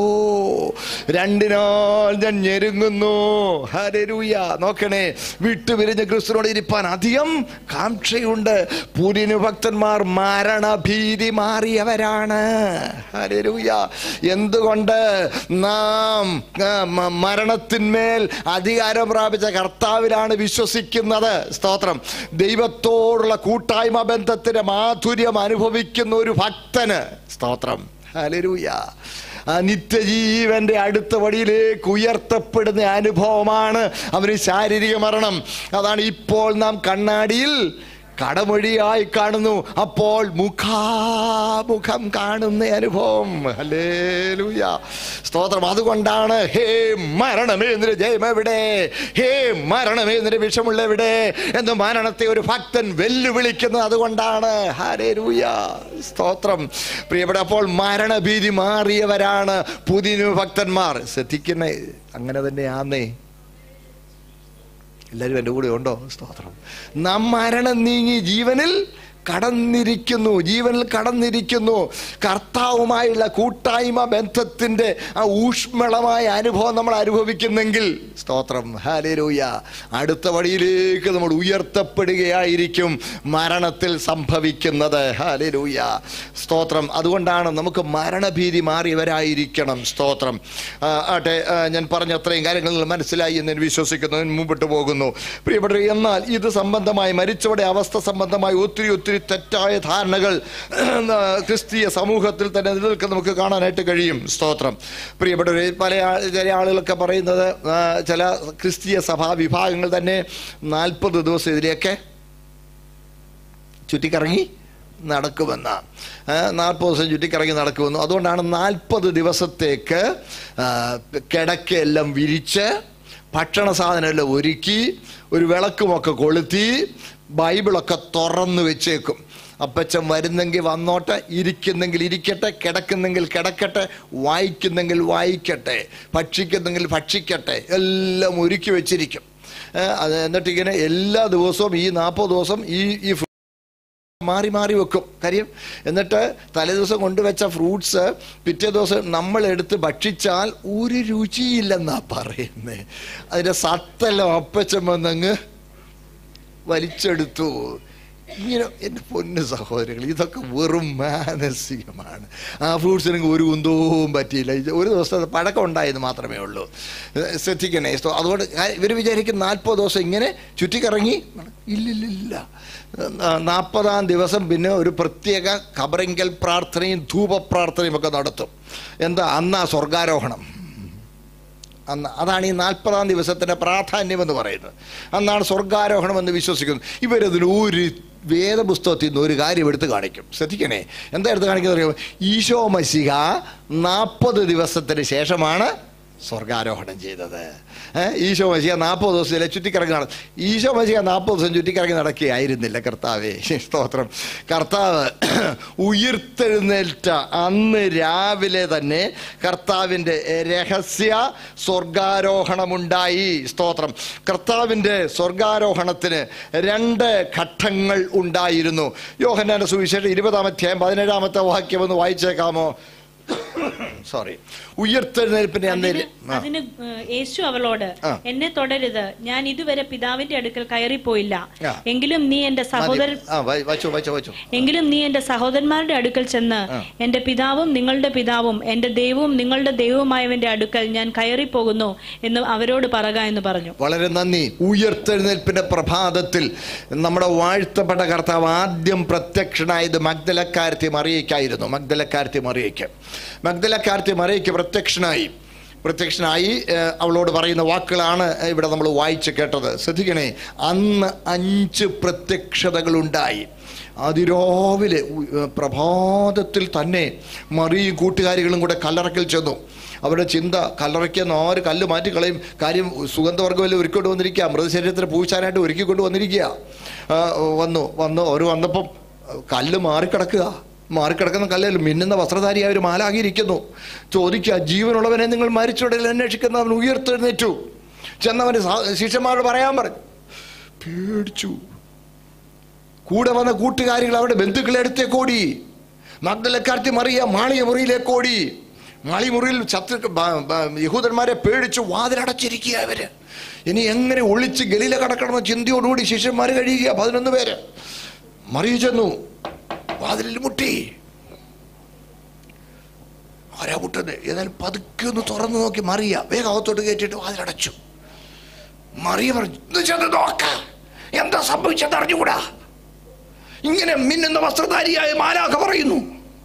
രണ്ടിനാൽ ഞാൻ ഞെരുങ്ങുന്നു ഹരരൂയ നോക്കണേ വിട്ടുപിരിഞ്ഞ് ക്രിസ്തുവിനോട് ഇരിപ്പാൻ അധികം കാംക്ഷയുണ്ട് പുതിയ ഭക്തന്മാർ മരണഭീതി മാറിയവരാണ് ഹരരൂയ എന്തുകൊണ്ട് നാം ആ, മ- മരണത്തിന്മേൽ അധികാരം പ്രാപിച്ച കർത്താവിലാണ് വിശ്വസിക്കുന്നത് സ്തോത്രം ദൈവത്തോടുള്ള കൂട്ടായ്മ ബന്ധത്തിന്റെ മാധുര്യം അനുഭവിക്കുന്ന ഒരു ഭക്തന് സ്തോത്രം ഹലരൂയ ആ നിത്യജീവന്റെ അടുത്ത വഴിയിലേക്ക് ഉയർത്തപ്പെടുന്ന അനുഭവമാണ് അവന് ശാരീരിക മരണം അതാണ് ഇപ്പോൾ നാം കണ്ണാടിയിൽ കടമൊഴിയായി കാണുന്നു അപ്പോൾ മുഖാമുഖം കാണുന്ന അനുഭവം ഹല്ലേലൂയ സ്തോത്രം അതുകൊണ്ടാണ് ഹേ മരണമേ നിന്റെ ജയം എവിടെ ഹേ മരണമേ നിന്റെ വിഷമുള്ള എവിടെ എന്ന് മരണത്തെ ഒരു ഭക്തൻ വെല്ലുവിളിക്കുന്നത് അതുകൊണ്ടാണ് ഹരേലൂയ സ്തോത്രം പ്രിയപ്പെട്ട അപ്പോൾ മരണഭീതി മാറിയവരാണ് പുതിയ ഭക്തന്മാർ ശ്രദ്ധിക്കുന്നേ അങ്ങനെ തന്നെയാന്നേ എല്ലാവരും എൻ്റെ കൂടെ ഉണ്ടോ സ്തോത്രം നാം മരണം നീങ്ങി ജീവനിൽ കടന്നിരിക്കുന്നു ജീവനിൽ കടന്നിരിക്കുന്നു കർത്താവുമായുള്ള കൂട്ടായ്മ ബന്ധത്തിൻ്റെ ആ ഊഷ്മളമായ അനുഭവം നമ്മൾ അനുഭവിക്കുന്നെങ്കിൽ സ്തോത്രം ഹാലേലൂയ അടുത്ത വഴിയിലേക്ക് നമ്മൾ ഉയർത്തപ്പെടുകയായിരിക്കും മരണത്തിൽ സംഭവിക്കുന്നത് ഹാലേലൂയ സ്തോത്രം അതുകൊണ്ടാണ് നമുക്ക് മരണഭീതി മാറിയവരായിരിക്കണം സ്തോത്രം ആ, ആട്ടെ ആ, ഞാൻ പറഞ്ഞ അത്രയും കാര്യങ്ങൾ മനസ്സിലായി എന്ന് ഞാൻ വിശ്വസിക്കുന്നു ഞാൻ മുമ്പോട്ട് പോകുന്നു പ്രിയപ്പെട്ട എന്നാൽ ഇത് സംബന്ധമായി മരിച്ചവരുടെ അവസ്ഥ സംബന്ധമായി ഒത്തിരി ഒത്തിരി തെറ്റായ ധാരണകൾ ആ, ക്രിസ്തീയ സമൂഹത്തിൽ തന്നെ നിലനിൽക്കുന്ന നമുക്ക് കാണാനായിട്ട് കഴിയും സ്തോത്രം പ്രിയപ്പെട്ടവരെ പല ആ- ചില ആളുകളൊക്കെ പറയുന്നത് ആ, ചില ക്രിസ്തീയ സഭാ വിഭാഗങ്ങൾ തന്നെ നാൽപ്പത് ദിവസം ഇതിലേക്ക് ചുറ്റിക്കറങ്ങി നടക്കുമെന്ന നാൽപ്പത് ദിവസം ചുറ്റിക്കറങ്ങി നടക്കുമെന്നു അതുകൊണ്ടാണ് നാൽപ്പത് ദിവസത്തേക്ക് ആ, കിടക്കയെല്ലാം വിരിച്ച് ഭക്ഷണ സാധനമെല്ലാം ഒരുക്കി ഒരു വിളക്കുമൊക്കെ കൊളുത്തി ബൈബിളൊക്കെ തുറന്നു വെച്ചേക്കും അപ്പച്ചൻ വരുന്നെങ്കിൽ വന്നോട്ടെ ഇരിക്കുന്നെങ്കിൽ ഇരിക്കട്ടെ കിടക്കുന്നെങ്കിൽ കിടക്കട്ടെ വായിക്കുന്നെങ്കിൽ വായിക്കട്ടെ ഭക്ഷിക്കുന്നെങ്കിൽ ഭക്ഷിക്കട്ടെ എല്ലാം ഒരുക്കി വെച്ചിരിക്കും ഏ, അത് എന്നിട്ടിങ്ങനെ എല്ലാ ദിവസവും ഈ നാൽപ്പത് ദിവസം ഈ ഈ ഫ്രൂ- മാറി മാറി വെക്കും കാര്യം എന്നിട്ട് തലേദിവസം കൊണ്ടുവച്ച ഫ്രൂട്ട്സ് പിറ്റേ ദിവസം നമ്മൾ എടുത്ത് ഭക്ഷിച്ചാൽ ഒരു രുചിയില്ലെന്നാ പറയുന്നത് അതിൻ്റെ സത്തെല്ലാം അപ്പച്ചൻ വന്നങ്ങ് വലിച്ചെടുത്തു ഇങ്ങനെ എൻ്റെ പൊന്ന് സഹോദരങ്ങൾ ഇതൊക്കെ വെറും മാനസികമാണ് ആ ഫ്രൂട്ട്സിന് ഒരു കുന്തവും പറ്റിയില്ല ഇത് ഒരു ദിവസത്തെ പഴക്കം ഉണ്ടായെന്ന് മാത്രമേ ഉള്ളൂ ഏഹ് ശ്രദ്ധിക്കണേ സ്തോ- അതുകൊണ്ട് ഇവർ വിചാരിക്കും നാൽപ്പത് ദിവസം ഇങ്ങനെ ചുറ്റിക്കറങ്ങി ഇല്ലില്ലില്ല നാൽപ്പതാം ദിവസം പിന്നെ ഒരു പ്രത്യേക കബറിങ്കൽ പ്രാർത്ഥനയും ധൂപപ്രാർത്ഥനയും ഒക്കെ നടത്തും എന്താ അന്നാ സ്വർഗാരോഹണം അന്ന് അതാണ് ഈ നാൽപ്പതാം ദിവസത്തിൻ്റെ പ്രാധാന്യം എന്ന് പറയുന്നത് അന്നാണ് സ്വർഗാരോഹണം എന്ന് വിശ്വസിക്കുന്നത് ഇവരതിൽ ഒരു വേദപുസ്തകത്തിൽ നിന്ന് ഒരു കാര്യം എടുത്ത് കാണിക്കും ശ്രദ്ധിക്കണേ എന്താ എടുത്ത് കാണിക്കുന്നത് അറിയാമോ ഈശോ മസിഹ നാൽപ്പത് ദിവസത്തിന് ശേഷമാണ് സ്വർഗാരോഹണം ചെയ്തത് ഏഹ് ഈശോ മസിഹ നാൽപ്പത് ദിവസത്തിലെ ചുറ്റിക്കറങ്ങി നട ഈശോ മസിഹ നാൽപ്പത് ദിവസം ചുറ്റിക്കറങ്ങി നടക്കുകയായിരുന്നില്ല കർത്താവേ സ്തോത്രം കർത്താവ് ഉയർത്തെഴുന്നേറ്റ അന്ന് രാവിലെ തന്നെ കർത്താവിൻ്റെ രഹസ്യ സ്വർഗാരോഹണമുണ്ടായി സ്തോത്രം കർത്താവിൻ്റെ സ്വർഗാരോഹണത്തിന് രണ്ട് ഘട്ടങ്ങൾ ഉണ്ടായിരുന്നു യോഹന്നാന്റെ സുവിശേഷം ഇരുപതാം അധ്യായം പതിനേഴാമത്തെ വാക്യം ഒന്ന് വായിച്ചേക്കാമോ സോറി ഉയർത്തെഴുന്നേൽപ്പിന്റെ അന്ന് അതിന് അതിന് ഏഹ്, യേശു അവളോട് ആ. എന്നെ തുടരുത് ഞാൻ ഇതുവരെ പിതാവിന്റെ അടുക്കൽ കയറിപ്പോയില്ല ആ. എങ്കിലും നീ എന്റെ സഹോദരൻ ആ വായി- വായിച്ചോ വായിച്ചോ വായിച്ചോ എങ്കിലും നീ എന്റെ സഹോദരന്മാരുടെ അടുക്കൽ ചെന്ന് എന്റെ പിതാവും നിങ്ങളുടെ പിതാവും എന്റെ ദൈവവും നിങ്ങളുടെ ദൈവവുമായവന്റെ അടുക്കൽ ഞാൻ കയറിപ്പോകുന്നു എന്ന് അവരോട് പറക എന്ന് പറഞ്ഞു വളരെ നന്ദി ഉയർത്തെഴുന്നേൽപ്പിന്റെ പ്രഭാതത്തിൽ നമ്മുടെ വാഴ്ത്തപ്പെട്ട കർത്താവ് ആദ്യം പ്രത്യക്ഷനായത് മഗ്ദലക്കാരത്തി മറിയയ്ക്കായിരുന്നു മഗ്ദലക്കാരത്തി മറിയയ്ക്ക് മഗ്ദലക്കാരത്തി മറിയയ്ക്ക് പ്രത്യക്ഷനായി പ്രത്യക്ഷനായി ഏഹ്, അവളോട് പറയുന്ന വാക്കുകളാണ് ഇവിടെ നമ്മൾ വായിച്ച് കേട്ടത് ശ്രദ്ധിക്കണേ അന്ന് അഞ്ച് പ്രത്യക്ഷതകളുണ്ടായി അതിരാവിലെ ഉ- ഏഹ്, പ്രഭാതത്തിൽ തന്നെ മറിയും കൂട്ടുകാരികളും കൂടെ കല്ലറക്കൽ ചെന്നു അവരുടെ ചിന്ത കല്ലറയ്ക്കുന്ന ആര് കല്ല് മാറ്റി കളയും കാര്യം സുഗന്ധവർഗ്ഗമല്ലേ ഒരുക്കൊണ്ട് വന്നിരിക്കുക മൃതശരീരത്തിന് പൂശാനായിട്ട് ഒരുക്കിക്കൊണ്ട് വന്നിരിക്കുക ആ, വന്നു വന്നു അവർ വന്നപ്പം കല്ല് മാറിക്കിടക്കുക മാറിക്കിടക്കുന്ന കല്ലിൽ മിന്നുന്ന വസ്ത്രധാരിയായ ഒരു മാലാകിയിരിക്കുന്നു ചോദിക്കുക ജീവനുള്ളവനെ നിങ്ങൾ മരിച്ചുടലിൽ അന്വേഷിക്കുന്ന അവൻ ഉയർത്തെഴുന്നേറ്റു ചെന്നവന് സാ- ശിഷ്യന്മാരോട് പറയാൻ പറഞ്ഞു പേടിച്ചു കൂടെ വന്ന കൂട്ടുകാരികൾ അവരുടെ ബന്ധുക്കളെ അടുത്തേക്ക് ഓടി മഗ്ദലക്കാർത്തി മറിയ മാളിയ മുറിയിലേക്ക് ഓടി മാളി മുറിയിൽ ശത്രു ബ- ബ- യഹൂദന്മാരെ പേടിച്ച് വാതിലടച്ചിരിക്കുക അവര് ഇനി എങ്ങനെ ഒളിച്ച് ഗലീല കടക്കണമെന്ന ചിന്തയോടുകൂടി ശിഷ്യന്മാർ കഴിയുക പതിനൊന്ന് പേര് മറിയ ചെന്നു വാതിലിൽ മുട്ടി ആരാ മുട്ടുന്നത് ഏതായാലും പതുക്കെ ഒന്ന് തുറന്നു നോക്കി മറിയ വേഗം അകത്തോട്ട് കയറ്റിയിട്ട് വാതിലടച്ചു മറിയ പറഞ്ഞു "ഇത് ചെന്ന് നോക്ക എന്താ സംഭവിച്ചത് അറിഞ്ഞുകൂടാ ഇങ്ങനെ മിന്നുന്ന വസ്ത്രധാരിയായ മാലാഖ പറയുന്നു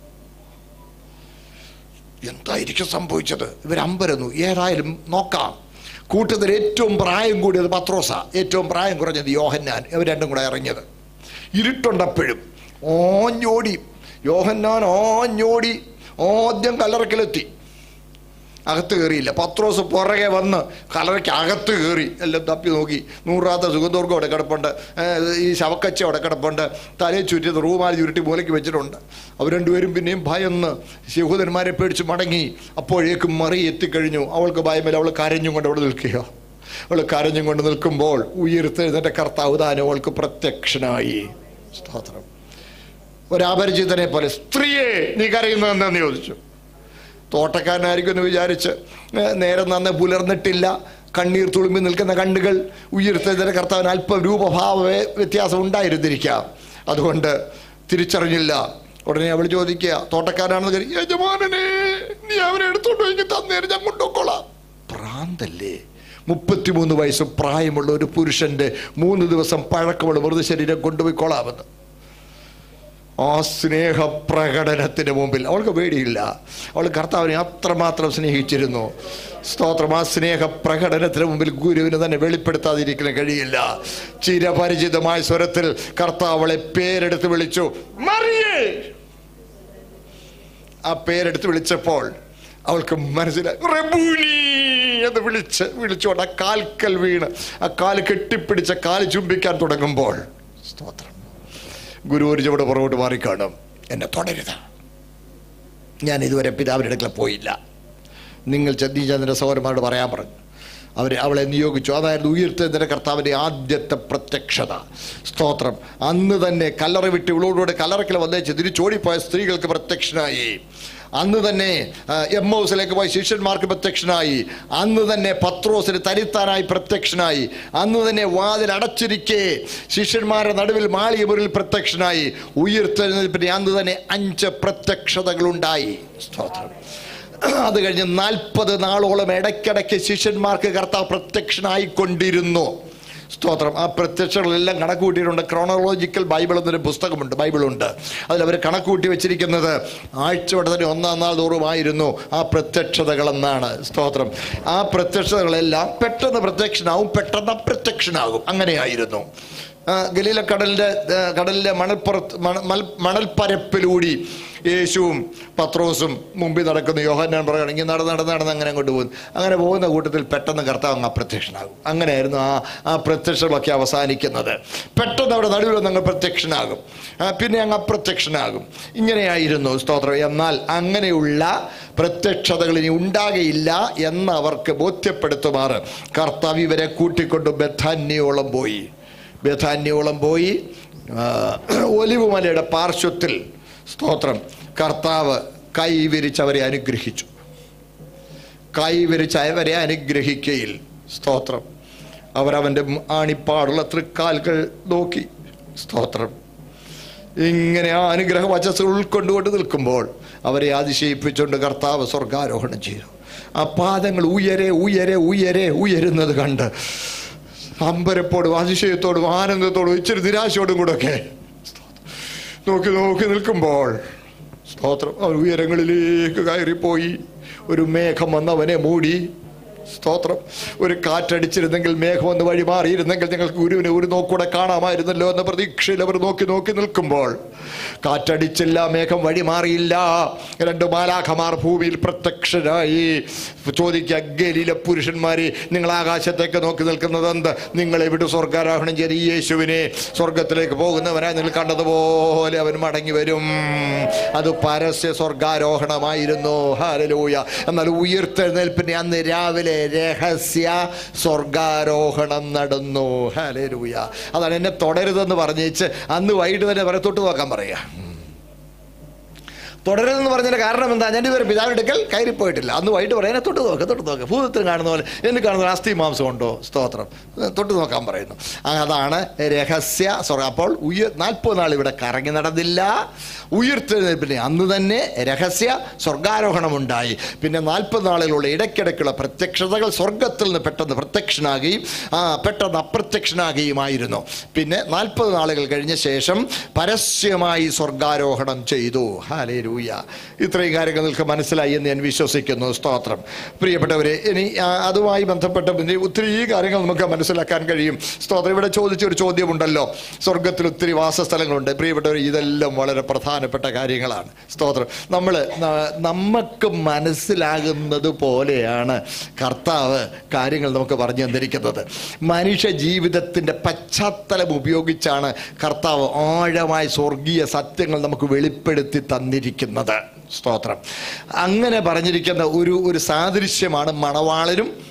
എന്തായിരിക്കും സംഭവിച്ചത് ഇവരമ്പരന്നു ഏതായാലും നോക്കാം കൂട്ടത്തിൽ ഏറ്റവും പ്രായം കൂടിയത് പത്രോസ ഏറ്റവും പ്രായം കുറഞ്ഞത് യോഹന്നാൻ ഇവർ രണ്ടും കൂടെ ഇറങ്ങിയത് ഇരുട്ടുണ്ടപ്പോഴും ഓഞ്ഞോടി യോഹന്നാൻ ഓഞ്ഞോടി ആദ്യം കല്ലറക്കിലെത്തി അകത്ത് കയറിയില്ല പത്രോസ് പുറകെ വന്ന് കലറയ്ക്ക് അകത്ത് കയറി എല്ലാം തപ്പി നോക്കി നൂറാത്ത സുഗന്ധോർഗം അവിടെ കിടപ്പുണ്ട് ഏ, ഈ ശവക്കച്ച അവിടെ കിടപ്പുണ്ട് തലയിൽ ചുറ്റി റൂമാൽ ചുരുട്ടി മൂലയ്ക്ക് വെച്ചിട്ടുണ്ട് അവർ രണ്ടുപേരും പിന്നെയും ഭയന്ന് യഹൂദന്മാരെ പേടിച്ച് മടങ്ങി അപ്പോഴേക്കും മറി എത്തിക്കഴിഞ്ഞു അവൾക്ക് ഭയമില്ല അവൾ കരഞ്ഞും കൊണ്ട് അവിടെ നിൽക്കുക അവൾ കരഞ്ഞും കൊണ്ട് നിൽക്കുമ്പോൾ ഉയർത്തെഴുന്നേറ്റ കർത്താവ് താനും അവൾക്ക് പ്രത്യക്ഷനായി സ്തോത്രം ഒരപരിചിതനെ പോലെ സ്ത്രീയെ നീ കരയുന്നതെന്ന് ചോദിച്ചു തോട്ടക്കാരനായിരിക്കും എന്ന് വിചാരിച്ച് ഏ, നേരം നന്ന് പുലർന്നിട്ടില്ല കണ്ണീർ തുളുമ്പി നിൽക്കുന്ന കണ്ണുകൾ ഉയർത്തെഴുന്നേറ്റ കർത്താവിന് അല്പം രൂപഭാവ വ്യത്യാസം ഉണ്ടായിരുന്നിരിക്കാം അതുകൊണ്ട് തിരിച്ചറിഞ്ഞില്ല ഉടനെ അവൾ ചോദിക്കുക തോട്ടക്കാരാണെന്ന് കരുതി യജമാനനെ നീ അവനെ എടുത്തോണ്ട് പോയി തന്നേരം ഞാൻ കൊണ്ടുപോയിക്കോളാം ഭ്രാന്തല്ലേ മുപ്പത്തിമൂന്ന് വയസ്സ് പ്രായമുള്ള ഒരു പുരുഷന്റെ മൂന്ന് ദിവസം പഴക്കമുള്ള മൃതശരീരം കൊണ്ടുപോയിക്കോളാമെന്ന് ആ സ്നേഹ പ്രകടനത്തിന് മുമ്പിൽ അവൾക്ക് പേടിയില്ല അവൾ കർത്താവിനെ അത്രമാത്രം സ്നേഹിച്ചിരുന്നു സ്തോത്രം ആ സ്നേഹ പ്രകടനത്തിന് മുമ്പിൽ ഗുരുവിന് തന്നെ വെളിപ്പെടുത്താതിരിക്കാൻ കഴിയില്ല ചിരപരിചിതമായ സ്വരത്തിൽ കർത്താവ് അവളെ പേരെടുത്ത് വിളിച്ചു മറിയേ ആ പേരെടുത്ത് വിളിച്ചപ്പോൾ അവൾക്ക് മനസ്സിലായി റെബൂനി എന്ന് വിളിച്ച് വിളിച്ചുകൊണ്ട് ആ കാൽക്കൽ വീണ് ആ കാല് കെട്ടിപ്പിടിച്ച കാല് ചുംബിക്കാൻ തുടങ്ങുമ്പോൾ സ്തോത്രം ഗുരു ഒരു ചുവട് പുറകോട്ട് മാറിക്കാണും എന്നെ തുടരുത് ഞാൻ ഇതുവരെ പിതാവിൻ്റെ അടുക്കൽ പോയില്ല നിങ്ങൾ ചന്ദീചന്ദ്രൻ്റെ സഹോദരന്മാരോട് പറയാൻ പറഞ്ഞു അവർ അവളെ നിയോഗിച്ചു അതായത് ഉയർത്തെഴുന്നേറ്റ കർത്താവിൻ്റെ ആദ്യത്തെ പ്രത്യക്ഷത സ്തോത്രം അന്ന് തന്നെ കല്ലറ വിട്ട് ഇവളോടുകൂടെ കല്ലറയ്ക്കൽ വന്നേച്ച് തിരിച്ചോടിപ്പോയ സ്ത്രീകൾക്ക് പ്രത്യക്ഷനായി അന്ന് തന്നെ ആ, എം ഹൗസിലേക്ക് പോയ ശിഷ്യന്മാർക്ക് പ്രത്യക്ഷനായി അന്ന് തന്നെ പത്രോസിന് തരിത്താനായി പ്രത്യക്ഷനായി അന്ന് തന്നെ വാതിൽ അടച്ചിരിക്കെ ശിഷ്യന്മാരുടെ നടുവിൽ മാളിക മുറിയിൽ പ്രത്യക്ഷനായി ഉയർത്തെഴുന്നേൽപ്പിന് അന്ന് തന്നെ അഞ്ച് പ്രത്യക്ഷതകളുണ്ടായി സ്തോത്രം അത് കഴിഞ്ഞ് നാൽപ്പത് നാളോളം ഇടയ്ക്കിടയ്ക്ക് ശിഷ്യന്മാർക്ക് കർത്താവ് പ്രത്യക്ഷനായിക്കൊണ്ടിരുന്നു സ്തോത്രം ആ പ്രത്യക്ഷങ്ങളെല്ലാം കണക്ക് കൂട്ടിയിട്ടുണ്ട് ക്രോണോളജിക്കൽ ബൈബിൾ എന്നൊരു പുസ്തകമുണ്ട് ബൈബിളുണ്ട് അതിൽ അവർ കണക്ക് കൂട്ടി വെച്ചിരിക്കുന്നത് ആഴ്ചയുടെ തന്നെ ഒന്നാം നാൾ തോറുമായിരുന്നു ആ പ്രത്യക്ഷതകളെന്നാണ് സ്തോത്രം ആ പ്രത്യക്ഷതകളെല്ലാം പെട്ടെന്ന് പ്രത്യക്ഷനാവും പെട്ടെന്ന് അപ്രത്യക്ഷനാകും അങ്ങനെയായിരുന്നു ആ, ഗലീല കടലിൻ്റെ ആ, കടലിലെ മണൽപ്പുറത്ത് മണ- മൽ- മണൽപ്പരപ്പിലൂടി യേശുവും പത്രോസും മുമ്പിൽ നടക്കുന്നു യോഹന്നാൻ പറയുകയാണ് ഇങ്ങനെ നടന്ന് നടന്ന് നടന്ന് അങ്ങനെ അങ്ങോട്ട് പോകുന്നു അങ്ങനെ പോകുന്ന കൂട്ടത്തിൽ പെട്ടെന്ന് കർത്താവ് അങ്ങ് അപ്രത്യക്ഷനാകും അങ്ങനെയായിരുന്നു ആ ആ പ്രത്യക്ഷമൊക്കെ അവസാനിക്കുന്നത് പെട്ടെന്ന് അവിടെ നടുവിൽ വന്ന് അങ്ങ് പ്രത്യക്ഷനാകും ആ, പിന്നെ അങ്ങ് അപ്രത്യക്ഷനാകും ഇങ്ങനെയായിരുന്നു സ്തോത്രം എന്നാൽ അങ്ങനെയുള്ള പ്രത്യക്ഷതകൾ ഇനി ഉണ്ടാകയില്ല എന്ന് അവർക്ക് ബോധ്യപ്പെടുത്തുമാറ് കർത്താവ് ഇവരെ കൂട്ടിക്കൊണ്ട് ബഥാന്യോളം പോയി ബഥാന്യോളം പോയി ആ, ഒലിവ് മലയുടെ പാർശ്വത്തിൽ സ്തോത്രം കർത്താവ് കൈ വിരിച്ച് അവരെ അനുഗ്രഹിച്ചു കൈ വിരിച്ച് അവരെ അനുഗ്രഹിക്കയിൽ സ്തോത്രം അവരവൻ്റെ ആണിപ്പാടുള്ള തൃക്കാൽകൾ നോക്കി സ്തോത്രം ഇങ്ങനെ ആ അനുഗ്രഹ വചസ് ഉൾക്കൊണ്ടുകൊണ്ട് നിൽക്കുമ്പോൾ അവരെ അതിശയിപ്പിച്ചുകൊണ്ട് കർത്താവ് സ്വർഗാരോഹണം ചെയ്തു ആ പാദങ്ങൾ ഉയരെ ഉയരെ ഉയരെ ഉയരുന്നത് കണ്ട് അമ്പരപ്പോടും അതിശയത്തോടും ആനന്ദത്തോടും ഇച്ചിരി നിരാശയോടും കൂടെ ഒക്കെ നോക്കി നോക്കി നിൽക്കുമ്പോൾ സ്തോത്രം അവൻ ഉയരങ്ങളിലേക്ക് കയറിപ്പോയി ഒരു മേഘം വന്നവനെ മൂടി സ്തോത്രം ഒരു കാറ്റടിച്ചിരുന്നെങ്കിൽ മേഘം ഒന്ന് വഴി മാറിയിരുന്നെങ്കിൽ ഞങ്ങൾക്ക് ഗുരുവിനെ ഒരു നോക്കൂടെ കാണാമായിരുന്നല്ലോ എന്ന പ്രതീക്ഷയിൽ അവർ നോക്കി നോക്കി നിൽക്കുമ്പോൾ കാറ്റടിച്ചില്ല മേഘം വഴി മാറിയില്ല രണ്ട് മാലാഖമാർ ഭൂമിയിൽ പ്രത്യക്ഷരായി ചോദിക്കുക ഗലിയിലെ പുരുഷന്മാരെ നിങ്ങൾ ആകാശത്തേക്ക് നോക്കി നിൽക്കുന്നത് എന്ത് നിങ്ങൾ എവിടെ സ്വർഗാരോഹണം ചെയ്ത് ഈ യേശുവിനെ സ്വർഗത്തിലേക്ക് പോകുന്നവനായി നിങ്ങൾ കണ്ടതുപോലെ അവൻ മടങ്ങി വരും അത് പരസ്യ സ്വർഗാരോഹണമായിരുന്നു ഹാലലൂയ എന്നാൽ ഉയർത്തെഴുന്നേൽപ്പിന്റെ അന്ന് രാവിലെ രഹസ്യ സ്വർഗാരോഹണം നടന്നു ഹാലലൂയ അതാണ് എന്നെ തുടരുതെന്ന് പറഞ്ഞേച്ച് അന്ന് വൈകിട്ട് തന്നെ പറ തൊട്ട് നോക്കാൻ പറയാ തുടരുതെന്ന് പറഞ്ഞതിന്റെ കാരണം എന്താ ഞാൻ ഇതുവരെ പിതാവെടുക്കൽ കയറിപ്പോയിട്ടില്ല അന്ന് വൈകിട്ട് പറയാൻ തൊട്ട് നോക്ക് തൊട്ട് നോക്ക് ഭൂതത്തിൽ കാണുന്ന പോലെ എന്ന് കാണുന്ന പോലെ അസ്ഥി മാംസം ഉണ്ടോ സ്തോത്രം തൊട്ട് നോക്കാൻ പറയുന്നു ആ, അതാണ് രഹസ്യ സ്വർഗം അപ്പോൾ ഉയർ നാൽപ്പത് നാൾ ഇവിടെ കറങ്ങി നടന്നില്ല ഉയർത്തെഴുന്നേൽപ്പിന് അന്ന് തന്നെ രഹസ്യ സ്വർഗാരോഹണമുണ്ടായി പിന്നെ നാൽപ്പത് നാളുകളുള്ള ഇടയ്ക്കിടയ്ക്കുള്ള പ്രത്യക്ഷതകൾ സ്വർഗത്തിൽ നിന്ന് പെട്ടെന്ന് പ്രത്യക്ഷനാകുകയും ആ പെട്ടെന്ന് അപ്രത്യക്ഷനാകുകയുമായിരുന്നു പിന്നെ നാൽപ്പത് നാളുകൾ കഴിഞ്ഞ ശേഷം പരസ്യമായി സ്വർഗാരോഹണം ചെയ്തു ഹാലേ ലൂയ ഇത്രയും കാര്യങ്ങൾ നിങ്ങൾക്ക് മനസ്സിലായി എന്ന് ഞാൻ വിശ്വസിക്കുന്നു സ്തോത്രം പ്രിയപ്പെട്ടവരെ ഇനി ആ, അതുമായി ബന്ധപ്പെട്ട പിന്നെ ഒത്തിരി കാര്യങ്ങൾ നമുക്ക് മനസ്സിലാക്കാൻ കഴിയും സ്തോത്രം ഇവിടെ ചോദിച്ച ഒരു ചോദ്യമുണ്ടല്ലോ സ്വർഗത്തിൽ ഒത്തിരി വാസസ്ഥലങ്ങളുണ്ട് പ്രിയപ്പെട്ടവർ ഇതെല്ലാം വളരെ പ്രധാനപ്പെട്ട കാര്യങ്ങളാണ് സ്തോത്രം നമ്മൾ നമുക്ക് മനസ്സിലാകുന്നത് പോലെയാണ് കർത്താവ് കാര്യങ്ങൾ നമുക്ക് പറഞ്ഞു തന്നിരിക്കുന്നത് മനുഷ്യ ജീവിതത്തിൻ്റെ പശ്ചാത്തലം ഉപയോഗിച്ചാണ് കർത്താവ് ആഴമായ സ്വർഗീയ സത്യങ്ങൾ നമുക്ക് വെളിപ്പെടുത്തി തന്നിരിക്കുന്നത് സ്തോത്രം അങ്ങനെ പറഞ്ഞിരിക്കുന്ന ഒരു ഒരു സാദൃശ്യമാണ് മണവാളനും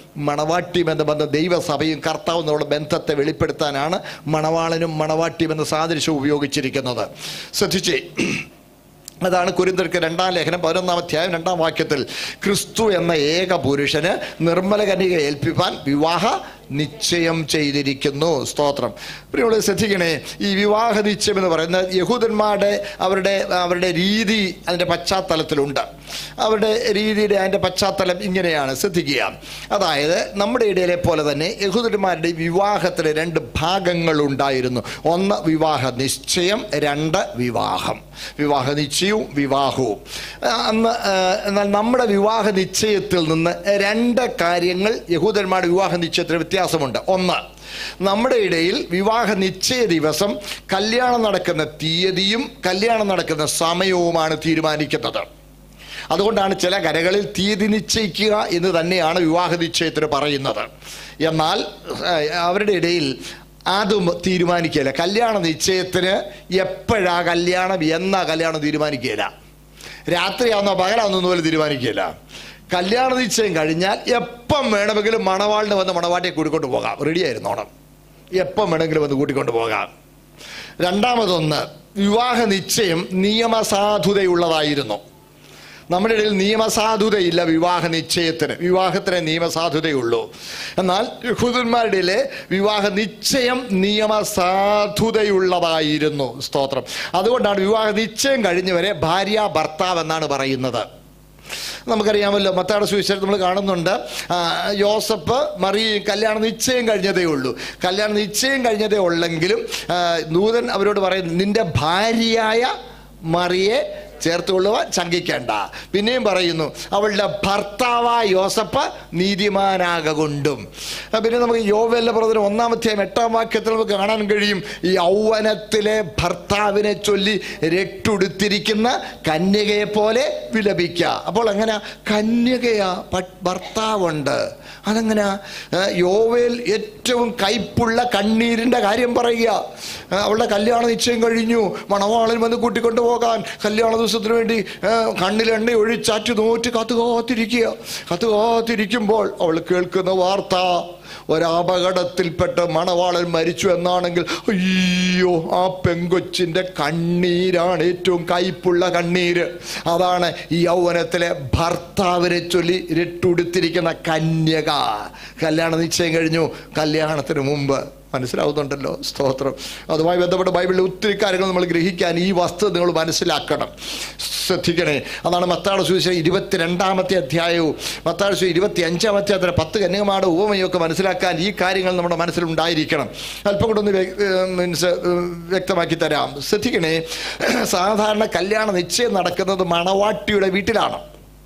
മണവാട്ടിയും എന്ന ബന്ധം ദൈവസഭയും കർത്താവും എന്നുള്ള ബന്ധത്തെ വെളിപ്പെടുത്താനാണ് മണവാളനും മണവാട്ടിയും എന്ന സാദൃശ്യം ഉപയോഗിച്ചിരിക്കുന്നത് ശ്രദ്ധിച്ചേ അതാണ് കുരിന്തർക്ക് രണ്ടാം ലേഖനം പതിനൊന്നാം അധ്യായം രണ്ടാം വാക്യത്തിൽ ക്രിസ്തു എന്ന ഏക പുരുഷന് നിർമ്മല കന്യക ഏൽപ്പിപ്പാൻ വിവാഹ നിശ്ചയം ചെയ്തിരിക്കുന്നു സ്തോത്രം പ്രിയോട് ശ്രദ്ധിക്കണേ ഈ വിവാഹ നിശ്ചയം എന്ന് പറയുന്നത് യഹൂദന്മാരുടെ അവരുടെ അവരുടെ രീതി അതിൻ്റെ പശ്ചാത്തലത്തിലുണ്ട് അവരുടെ രീതിയുടെ അതിൻ്റെ പശ്ചാത്തലം ഇങ്ങനെയാണ് ശ്രദ്ധിക്കുക അതായത് നമ്മുടെ ഇടയിലെ പോലെ തന്നെ യഹൂദന്മാരുടെ വിവാഹത്തിന് രണ്ട് ഭാഗങ്ങളുണ്ടായിരുന്നു ഒന്ന് വിവാഹ നിശ്ചയം രണ്ട് വിവാഹം വിവാഹ നിശ്ചയവും വിവാഹവും ആ, അന്ന് ആ, എന്നാൽ നമ്മുടെ വിവാഹ നിശ്ചയത്തിൽ നിന്ന് രണ്ട് കാര്യങ്ങൾ യഹൂദന്മാരുടെ വിവാഹ നിശ്ചയത്തിന് വ്യത്യാസമുണ്ട് ഒന്ന് നമ്മുടെ ഇടയിൽ വിവാഹ നിശ്ചയ ദിവസം കല്യാണം നടക്കുന്ന തീയതിയും കല്യാണം നടക്കുന്ന സമയവുമാണ് തീരുമാനിക്കുന്നത് അതുകൊണ്ടാണ് ചില കരകളിൽ തീയതി നിശ്ചയിക്കുക എന്ന് തന്നെയാണ് വിവാഹ നിശ്ചയത്തിന് പറയുന്നത് എന്നാൽ ആ, അവരുടെ ഇടയിൽ അതും തീരുമാനിക്കുകയില്ല കല്യാണ നിശ്ചയത്തിന് എപ്പോഴാ കല്യാണം എന്നാ കല്യാണം തീരുമാനിക്കുകയില്ല രാത്രിയാണെന്നോ പകലാണെന്നോ പോലും തീരുമാനിക്കുകയില്ല കല്യാണ നിശ്ചയം കഴിഞ്ഞാൽ എപ്പം വേണമെങ്കിലും മണവാളിന് വന്ന് മണവാട്ടിയെ കൂട്ടിക്കൊണ്ട് പോകാം റെഡി ആയിരുന്നോണം എപ്പം വേണമെങ്കിലും വന്ന് കൂട്ടിക്കൊണ്ട് പോകാം രണ്ടാമതൊന്ന് വിവാഹ നിശ്ചയം നിയമസാധുതയുള്ളതായിരുന്നു നമ്മുടെ ഇടയിൽ നിയമസാധുതയില്ല വിവാഹ നിശ്ചയത്തിന് വിവാഹത്തിന് നിയമസാധുതയുള്ളൂ എന്നാൽ യഹൂദന്മാരുടെ വിവാഹ നിശ്ചയം നിയമസാധുതയുള്ളതായിരുന്നു സ്തോത്രം അതുകൊണ്ടാണ് വിവാഹ നിശ്ചയം കഴിഞ്ഞവരെ ഭാര്യ ഭർത്താവ് എന്നാണ് പറയുന്നത് നമുക്കറിയാമല്ലോ മത്താടെ സുവിശേഷം നമ്മൾ കാണുന്നുണ്ട് ആ, യോസഫ് മറി കല്യാണ നിശ്ചയം കഴിഞ്ഞതേ ഉള്ളൂ കല്യാണ നിശ്ചയം കഴിഞ്ഞതേ ഉള്ളെങ്കിലും ആ, ദൂതൻ അവരോട് പറയുന്നു നിന്റെ ഭാര്യയായ മറിയെ ചേർത്തുകൊള്ളുവാൻ ശങ്കിക്കേണ്ട പിന്നെയും പറയുന്നു അവളുടെ ഭർത്താവായ യോസഫ് നീതിമാനാകൊണ്ടും ആ, പിന്നെ നമുക്ക് യോവെല്ല പ്രവർത്തനം ഒന്നാമത്തെയും എട്ടാം വാക്യത്തിൽ നമുക്ക് കാണാൻ കഴിയും ഈ യൗവനത്തിലെ ഭർത്താവിനെ ചൊല്ലി രട്ടുടുത്തിരിക്കുന്ന കന്യകയെ പോലെ വിലപിക്കുക അപ്പോൾ എങ്ങനെ കന്യകയാ പ- ഭർത്താവുണ്ട് അതെങ്ങനെ യോവേൽ ഏറ്റവും കയ്പുള്ള കണ്ണീരിൻ്റെ കാര്യം പറയുക ആ, അവളുടെ കല്യാണ നിശ്ചയം കഴിഞ്ഞു മണവാളൻ വന്ന് കൂട്ടിക്കൊണ്ടു പോകാൻ കല്യാണ ദിവസത്തിന് വേണ്ടി ആ, കണ്ണിൽ എണ്ണ ഒഴിച്ചാറ്റ് നോറ്റ് കത്ത് കാത്തിരിക്കുക കത്ത് കാത്തിരിക്കുമ്പോൾ അവൾ കേൾക്കുന്ന വാർത്ത ഒരപകടത്തിൽപ്പെട്ട് മണവാളൻ മരിച്ചു എന്നാണെങ്കിൽ അയ്യോ ആ പെങ്കൊച്ചിൻ്റെ കണ്ണീരാണ് ഏറ്റവും കയ്പുള്ള കണ്ണീര് അതാണ് ഈ യൗവനത്തിലെ ഭർത്താവിനെ ചൊല്ലി രട്ടുടുത്തിരിക്കുന്ന കന്യക കല്യാണ നിശ്ചയം കഴിഞ്ഞു കല്യാണത്തിന് മുമ്പ് മനസ്സിലാവുന്നുണ്ടല്ലോ സ്തോത്രം അതുമായി ബന്ധപ്പെട്ട് ബൈബിളിൽ ഒത്തിരി കാര്യങ്ങൾ നമ്മൾ ഗ്രഹിക്കാൻ ഈ വസ്തു നിങ്ങൾ മനസ്സിലാക്കണം ശ്രദ്ധിക്കണേ അതാണ് മത്താട് സുവിശേഷം ഇരുപത്തിരണ്ടാമത്തെ അധ്യായവും മത്താട് സുവിശേഷം ഇരുപത്തി അഞ്ചാമത്തെ അധ്യായം പത്ത് കന്യകമാരുടെ ഉപമയൊക്കെ മനസ്സിലാക്കാൻ ഈ കാര്യങ്ങൾ നമ്മുടെ മനസ്സിലുണ്ടായിരിക്കണം അല്പം കൂടെ ഒന്ന് വ്യ- ഏഹ് മീൻസ് ഏഹ് വ്യക്തമാക്കി തരാം ശ്രദ്ധിക്കണേ സാധാരണ കല്യാണ നിശ്ചയം നടക്കുന്നത് മണവാട്ടിയുടെ വീട്ടിലാണ്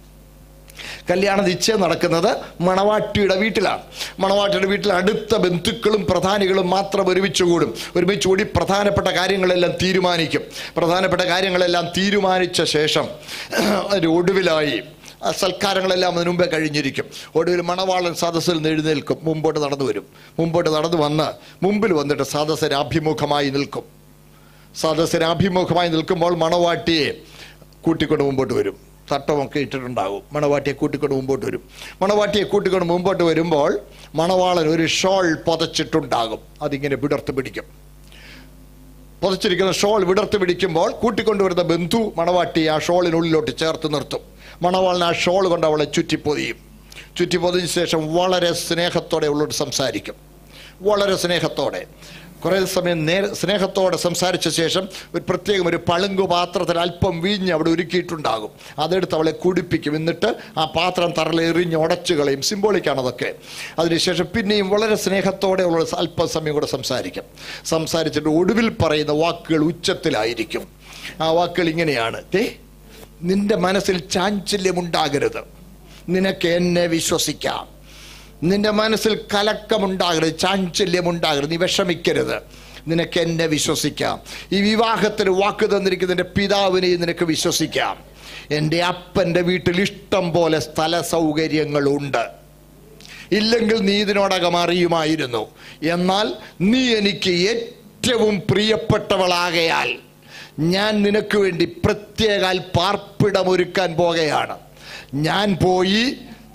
കല്യാണ നിശ്ചയം നടക്കുന്നത് മണവാട്ടിയുടെ വീട്ടിലാണ് മണവാട്ടിയുടെ വീട്ടിൽ അടുത്ത ബന്ധുക്കളും പ്രധാനികളും മാത്രം ഒരുമിച്ച് കൂടും ഒരുമിച്ച് കൂടി പ്രധാനപ്പെട്ട കാര്യങ്ങളെല്ലാം തീരുമാനിക്കും പ്രധാനപ്പെട്ട കാര്യങ്ങളെല്ലാം തീരുമാനിച്ച ശേഷം ഒരു ഒടുവിലായി ആ സൽക്കാരങ്ങളെല്ലാം അതിനു മുമ്പേ കഴിഞ്ഞിരിക്കും ഒടുവിൽ മണവാളൻ സദസ്സിൽ നിന്ന് എഴുന്നേൽക്കും മുമ്പോട്ട് നടന്നു വരും മുമ്പോട്ട് നടന്നു വന്ന് മുമ്പിൽ വന്നിട്ട് സദസ്സിനാഭിമുഖമായി നിൽക്കും സദസ്സിനാഭിമുഖമായി നിൽക്കുമ്പോൾ മണവാട്ടിയെ കൂട്ടിക്കൊണ്ട് മുമ്പോട്ട് വരും തട്ടമൊക്കെ ഇട്ടിട്ടുണ്ടാകും മണവാട്ടിയെ കൂട്ടിക്കൊണ്ട് മുമ്പോട്ട് വരും മണവാട്ടിയെ കൂട്ടിക്കൊണ്ട് മുമ്പോട്ട് വരുമ്പോൾ മണവാളൻ ഒരു ഷോൾ പുതച്ചിട്ടുണ്ടാകും അതിങ്ങനെ വിടർത്ത് പിടിക്കും പുതച്ചിരിക്കുന്ന ഷോൾ വിടർത്ത് പിടിക്കുമ്പോൾ കൂട്ടിക്കൊണ്ടുവരുന്ന ബന്ധു മണവാട്ടി ആ ഷോളിനുള്ളിലോട്ട് ചേർത്ത് നിർത്തും മണവാളൻ ആ ഷോൾ കൊണ്ട് അവളെ ചുറ്റിപ്പൊതിയും ചുറ്റിപ്പൊതിഞ്ഞ ശേഷം വളരെ സ്നേഹത്തോടെ അവളോട് സംസാരിക്കും വളരെ സ്നേഹത്തോടെ കുറേ സമയം നേരെ സ്നേഹത്തോടെ സംസാരിച്ച ശേഷം ഒരു പ്രത്യേകം ഒരു പളുങ്കു പാത്രത്തിൽ അല്പം വീഞ്ഞ് അവിടെ ഒരുക്കിയിട്ടുണ്ടാകും അതെടുത്ത് അവളെ കുടിപ്പിക്കും എന്നിട്ട് ആ പാത്രം തറലെറിഞ്ഞ് ഉടച്ചു കളയും സിംബോളിക്കാണ് അതൊക്കെ അതിനുശേഷം പിന്നെയും വളരെ സ്നേഹത്തോടെ ഉള്ള അല്പം സമയം കൂടെ സംസാരിക്കും സംസാരിച്ചിട്ട് ഒടുവിൽ പറയുന്ന വാക്കുകൾ ഉച്ചത്തിലായിരിക്കും ആ വാക്കുകൾ ഇങ്ങനെയാണ് ദേ നിന്റെ മനസ്സിൽ ചാഞ്ചല്യമുണ്ടാകരുത് നിനക്ക് എന്നെ വിശ്വസിക്കാം നിന്റെ മനസ്സിൽ കലക്കമുണ്ടാകരുത് ചാഞ്ചല്യമുണ്ടാകരുത് നീ വിഷമിക്കരുത് നിനക്ക് എന്നെ വിശ്വസിക്കാം ഈ വിവാഹത്തിന് വാക്ക് തന്നിരിക്കുന്ന നിന്റെ പിതാവിനെയും നിനക്ക് വിശ്വസിക്കാം എൻ്റെ അപ്പൻ്റെ വീട്ടിൽ ഇഷ്ടം പോലെ സ്ഥല സൗകര്യങ്ങളുണ്ട് ഇല്ലെങ്കിൽ നീ ഇതിനോടകം അറിയുമായിരുന്നു എന്നാൽ നീ എനിക്ക് ഏറ്റവും പ്രിയപ്പെട്ടവളാകയാൽ ഞാൻ നിനക്ക് വേണ്ടി പ്രത്യേകാൽ പാർപ്പിടമൊരുക്കാൻ പോകുകയാണ് ഞാൻ പോയി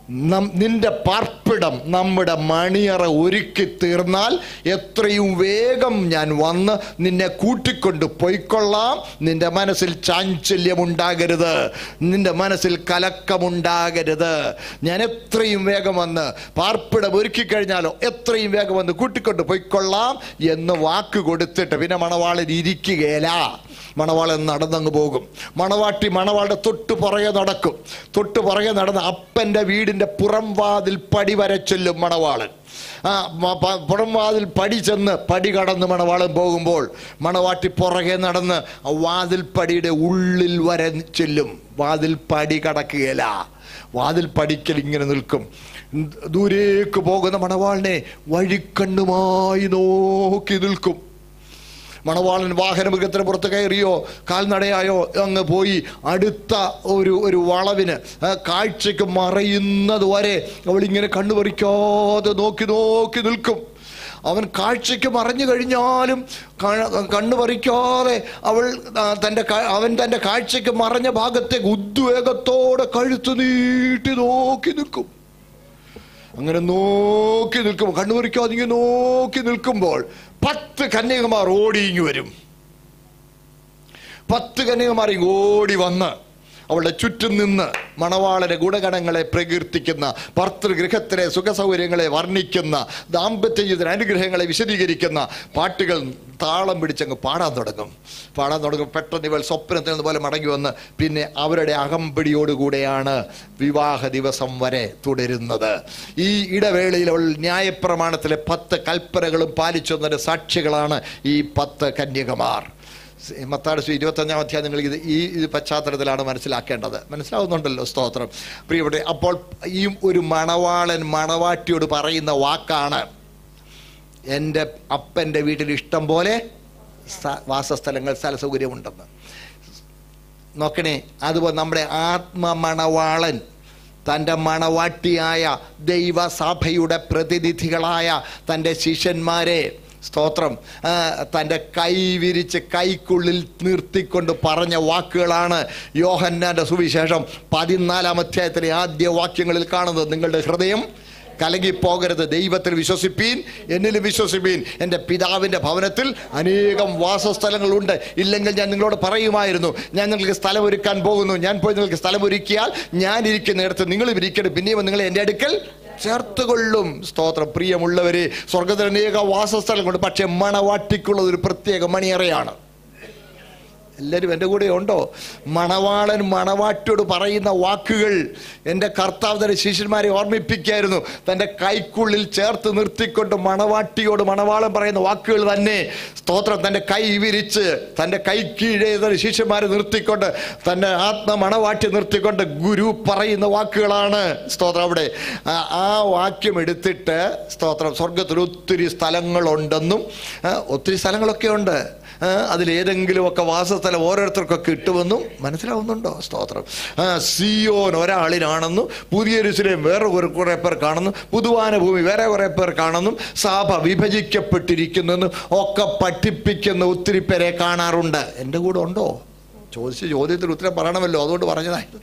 നം- നിന്റെ പാർപ്പിടം നമ്മുടെ മണിയറ ഒരുക്കി തീർന്നാൽ എത്രയും വേഗം ഞാൻ വന്ന് നിന്നെ കൂട്ടിക്കൊണ്ട് പൊയ്ക്കൊള്ളാം നിന്റെ മനസ്സിൽ ചാഞ്ചല്യമുണ്ടാകരുത് നിന്റെ മനസ്സിൽ കലക്കമുണ്ടാകരുത് ഞാൻ എത്രയും വേഗം വന്ന് പാർപ്പിടം ഒരുക്കി കഴിഞ്ഞാലോ എത്രയും വേഗം വന്ന് കൂട്ടിക്കൊണ്ട് പൊയ്ക്കൊള്ളാം എന്ന് വാക്ക് കൊടുത്തിട്ട് പിന്നെ മണവാളൻ ഇരിക്കുകയില്ല മണവാളൻ നടന്നങ്ങ് പോകും മണവാട്ടി മണവാളുടെ തൊട്ട് പുറകെ നടക്കും തൊട്ട് പുറകെ നടന്ന് അപ്പൻ്റെ വീടിൻ്റെ പുറം വാതിൽ പടി വരെ ചെല്ലും മണവാളൻ ആ മ- പ- പുറം വാതിൽ പടി ചെന്ന് പടി കടന്ന് മണവാളൻ പോകുമ്പോൾ മണവാട്ടി പുറകെ നടന്ന് ആ വാതിൽ പടിയുടെ ഉള്ളിൽ വരെ ചെല്ലും വാതിൽ പടി കടക്കുകയില്ല വാതിൽ പടിക്കൽ ഇങ്ങനെ നിൽക്കും ദൂരേക്ക് പോകുന്ന മണവാളിനെ വഴിക്കണ്ണുമായി നോക്കി നിൽക്കും മണവാളൻ വാഹനമൃഗത്തിന് പുറത്ത് കയറിയോ കാൽനടയായോ അങ്ങ് പോയി അടുത്ത ഒരു ഒരു വളവിന് ആ, കാഴ്ചയ്ക്ക് മറയുന്നത് വരെ അവളിങ്ങനെ കണ്ണുപറിക്കാതെ നോക്കി നോക്കി നിൽക്കും അവൻ കാഴ്ചയ്ക്ക് മറഞ്ഞു കഴിഞ്ഞാലും കണ്ണ- കണ്ണു പറിക്കാതെ അവൾ ആ, തൻ്റെ കാ- അവൻ തൻ്റെ കാഴ്ചയ്ക്ക് മറഞ്ഞ ഭാഗത്തേക്ക് ഉദ്വേഗത്തോടെ കഴുത്ത് നീട്ടി നോക്കി നിൽക്കും അങ്ങനെ നോക്കി നിൽക്കുമ്പോൾ കണ്ണുപറിക്കാതെ ഇങ്ങനെ നോക്കി നിൽക്കുമ്പോൾ പത്ത് കന്യകമാർ ഓടി ഇങ്ങ് വരും പത്ത് കന്യകമാർ ഇങ്ങ് ഓടി വന്ന് അവളുടെ ചുറ്റും നിന്ന് മണവാളന്റെ ഗുണഗണങ്ങളെ പ്രകീർത്തിക്കുന്ന ഭർത്തൃഗൃഹത്തിലെ സുഖസൗകര്യങ്ങളെ വർണ്ണിക്കുന്ന ദാമ്പത്യ ജീവിതത്തിന് അനുഗ്രഹങ്ങളെ വിശദീകരിക്കുന്ന പാട്ടുകൾ താളം പിടിച്ചങ്ങ് പാടാൻ തുടങ്ങും പാടാൻ തുടങ്ങും പെട്ടെന്ന് ഇവൾ സ്വപ്നത്തിൽ നിന്ന് പോലെ മടങ്ങി വന്ന് പിന്നെ അവരുടെ അകമ്പടിയോടുകൂടെയാണ് വിവാഹ ദിവസം വരെ തുടരുന്നത് ഈ ഇടവേളയിൽ അവൾ ന്യായപ്രമാണത്തിലെ പത്ത് കൽപ്പനകളും പാലിച്ചു വന്നതിന്റെ സാക്ഷികളാണ് ഈ പത്ത് കന്യകമാർ മത്താട് ശ്രീ ഇരുപത്തഞ്ചാം അധ്യായം നിങ്ങൾ ഇത് ഈ ഇത് പശ്ചാത്തലത്തിലാണ് മനസ്സിലാക്കേണ്ടത് മനസ്സിലാവുന്നുണ്ടല്ലോ സ്തോത്രം പ്രിയപ്പെട്ടെ അപ്പോൾ ഈ ഒരു മണവാളൻ മണവാട്ടിയോട് പറയുന്ന വാക്കാണ് എൻ്റെ അപ്പൻ്റെ വീട്ടിൽ ഇഷ്ടം പോലെ സ്ഥ- വാസസ്ഥലങ്ങൾ സ്ഥല സൗകര്യമുണ്ടെന്ന് നോക്കണേ അതുപോലെ നമ്മുടെ ആത്മമണവാളൻ തൻ്റെ മണവാട്ടിയായ ദൈവസഭയുടെ പ്രതിനിധികളായ തൻ്റെ ശിഷ്യന്മാരെ സ്തോത്രം ആ, തൻ്റെ കൈ വിരിച്ച് കൈക്കുള്ളിൽ നിർത്തിക്കൊണ്ട് പറഞ്ഞ വാക്കുകളാണ് യോഹന്നാൻ്റെ സുവിശേഷം പതിനാലാം അധ്യായത്തിലെ ആദ്യ വാക്യങ്ങളിൽ കാണുന്നത് നിങ്ങളുടെ ഹൃദയം കലങ്ങിപ്പോകരുത് ദൈവത്തിൽ വിശ്വസിപ്പീൻ എന്നിലും വിശ്വസിപ്പീൻ എൻ്റെ പിതാവിൻ്റെ ഭവനത്തിൽ അനേകം വാസസ്ഥലങ്ങളുണ്ട് ഇല്ലെങ്കിൽ ഞാൻ നിങ്ങളോട് പറയുമായിരുന്നു ഞാൻ നിങ്ങൾക്ക് സ്ഥലം ഒരുക്കാൻ പോകുന്നു ഞാൻ പോയി നിങ്ങൾക്ക് സ്ഥലം ഒരുക്കിയാൽ ഞാൻ ഇരിക്കുന്നിടത്ത് നിങ്ങളും ഇരിക്കണം പിന്നെയും നിങ്ങൾ എൻ്റെ അടുക്കൽ ചേർത്തുകൊള്ളും സ്തോത്രം പ്രിയമുള്ളവരെ സ്വർഗത്തിൽ അനേക വാസസ്ഥലങ്ങളുണ്ട് പക്ഷേ മണവാട്ടിക്കുള്ളത് ഒരു പ്രത്യേക മണിയറയാണ് എല്ലാവരും എൻ്റെ കൂടെ ഉണ്ടോ മണവാളൻ മണവാട്ടിയോട് പറയുന്ന വാക്കുകൾ എൻ്റെ കർത്താവ് തന്റെ ശിഷ്യന്മാരെ ഓർമ്മിപ്പിക്കായിരുന്നു തൻ്റെ കൈക്കുള്ളിൽ ചേർത്ത് നിർത്തിക്കൊണ്ട് മണവാട്ടിയോട് മണവാളൻ പറയുന്ന വാക്കുകൾ തന്നെ സ്തോത്രം തൻ്റെ കൈ വിരിച്ച് തൻ്റെ കൈ കീഴേ തന്റെ ശിഷ്യന്മാരെ നിർത്തിക്കൊണ്ട് തൻ്റെ ആത്മ മണവാട്ടി നിർത്തിക്കൊണ്ട് ഗുരു പറയുന്ന വാക്കുകളാണ് സ്തോത്രം അവിടെ ആ- ആ വാക്യം എടുത്തിട്ട് സ്തോത്രം സ്വർഗത്തിൽ ഒത്തിരി സ്ഥലങ്ങളുണ്ടെന്നും ആ, ഒത്തിരി സ്ഥലങ്ങളൊക്കെ ഉണ്ട് ആ, അതിലേതെങ്കിലുമൊക്കെ വാസസ്ഥലം ഓരോരുത്തർക്കൊക്കെ കിട്ടുമെന്നും മനസ്സിലാവുന്നുണ്ടോ സ്തോത്രം ആ, സിയോൻ ഒരാളിനാണെന്നും പുതിയ രുസിലേം വേറെ ഒരു കുറേ പേർ കാണുന്നു പുതുവാന ഭൂമി വേറെ കുറേ പേർ കാണുന്നു സഭ വിഭജിക്കപ്പെട്ടിരിക്കുന്നെന്നും ഒക്കെ പഠിപ്പിക്കുന്ന ഒത്തിരി പേരെ കാണാറുണ്ട് എൻ്റെ കൂടെ ഉണ്ടോ ചോദിച്ച ചോദ്യത്തിന് ഉത്തരം പറയണമല്ലോ അതുകൊണ്ട് പറഞ്ഞതായിരുന്നു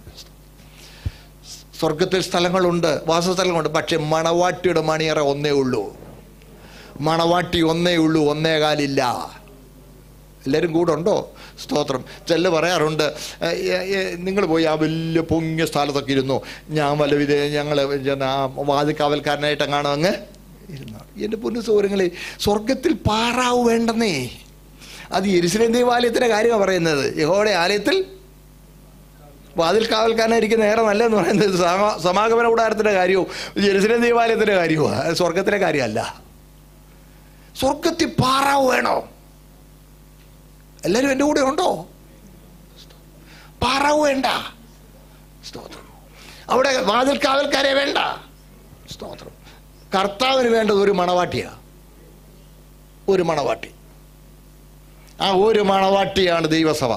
സ്വർഗത്തിൽ സ്ഥലങ്ങളുണ്ട് വാസസ്ഥലങ്ങളുണ്ട് പക്ഷെ മണവാട്ടിയുടെ മണിയറ ഒന്നേ ഉള്ളൂ മണവാട്ടി ഒന്നേ ഉള്ളൂ ഒന്നേകാലില്ല എല്ലാവരും കൂടെ ഉണ്ടോ സ്തോത്രം ചെല്ല് പറയാറുണ്ട് നിങ്ങൾ പോയി ആ വലിയ പൊങ്ങിയ സ്ഥലത്തൊക്കെ ഇരുന്നു ഞാൻ വല്ല വിധ ഞങ്ങൾ ആ വാതിക്കാവൽക്കാരനായിട്ട് കാണും അങ്ങ് ഇരുന്നു എൻ്റെ പൊന്നു സൗകര്യങ്ങളെ സ്വർഗത്തിൽ പാറാവ് വേണ്ടെന്നേ അത് എരിശിലേം ദേവാലയത്തിൻ്റെ കാര്യമാണ് പറയുന്നത് യഹോയുടെ ആലയത്തിൽ വാതിൽ കാവൽക്കാരനായിരിക്കുന്ന ഏറെ നല്ലതെന്ന് പറയുന്നത് സമാ- സമാഗമന കൂടാരത്തിൻ്റെ കാര്യവും ജെറുസലേം ദേവാലയത്തിൻ്റെ കാര്യവും അത് സ്വർഗത്തിലെ കാര്യമല്ല സ്വർഗത്തിൽ പാറാവ് വേണോ എല്ലാവരും എൻ്റെ കൂടെ ഉണ്ടോ പാറാവ് വേണ്ട സ്തോത്രം അവിടെ വാതിൽ കാവൽക്കാരെ വേണ്ട സ്തോത്രം കർത്താവിന് വേണ്ടത് ഒരു മണവാട്ടിയാ ഒരു മണവാട്ടി ആ ഒരു മണവാട്ടിയാണ് ദൈവസഭ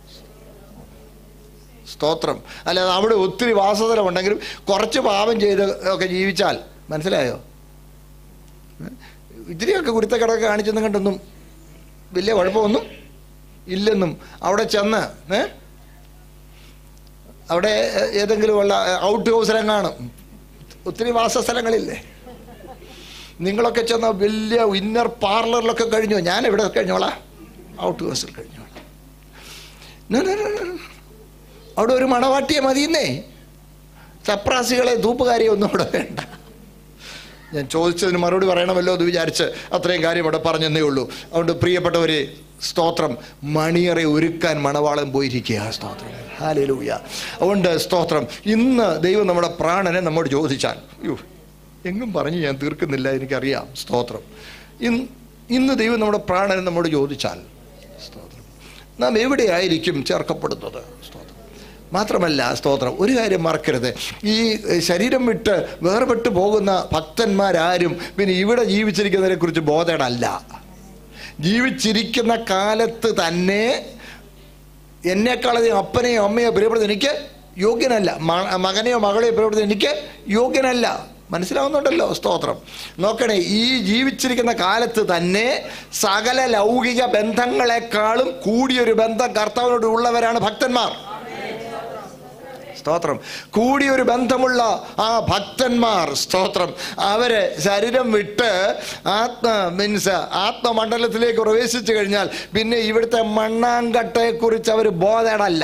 സ്തോത്രം അല്ലാതെ അവിടെ ഒത്തിരി വാസതലം ഉണ്ടെങ്കിലും കുറച്ച് പാപം ചെയ്ത് ഒക്കെ ജീവിച്ചാൽ മനസ്സിലായോ ഇത്തിരിയൊക്കെ കുരുത്തക്കടൊക്കെ കാണിച്ചെന്നും കണ്ടൊന്നും വലിയ കുഴപ്പമൊന്നും ഇല്ലെന്നും അവിടെ ചെന്ന് ഏ അവിടെ ഏതെങ്കിലും ഉള്ള ഔട്ട് ഹൗസിലെങ്ങാണ് ഒത്തിരി വാസസ്ഥലങ്ങളില്ലേ നിങ്ങളൊക്കെ ചെന്ന വലിയ ഇന്നർ പാർലറിലൊക്കെ കഴിഞ്ഞു ഞാൻ എവിടെ കഴിഞ്ഞോളാം ഔട്ട് ഹൗസിൽ കഴിഞ്ഞോളാം No, no, no, no, no. അവിടെ ഒരു മണവാട്ടിയെ മതിയെന്നേ ചപ്രാസികളെ ധൂപ്പുകാരിയെ ഒന്നും അവിടെ വേണ്ട ഞാൻ ചോദിച്ചതിന് മറുപടി പറയണമല്ലോ എന്ന് വിചാരിച്ച് അത്രയും കാര്യം ഇവിടെ പറഞ്ഞെന്നേ ഉള്ളൂ അതുകൊണ്ട് പ്രിയപ്പെട്ടവരെ സ്തോത്രം മണിയറെ ഒരുക്കാൻ മണവാളൻ പോയിരിക്കുക സ്തോത്രം ഹാലൂയ അതുകൊണ്ട് സ്തോത്രം ഇന്ന് ദൈവം നമ്മുടെ പ്രാണനെ നമ്മോട് ചോദിച്ചാൽ അയ്യോ എങ്ങും പറഞ്ഞ് ഞാൻ തീർക്കുന്നില്ല എനിക്കറിയാം സ്തോത്രം ഇന്ന് ഇന്ന് ദൈവം നമ്മുടെ പ്രാണനെ നമ്മോട് ചോദിച്ചാൽ സ്തോത്രം നാം എവിടെയായിരിക്കും ചേർക്കപ്പെടുന്നത് സ്തോത്രം മാത്രമല്ല സ്തോത്രം ഒരു കാര്യം മറക്കരുത് ഈ ശരീരം വിട്ട് വേർപെട്ട് പോകുന്ന ഭക്തന്മാരാരും പിന്നെ ഇവിടെ ജീവിച്ചിരിക്കുന്നതിനെ കുറിച്ച് ബോധേടല്ല ജീവിച്ചിരിക്കുന്ന കാലത്ത് തന്നെ എന്നെക്കാളധികം അപ്പനെയോ അമ്മയോ പ്രിയപ്പെടുന്നത് എനിക്ക് യോഗ്യനല്ല മ- മകനെയോ മകളെയോ പ്രിയപ്പെടുന്നത് എനിക്ക് യോഗ്യനല്ല മനസ്സിലാവുന്നുണ്ടല്ലോ സ്തോത്രം നോക്കണേ ഈ ജീവിച്ചിരിക്കുന്ന കാലത്ത് തന്നെ സകല ലൗകിക ബന്ധങ്ങളെക്കാളും കൂടിയൊരു ബന്ധം കർത്താവിനോട് ഉള്ളവരാണ് ഭക്തന്മാർ സ്തോത്രം കൂടിയൊരു ബന്ധമുള്ള ആ ഭക്തന്മാർ സ്തോത്രം അവര് ശരീരം വിട്ട് ആത്മ മീൻസ് ആത്മമണ്ഡലത്തിലേക്ക് പ്രവേശിച്ചു കഴിഞ്ഞാൽ പിന്നെ ഇവിടുത്തെ മണ്ണാങ്കട്ടയെക്കുറിച്ച് അവർ ബോധേടല്ല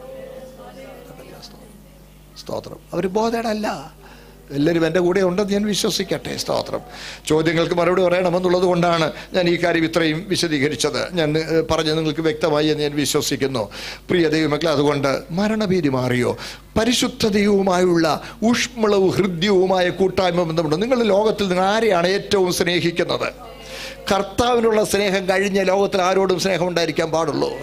സ്തോത്രം അവർ ബോധേടല്ല എല്ലാവരും എൻ്റെ കൂടെ ഉണ്ടെന്ന് ഞാൻ വിശ്വസിക്കട്ടെ സ്തോത്രം ചോദ്യങ്ങൾക്ക് മറുപടി പറയണമെന്നുള്ളത് കൊണ്ടാണ് ഞാൻ ഈ കാര്യം ഇത്രയും വിശദീകരിച്ചത് ഞാൻ ഏഹ്, പറഞ്ഞത് നിങ്ങൾക്ക് വ്യക്തമായി എന്ന് ഞാൻ വിശ്വസിക്കുന്നു പ്രിയ ദൈവമക്കളെ അതുകൊണ്ട് മരണഭീതി മാറിയോ പരിശുദ്ധതയുമായുള്ള ഊഷ്മളവും ഹൃദ്യവുമായ കൂട്ടായ്മ ബന്ധമുണ്ട് നിങ്ങൾ ലോകത്തിൽ നിങ്ങൾ ആരെയാണ് ഏറ്റവും സ്നേഹിക്കുന്നത് കർത്താവിനുള്ള സ്നേഹം കഴിഞ്ഞ ലോകത്തിൽ ആരോടും സ്നേഹം ഉണ്ടായിരിക്കാൻ പാടുള്ളൂ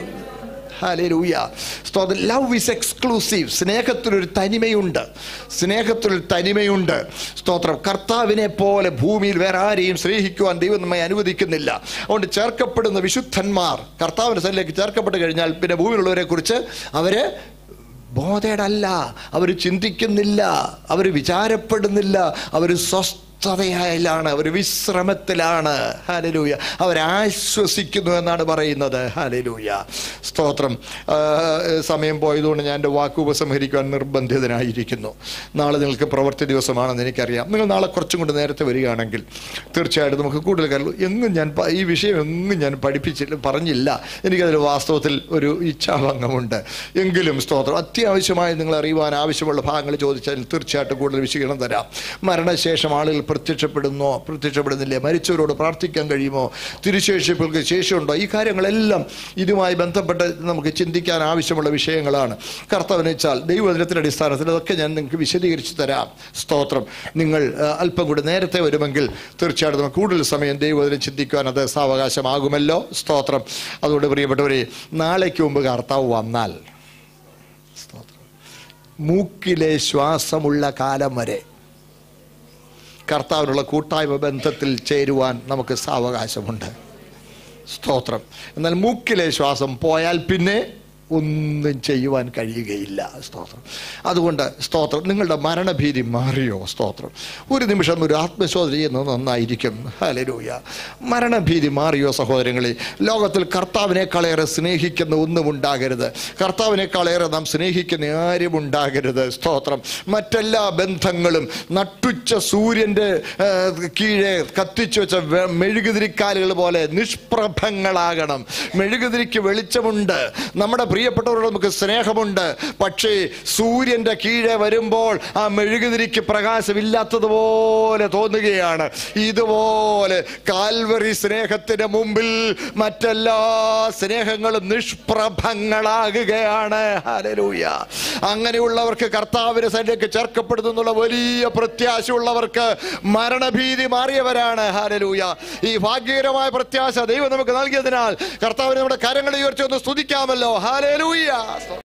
ഹാലൂയ സ്തോത്രം ലവ് ഇസ് എക്സ്ക്ലൂസീവ് സ്നേഹത്തിനൊരു തനിമയുണ്ട് സ്നേഹത്തിനൊരു തനിമയുണ്ട് സ്തോത്രം കർത്താവിനെ പോലെ ഭൂമിയിൽ വേറെ ആരെയും സ്നേഹിക്കുവാൻ ദൈവം നമ്മെ അനുവദിക്കുന്നില്ല അതുകൊണ്ട് ചേർക്കപ്പെടുന്ന വിശുദ്ധന്മാർ കർത്താവിൻ്റെ സ്ഥലത്തേക്ക് ചേർക്കപ്പെട്ട് കഴിഞ്ഞാൽ പിന്നെ ഭൂമിയിലുള്ളവരെ കുറിച്ച് അവര് ബോധേടല്ല അവർ ചിന്തിക്കുന്നില്ല അവർ വിചാരപ്പെടുന്നില്ല അവർ സ്വസ്ഥതയിലാണ് അവർ വിശ്രമത്തിലാണ് ഹാലലൂയ അവരാശ്വസിക്കുന്നു എന്നാണ് പറയുന്നത് ഹാലലൂയ സ്തോത്രം ആ, സമയം പോയതുകൊണ്ട് ഞാൻ എൻ്റെ വാക്ക് ഉപസംഹരിക്കുവാൻ നിർബന്ധിതനായിരിക്കുന്നു നാളെ നിങ്ങൾക്ക് പ്രവൃത്തി ദിവസമാണെന്ന് എനിക്കറിയാം നിങ്ങൾ നാളെ കുറച്ചും കൂടി നേരത്തെ വരികയാണെങ്കിൽ തീർച്ചയായിട്ടും നമുക്ക് കൂടുതൽ കാര്യം എങ്ങും ഞാൻ പ- ഈ വിഷയം എങ്ങും ഞാൻ പഠിപ്പിച്ചില്ല പറഞ്ഞില്ല എനിക്കതിൽ വാസ്തവത്തിൽ ഒരു ഇച്ഛാഭംഗമുണ്ട് എങ്കിലും സ്തോത്രം അത്യാവശ്യമായി നിങ്ങൾ അറിയുവാൻ ആവശ്യമുള്ള ഭാഗങ്ങൾ ചോദിച്ചാൽ തീർച്ചയായിട്ടും കൂടുതൽ വിശകലനം തരാം മരണശേഷം ആളുകൾ പ്രത്യക്ഷപ്പെടുന്നോ പ്രത്യക്ഷപ്പെടുന്നില്ലേ മരിച്ചവരോട് പ്രാർത്ഥിക്കാൻ കഴിയുമോ തിരുശേഷിപ്പുകൾക്ക് ശേഷിയുണ്ടോ ഈ കാര്യങ്ങളെല്ലാം ഇതുമായി ബന്ധപ്പെട്ട് നമുക്ക് ചിന്തിക്കാൻ ആവശ്യമുള്ള വിഷയങ്ങളാണ് കർത്തവ്യം വെച്ചാൽ ദൈവവചനത്തിൻ്റെ അടിസ്ഥാനത്തിൽ അതൊക്കെ ഞാൻ നിങ്ങൾക്ക് വിശദീകരിച്ച് തരാം സ്തോത്രം നിങ്ങൾ ആ, അല്പം കൂടി നേരത്തെ വരുമെങ്കിൽ തീർച്ചയായിട്ടും നമുക്ക് കൂടുതൽ സമയം ദൈവവചനം ചിന്തിക്കുവാൻ അത് സാവകാശമാകുമല്ലോ സ്തോത്രം അതുകൊണ്ട് പ്രിയപ്പെട്ടവരെ നാളേക്ക് മുമ്പ് കർത്താവ് വന്നാൽ സ്തോത്രം മൂക്കിലെ ശ്വാസമുള്ള കാലം വരെ കർത്താവിനുള്ള കൂട്ടായ്മ ബന്ധത്തിൽ ചേരുവാൻ നമുക്ക് സാവകാശമുണ്ട് സ്തോത്രം എന്നാൽ മൂക്കിലെ ശ്വാസം പോയാൽ പിന്നെ ഒന്നും ചെയ്യുവാൻ കഴിയുകയില്ല സ്തോത്രം അതുകൊണ്ട് സ്തോത്രം നിങ്ങളുടെ മരണഭീതി മാറിയോ സ്തോത്രം ഒരു നിമിഷം ഒരു ആത്മശോധന ചെയ്യുന്നത് നന്നായിരിക്കും ഹലരൂയ മരണഭീതി മാറിയോ സഹോദരങ്ങളെ ലോകത്തിൽ കർത്താവിനേക്കാളേറെ സ്നേഹിക്കുന്ന ഒന്നും ഉണ്ടാകരുത് കർത്താവിനേക്കാളേറെ നാം സ്നേഹിക്കുന്ന ആരും ഉണ്ടാകരുത് സ്തോത്രം മറ്റെല്ലാ ബന്ധങ്ങളും നട്ടുച്ച സൂര്യൻ്റെ ആ, കീഴെ കത്തിച്ചു വെച്ച വെ- മെഴുകുതിരിക്കാലുകൾ പോലെ നിഷ്പ്രഭങ്ങളാകണം മെഴുകുതിരിക്ക് വെളിച്ചമുണ്ട് നമ്മുടെ പ്രിയപ്പെട്ടവരോട് നമുക്ക് സ്നേഹമുണ്ട് പക്ഷേ സൂര്യന്റെ കീഴെ വരുമ്പോൾ ആ മെഴുകുതിരിക്ക് പ്രകാശമില്ലാത്തതുപോലെ തോന്നുകയാണ് ഇതുപോലെ കാൽവറി സ്നേഹത്തിന് മുമ്പിൽ മറ്റെല്ലാ സ്നേഹങ്ങളും നിഷ്പ്രഭങ്ങളാകുകയാണ് ഹല്ലേലൂയ അങ്ങനെയുള്ളവർക്ക് കർത്താവിന്റെ സന്നിധിക്ക് ചേർക്കപ്പെടുന്നു എന്നുള്ള വലിയ പ്രത്യാശയുള്ളവർക്ക് മരണഭീതി മാറിയവരാണ് ഹാലലൂയ ഈ ഭാഗ്യകരമായ പ്രത്യാശ ദൈവം നമുക്ക് നൽകിയതിനാൽ കർത്താവിനെ നമ്മുടെ കരങ്ങളെ ഉയർത്തി ഒന്ന് സ്തുതിക്കാമല്ലോ ഹാലലൂയ